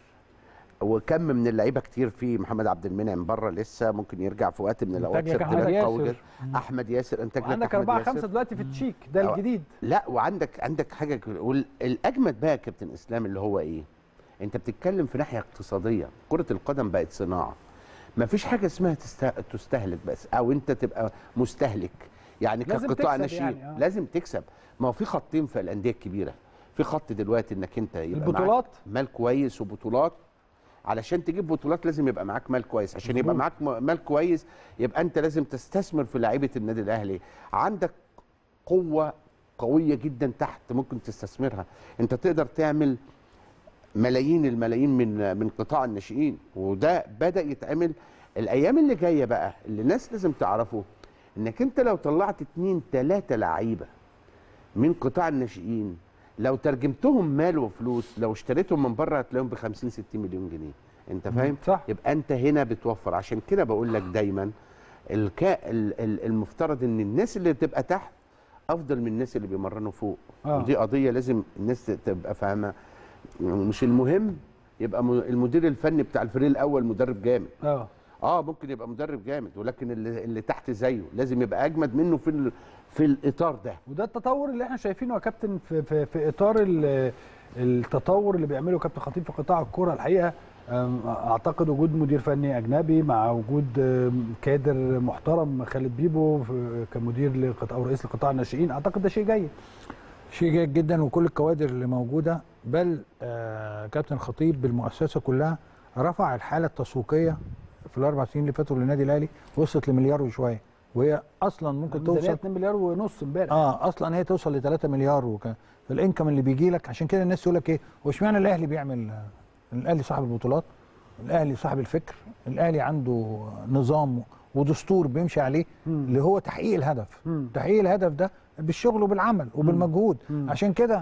وكم من اللعيبه كتير في محمد عبد المنعم بره لسه ممكن يرجع في وقت من الاوقات لك سيرت أحمد لك قوي ياسر. جدا. احمد ياسر انتج لك وعندك أحمد أربعة ياسر. خمسة دلوقتي في التشيك ده أو- الجديد لا وعندك عندك حاجه والاجمد بقى يا كابتن اسلام اللي هو ايه انت بتتكلم في ناحيه اقتصاديه كره القدم بقت صناعه ما فيش حاجه اسمها تست- تستهلك بس او انت تبقى مستهلك يعني لازم كقطاع تكسب ناشئين يعني، آه. لازم تكسب ما هو في خطين في الانديه الكبيره في خط دلوقتي انك انت يبقى معاك البطولات؟ مال كويس وبطولات علشان تجيب بطولات لازم يبقى معاك مال كويس عشان يبقى مظبوط. معاك م- مال كويس يبقى انت لازم تستثمر في لعيبه النادي الاهلي عندك قوه قويه جدا تحت ممكن تستثمرها انت تقدر تعمل ملايين الملايين من من قطاع الناشئين وده بدا يتعمل الايام اللي جايه بقى اللي الناس لازم تعرفه انك انت لو طلعت اتنين تلاته لعيبه من قطاع الناشئين لو ترجمتهم مال وفلوس لو اشتريتهم من بره هتلاقيهم ب 50 60 مليون جنيه انت فاهم صح. يبقى انت هنا بتوفر عشان كده بقول لك دايما الكا ال- ال- المفترض ان الناس اللي تبقى تحت افضل من الناس اللي بيمرنوا فوق آه. ودي قضيه لازم الناس تبقى فاهمه مش المهم يبقى م- المدير الفني بتاع الفريق الاول مدرب جامد اه اه ممكن يبقى مدرب جامد ولكن اللي, اللي تحت زيه لازم يبقى اجمد منه في ال- في الاطار ده وده التطور اللي احنا شايفينه يا كابتن في, في, في اطار ال- التطور اللي بيعمله كابتن خطيب في قطاع الكره الحقيقه أم، اعتقد وجود مدير فني اجنبي مع وجود أم، كادر محترم خالد بيبو في- كمدير لقطاع او رئيس لقطاع الناشئين اعتقد ده شيء جيد شيء جيد جدا وكل الكوادر اللي موجوده بل آه كابتن خطيب بالمؤسسه كلها رفع الحاله التسويقيه في الاربع سنين اللي فاتوا للنادي الاهلي وصلت لمليار وشويه وهي اصلا ممكن ميزانيه توصل 2 مليار ونص امبارح اه اصلا هي توصل ل 3 مليار وك... فالانكم اللي بيجي لك عشان كده الناس تقول لك ايه هو اشمعنى الاهلي بيعمل الاهلي صاحب البطولات الاهلي صاحب الفكر الاهلي عنده نظام ودستور بيمشي عليه اللي هو تحقيق الهدف مم. تحقيق الهدف ده بالشغل وبالعمل وبالمجهود مم. عشان كده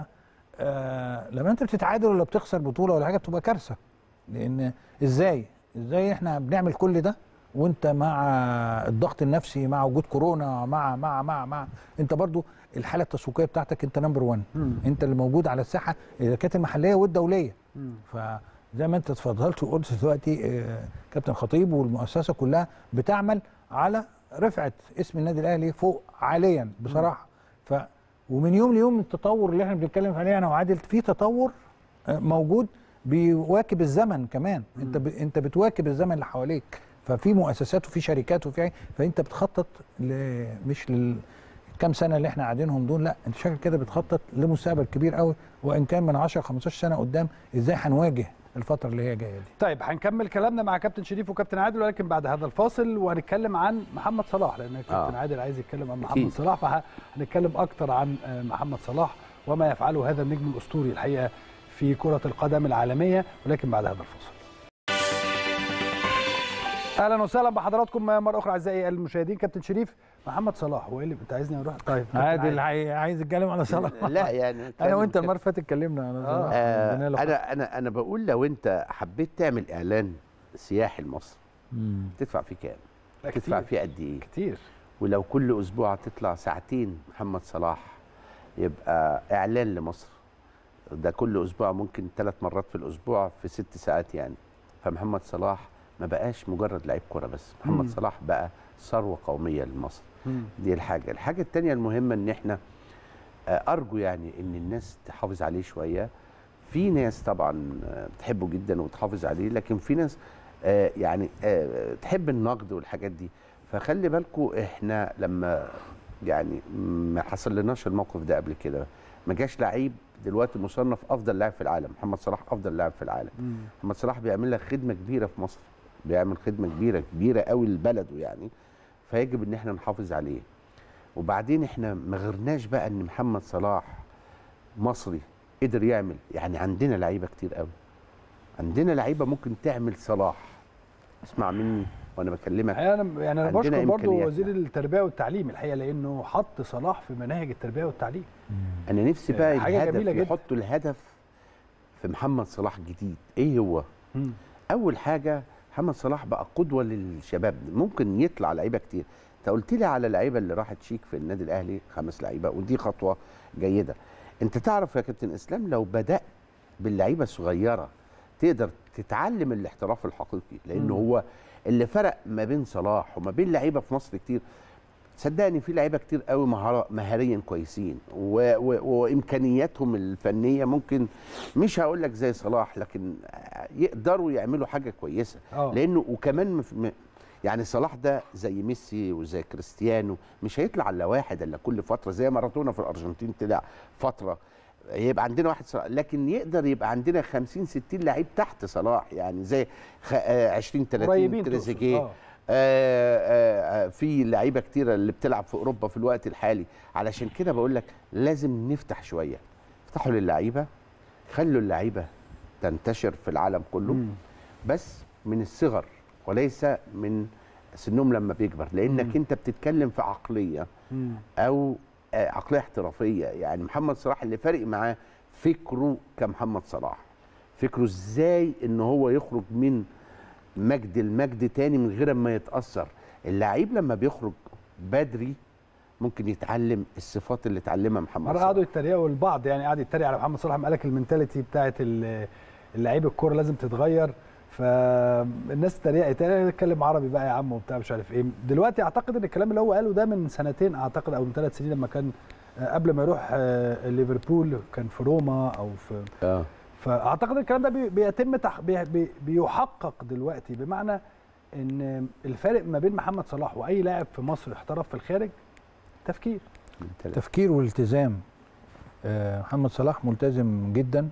آه لما انت بتتعادل ولا بتخسر بطوله ولا حاجه بتبقى كارثه لان ازاي ازاي احنا بنعمل كل ده وانت مع الضغط النفسي مع وجود كورونا مع مع مع مع انت برضو الحاله التسويقيه بتاعتك انت نمبر 1 مم. انت اللي موجود على الساحه اذا كانت المحليه والدوليه مم. فزي ما انت اتفضلت وقلت دلوقتي آه، كابتن خطيب والمؤسسه كلها بتعمل على رفعه اسم النادي الاهلي فوق عاليا بصراحه ف ومن يوم ليوم التطور اللي احنا بنتكلم عليه انا وعادل في تطور آه، موجود بيواكب الزمن كمان انت ب... انت بتواكب الزمن اللي حواليك ففي مؤسسات وفي شركات وفي فانت بتخطط ل... مش لل كام سنه اللي احنا قاعدينهم دول لا انت شكل كده بتخطط لمستقبل كبير قوي وان كان من 10 15 سنه قدام ازاي هنواجه الفتره اللي هي جايه دي طيب هنكمل كلامنا مع كابتن شريف وكابتن عادل ولكن بعد هذا الفاصل وهنتكلم عن محمد صلاح لان كابتن آه. عادل عايز يتكلم عن محمد أكيد. صلاح فهنتكلم اكتر عن آه، محمد صلاح وما يفعله هذا النجم الاسطوري الحقيقه في كره القدم العالميه ولكن بعد هذا الفاصل اهلا وسهلا بحضراتكم مره اخرى اعزائي المشاهدين كابتن شريف محمد صلاح هو ايه اللي انت عايزني اروح طيب كابتن عادل عاي- عايز يتكلم على صلاح لا يعني انا وانت كان- المره اللي فاتت اتكلمنا على صلاح آه عندنا لقاء. انا انا انا بقول لو انت حبيت تعمل اعلان سياحي لمصر مم. تدفع فيه كام؟ لا، تدفع كتير. فيه قد ايه؟ كتير ولو كل اسبوع تطلع ساعتين محمد صلاح يبقى اعلان لمصر ده كل اسبوع ممكن ثلاث مرات في الاسبوع في ست ساعات يعني فمحمد صلاح ما بقاش مجرد لعيب كوره بس محمد مم. صلاح بقى ثروه قوميه لمصر مم. دي الحاجه الحاجه الثانيه المهمه ان احنا آه، ارجو يعني ان الناس تحافظ عليه شويه في ناس طبعا آه، بتحبه جدا وتحافظ عليه لكن في ناس آه، يعني آه، تحب النقد والحاجات دي فخلي بالكم احنا لما يعني ما حصل لناش الموقف ده قبل كده ما جاش لعيب دلوقتي مصنف افضل لاعب في العالم محمد صلاح افضل لاعب في العالم مم. محمد صلاح بيعمل لك خدمه كبيره في مصر بيعمل خدمه كبيره كبيره قوي لبلده يعني فيجب ان احنا نحافظ عليه وبعدين احنا ما غيرناش بقى ان محمد صلاح مصري قدر يعمل يعني عندنا لعيبه كتير قوي عندنا لعيبه ممكن تعمل صلاح اسمع مني وانا بكلمك الحقيقه انا يعني انا عندنا بشكر برضو إمكانيات. وزير التربيه والتعليم الحقيقه لانه حط صلاح في مناهج التربيه والتعليم انا نفسي بقى حاجة الهدف جميلة جدا. يحطوا الهدف في محمد صلاح جديد ايه هو مم. اول حاجه محمد صلاح بقى قدوه للشباب ممكن يطلع لعيبه كتير انت قلت لي على اللعيبه اللي راحت شيك في النادي الاهلي خمس لعيبه ودي خطوه جيده انت تعرف يا كابتن اسلام لو بدات باللعيبه الصغيره تقدر تتعلم الاحتراف الحقيقي لان مم. هو اللي فرق ما بين صلاح وما بين لعيبه في مصر كتير صدقني في لعيبه كتير قوي مهارة مهاريا كويسين و... و... وامكانياتهم الفنيه ممكن مش هقول لك زي صلاح لكن يقدروا يعملوا حاجه كويسه آه. لانه وكمان مف... م... يعني صلاح ده زي ميسي وزي كريستيانو مش هيطلع الا واحد الا كل فتره زي مارادونا في الارجنتين طلع فتره يبقى عندنا واحد صلاح لكن يقدر يبقى عندنا 50 60 لعيب تحت صلاح يعني زي خ... آه 20 30 قريبين تقصد، تريزيجيه آه. آه، آه، آه، في لعيبه كتيره اللي بتلعب في اوروبا في الوقت الحالي علشان كده بقول لك لازم نفتح شويه افتحوا للعيبه خلوا اللعيبه تنتشر في العالم كله مم. بس من الصغر وليس من سنهم لما بيكبر لانك مم. انت بتتكلم في عقليه او آه، عقليه احترافيه يعني محمد صلاح اللي فارق معاه فكره كمحمد صلاح فكره ازاي ان هو يخرج من مجد المجد تاني من غير ما يتاثر اللعيب لما بيخرج بدري ممكن يتعلم الصفات اللي اتعلمها محمد مره صلاح قعدوا يتريقوا البعض يعني قعد يتريق على محمد صلاح قال لك المنتاليتي بتاعت ال- اللعيب الكوره لازم تتغير فالناس اتريقت انا اتكلم عربي بقى يا عم وبتاع مش عارف ايه دلوقتي اعتقد ان الكلام اللي هو قاله ده من سنتين اعتقد او من ثلاث سنين لما كان آه، قبل ما يروح آه، ليفربول كان في روما او في اه فاعتقد الكلام ده بي- بيتم تح... بي... بي... بيحقق دلوقتي بمعنى ان الفارق ما بين محمد صلاح واي لاعب في مصر احترف في الخارج تفكير تفكير والالتزام آه، محمد صلاح ملتزم جدا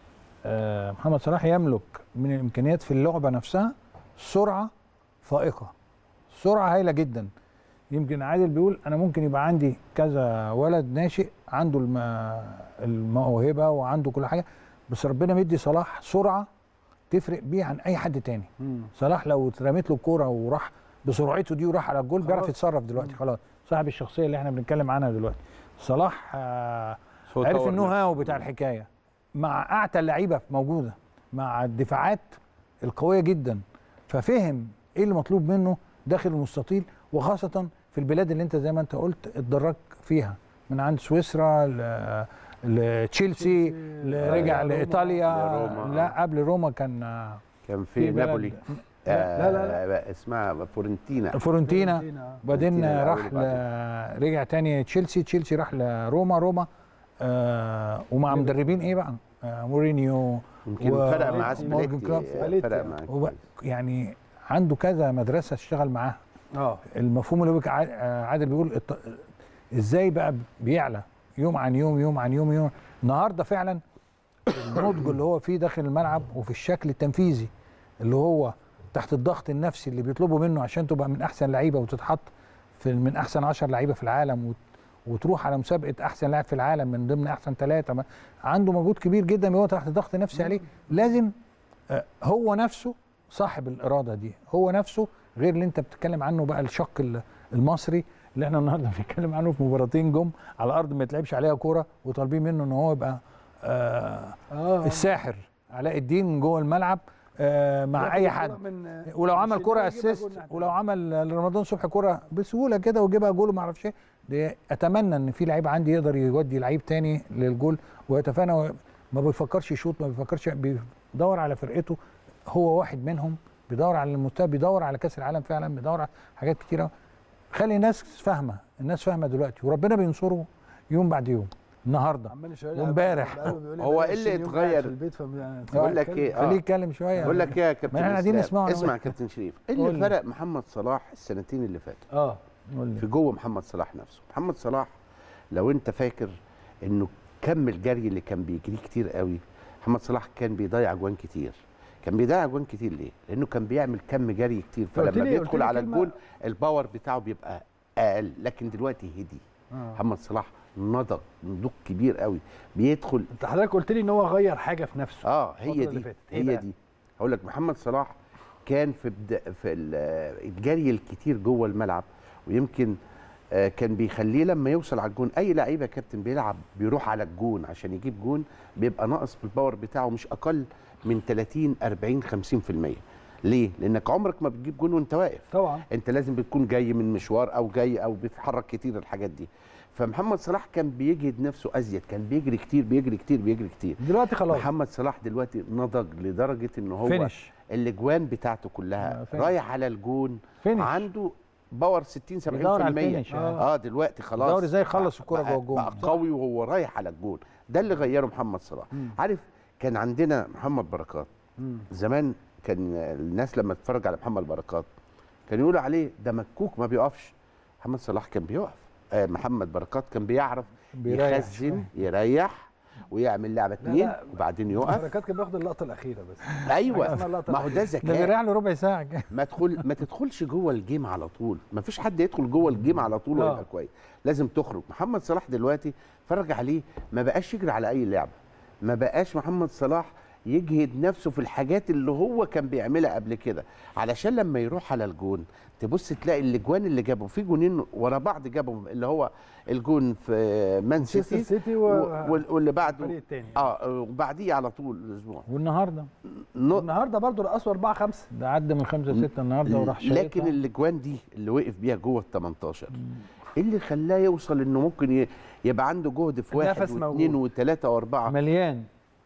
آه، محمد صلاح يملك من الامكانيات في اللعبه نفسها سرعه فائقه سرعه هايله جدا يمكن عادل بيقول انا ممكن يبقى عندي كذا ولد ناشئ عنده الم- الموهبه وعنده كل حاجه بس ربنا مدي صلاح سرعه تفرق بيه عن اي حد تاني صلاح لو اترمت له الكوره وراح بسرعته دي وراح على الجول بيعرف خلاص. يتصرف دلوقتي خلاص صاحب الشخصيه اللي احنا بنتكلم عنها دلوقتي صلاح آه هو عرف طور النو نفسه. هاو بتاع الحكايه مع اعتى اللعيبه موجوده مع الدفاعات القويه جدا ففهم ايه اللي مطلوب منه داخل المستطيل وخاصه في البلاد اللي انت زي ما انت قلت اتدرجت فيها من عند سويسرا ل- لتشيلسي ل- رجع روما. لايطاليا لروما. لا قبل روما كان آه، كان في في بلد- نابولي لا لا لا اسمها فورنتينا فورنتينا وبعدين فورنتينا راح الأول وبعدين. ل... رجع تاني تشيلسي تشيلسي راح لروما روما آه ومع مدربين ايه بقى آه مورينيو يمكن فرق معاه مورجان سباليتي، كلوب. فرق معاه هو يعني عنده كذا مدرسه اشتغل معاها اه المفهوم اللي هو بيك- ع- آه، عادل بيقول الت... ازاي بقى بيعلى يوم عن يوم يوم عن يوم يوم النهارده فعلا النضج اللي هو فيه داخل الملعب وفي الشكل التنفيذي اللي هو تحت الضغط النفسي اللي بيطلبوا منه عشان تبقى من احسن لعيبه وتتحط في من احسن 10 لعيبه في العالم وت... وتروح على مسابقه احسن لاعب في العالم من ضمن احسن ثلاثه عنده مجهود كبير جدا هو تحت ضغط نفسي عليه لازم آه، هو نفسه صاحب الاراده دي هو نفسه غير اللي انت بتتكلم عنه بقى الشق ال- المصري اللي احنا النهارده بنتكلم عنه في مباراتين جم على ارض ما يتلعبش عليها كوره وطالبين منه ان هو يبقى آه آه. الساحر علاء الدين جوه الملعب آه مع ياخد اي الكرة حد من- ولو من عمل الشمال كرة يجيبها اسيست جول ناحية ولو عمل لرمضان صبحي كرة بسهوله كده ويجيبها جول وما اعرفش ايه دي اتمنى ان في لعيب عندي يقدر يودي لعيب تاني للجول ويتفانى و- ما بيفكرش يشوط ما بيفكرش بيدور على فرقته هو واحد منهم بيدور على المستوى بيدور على كاس العالم فعلا بيدور على حاجات كتيره خلي الناس فاهمه الناس فاهمه دلوقتي وربنا بينصره يوم بعد يوم النهارده عمال يشيل لي وامبارح بقاله بيقول لي هو بقالي ايه اللي 20 يوم قاعد اتغير؟ في البيت فم- بقول لك ايه خليه يتكلم شويه بقول لك ايه يا ما كابتن احنا قاعدين إسلام؟ نسمعه أنا اسمع يا وأنت. كابتن شريف ايه قول اللي لي. فرق محمد صلاح السنتين اللي فاتوا اه في جوه محمد صلاح نفسه محمد صلاح لو انت فاكر انه كم الجري اللي كان بيجريه كتير قوي محمد صلاح كان بيضيع اجوان كتير كان بيضيع اجوان كتير ليه لانه كان بيعمل كم جري كتير قلت فلما لي- قلت بيدخل لي على كلمة- الجول الباور بتاعه بيبقى اقل لكن دلوقتي هدي آه. محمد صلاح نضج نضوج كبير قوي بيدخل انت حضرتك قلت لي ان هو غير حاجه في نفسه اه هي الفترة اللي دي فاتت. إيه هي بقى؟ دي هقول لك محمد صلاح كان في بدا في ال- الجري الكتير جوه الملعب ويمكن آه، كان بيخليه لما يوصل على الجون اي لعيبه كابتن بيلعب بيروح على الجون عشان يجيب جون بيبقى ناقص في الباور بتاعه مش اقل من 30 40 50% ليه لانك عمرك ما بتجيب جون وانت واقف طبعا انت لازم بتكون جاي من مشوار او جاي او بتتحرك كتير الحاجات دي فمحمد صلاح كان بيجهد نفسه ازيد كان بيجري كتير بيجري كتير بيجري كتير دلوقتي خلاص محمد صلاح دلوقتي نضج لدرجه ان هو فينش. الاجوان بتاعته كلها آه، فينش. رايح على الجون فينش. عنده باور 60 70% بيدور على الفينش، اه, آه. آه دلوقتي خلاص بيدور ازاي يخلص الكرة بقى- جوه الجون. بقى قوي وهو رايح على الجون ده اللي غيره محمد صلاح عارف كان عندنا محمد بركات زمان كان الناس لما تتفرج على محمد بركات كان يقولوا عليه ده مكوك ما بيقفش محمد صلاح كان بيقف آه محمد بركات كان بيعرف بيريح يخزن يريح ويعمل لعبه لا، اتنين لا. وبعدين يقف بركات كان بياخد اللقطه الاخيره بس حاجة ايوه اسمها اللقطة ما هو ده الأخيرة. ده ذكاء بيريح له ربع ساعه كده. ما تدخل ما تدخلش جوه الجيم على طول ما فيش حد يدخل جوه الجيم على طول آه. ويبقى كويس لازم تخرج محمد صلاح دلوقتي فرج عليه ما بقاش يجري على اي لعبه ما بقاش محمد صلاح يجهد نفسه في الحاجات اللي هو كان بيعملها قبل كده علشان لما يروح على الجون تبص تلاقي الاجوان اللي جابهم في جونين ورا بعض جابهم اللي هو الجون في مان مانشستر سيتي سيتي و- و- وال- واللي بعده الفريق التاني. اه وبعديه على طول الاسبوع والنهارده نو- النهارده برضو رقصوا 4 5 ده عدى من خمسة ستة النهارده وراح شايطها. لكن الاجوان دي اللي وقف بيها جوه ال 18 ايه اللي خلاه يوصل انه ممكن ي- يبقى عنده جهد في واحد النفس واثنين موجود. وثلاثه واربعه مليان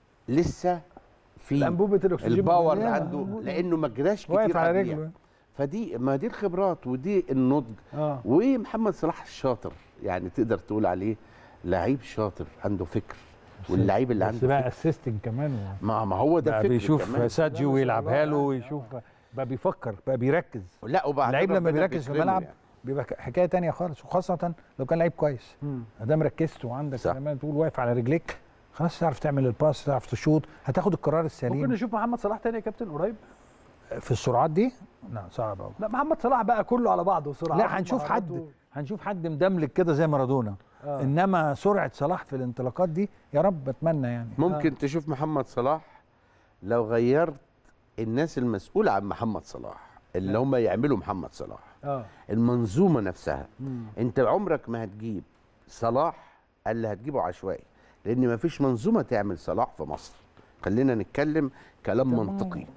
لسه في الانبوبه الاكسجين الباور مليانة. عنده لانه ما جراش كتير واقف على قبليها. رجله فدي ما دي الخبرات ودي النضج اه ومحمد صلاح الشاطر يعني تقدر تقول عليه لعيب شاطر عنده فكر واللعيب اللي بس عنده بقى فكر اسيستنج كمان و- ما ما هو ده بقى فكر بيشوف كمان. سادجيو ويلعبها له ويشوف بقى بيفكر بقى بيركز لا وبعدين اللعيب لما ربنا بيركز في بيكرمه الملعب يعني. بيبقى ك- حكايه تانية خالص وخاصه لو كان لعيب كويس مم. ما دام ركزت وعندك صح. زي ما تقول واقف على رجليك خلاص تعرف تعمل الباس تعرف تشوط هتاخد القرار ممكن السليم نشوف محمد صلاح تاني يا كابتن قريب في السرعات دي لا صعب قوي لا محمد صلاح بقى كله على بعضه سرعه لا هنشوف حد هنشوف حد مدملك كده زي مارادونا آه. انما سرعه صلاح في الانطلاقات دي يا رب اتمنى يعني ممكن تشوف محمد صلاح لو غيرت الناس المسؤولة عن محمد صلاح اللي هم يعملوا محمد صلاح اه المنظومة نفسها مم. انت عمرك ما هتجيب صلاح اللي هتجيبه عشوائي لان ما فيش منظومة تعمل صلاح في مصر خلينا نتكلم كلام منطقي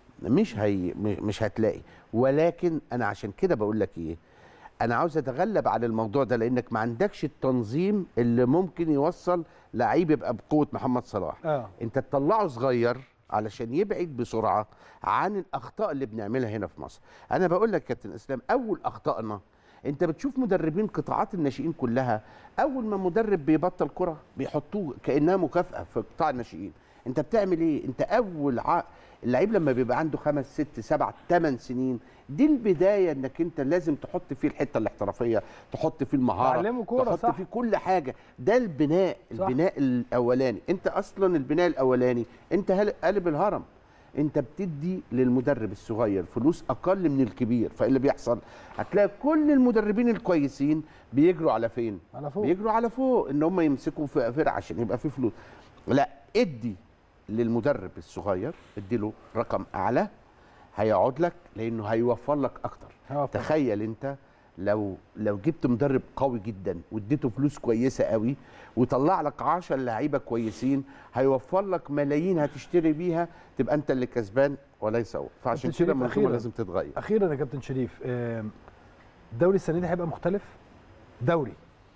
مش هي مش هتلاقي ولكن انا عشان كده بقول لك ايه انا عاوز اتغلب على الموضوع ده لانك ما عندكش التنظيم اللي ممكن يوصل لعيب يبقى بقوه محمد صلاح اه انت تطلعه صغير علشان يبعد بسرعه عن الاخطاء اللي بنعملها هنا في مصر انا بقول لك كابتن اسلام اول اخطائنا انت بتشوف مدربين قطاعات الناشئين كلها اول ما مدرب بيبطل كره بيحطوه كانها مكافاه في قطاع الناشئين انت بتعمل ايه انت اول ع... اللعيب لما بيبقى عنده خمس ست سبع ثمان سنين دي البدايه انك انت لازم تحط فيه الحته الاحترافيه تحط فيه المهاره تعلمه كورة، تحط صح. فيه كل حاجه ده البناء صح. البناء الاولاني انت اصلا البناء الاولاني انت هل- قلب الهرم انت بتدي للمدرب الصغير فلوس اقل من الكبير فايه اللي بيحصل هتلاقي كل المدربين الكويسين بيجروا على فين على فوق بيجروا على فوق ان هم يمسكوا في فرقه عشان يبقى في فلوس لا ادي للمدرب الصغير اديله رقم اعلى هيقعد لك لانه هيوفر لك اكتر هيوفر. تخيل انت لو لو جبت مدرب قوي جدا واديته فلوس كويسه قوي وطلع لك 10 لعيبه كويسين هيوفر لك ملايين هتشتري بيها تبقى انت اللي كسبان وليس هو فعشان كابتن كده شريف المنظومه أخيراً. لازم تتغير اخيرا يا كابتن شريف آم، الدوري السنه دي هيبقى مختلف دوري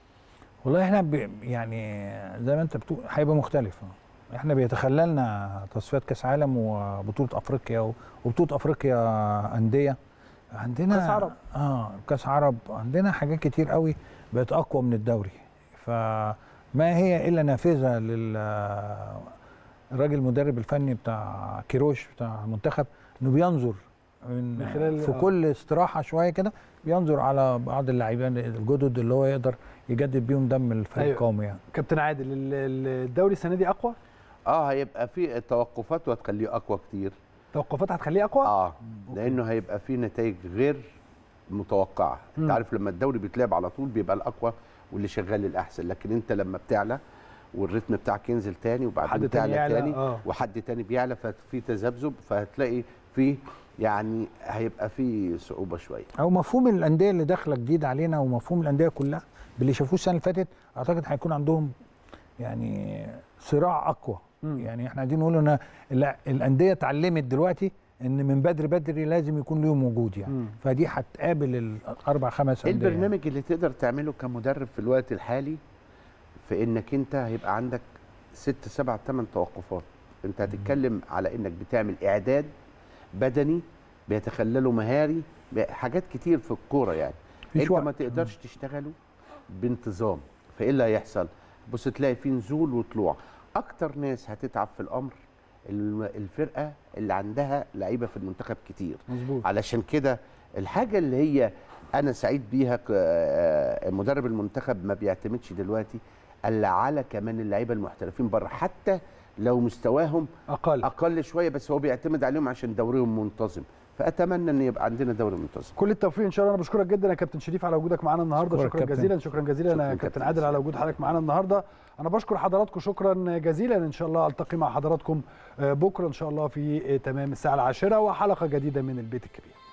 والله احنا ب... يعني زي ما انت بتقول هيبقى مختلف احنا بيتخللنا تصفيات كاس عالم وبطوله افريقيا و- وبطوله افريقيا انديه عندنا كأس عرب. اه كاس عرب عندنا حاجات كتير قوي بقت اقوى من الدوري فما هي الا نافذه لل الراجل المدرب الفني بتاع كيروش بتاع المنتخب انه بينظر من من خلال- في آه. كل استراحه شويه كده بينظر على بعض اللاعبين الجدد اللي هو يقدر يجدد بيهم دم الفريق أيوة. القومي يعني كابتن عادل ال- ال- الدوري السنه دي اقوى اه هيبقى في توقفات وهتخليه اقوى كتير توقفات هتخليه اقوى اه لانه هيبقى في نتائج غير متوقعه مم. انت عارف لما الدوري بيتلعب على طول بيبقى الاقوى واللي شغال الاحسن لكن انت لما بتعلى والريتم بتاعك ينزل تاني حد وبعدين تاني تعلى يعلى، تاني آه. وحد تاني بيعلى ففي تذبذب فهتلاقي في يعني هيبقى في صعوبه شويه او مفهوم الانديه اللي داخله جديد علينا ومفهوم الانديه كلها باللي شافوه السنه اللي فاتت اعتقد هيكون عندهم يعني صراع اقوى مم. يعني احنا عايزين نقول ان ال- الانديه اتعلمت دلوقتي ان من بدري بدري لازم يكون ليهم وجود يعني مم. فدي هتقابل الاربع خمس ايه أندية يعني. البرنامج اللي تقدر تعمله كمدرب في الوقت الحالي في انك انت هيبقى عندك ست سبع ثمان توقفات انت هتتكلم على انك بتعمل اعداد بدني بيتخلله مهاري ب- حاجات كتير في الكوره يعني مفيش انت وقت. ما تقدرش تشتغله بانتظام فايه اللي هيحصل بص تلاقي في نزول وطلوع اكتر ناس هتتعب في الامر الم- الفرقه اللي عندها لعيبه في المنتخب كتير مظبوط علشان كده الحاجه اللي هي انا سعيد بيها ك- آه، مدرب المنتخب ما بيعتمدش دلوقتي الا على كمان اللعيبه المحترفين بره حتى لو مستواهم اقل اقل شويه بس هو بيعتمد عليهم عشان دوريهم منتظم فاتمنى ان يبقى عندنا دوري منتظم كل التوفيق ان شاء الله انا بشكرك جدا يا كابتن شريف على وجودك معانا النهارده شكرا شكرا كابتن. جزيلا شكرا جزيلا شكرا يا كابتن كابتن عادل على وجود حضرتك معانا النهارده انا بشكر حضراتكم شكرا جزيلا ان شاء الله التقي مع حضراتكم بكره ان شاء الله في تمام الساعه العاشره وحلقه جديده من البيت الكبير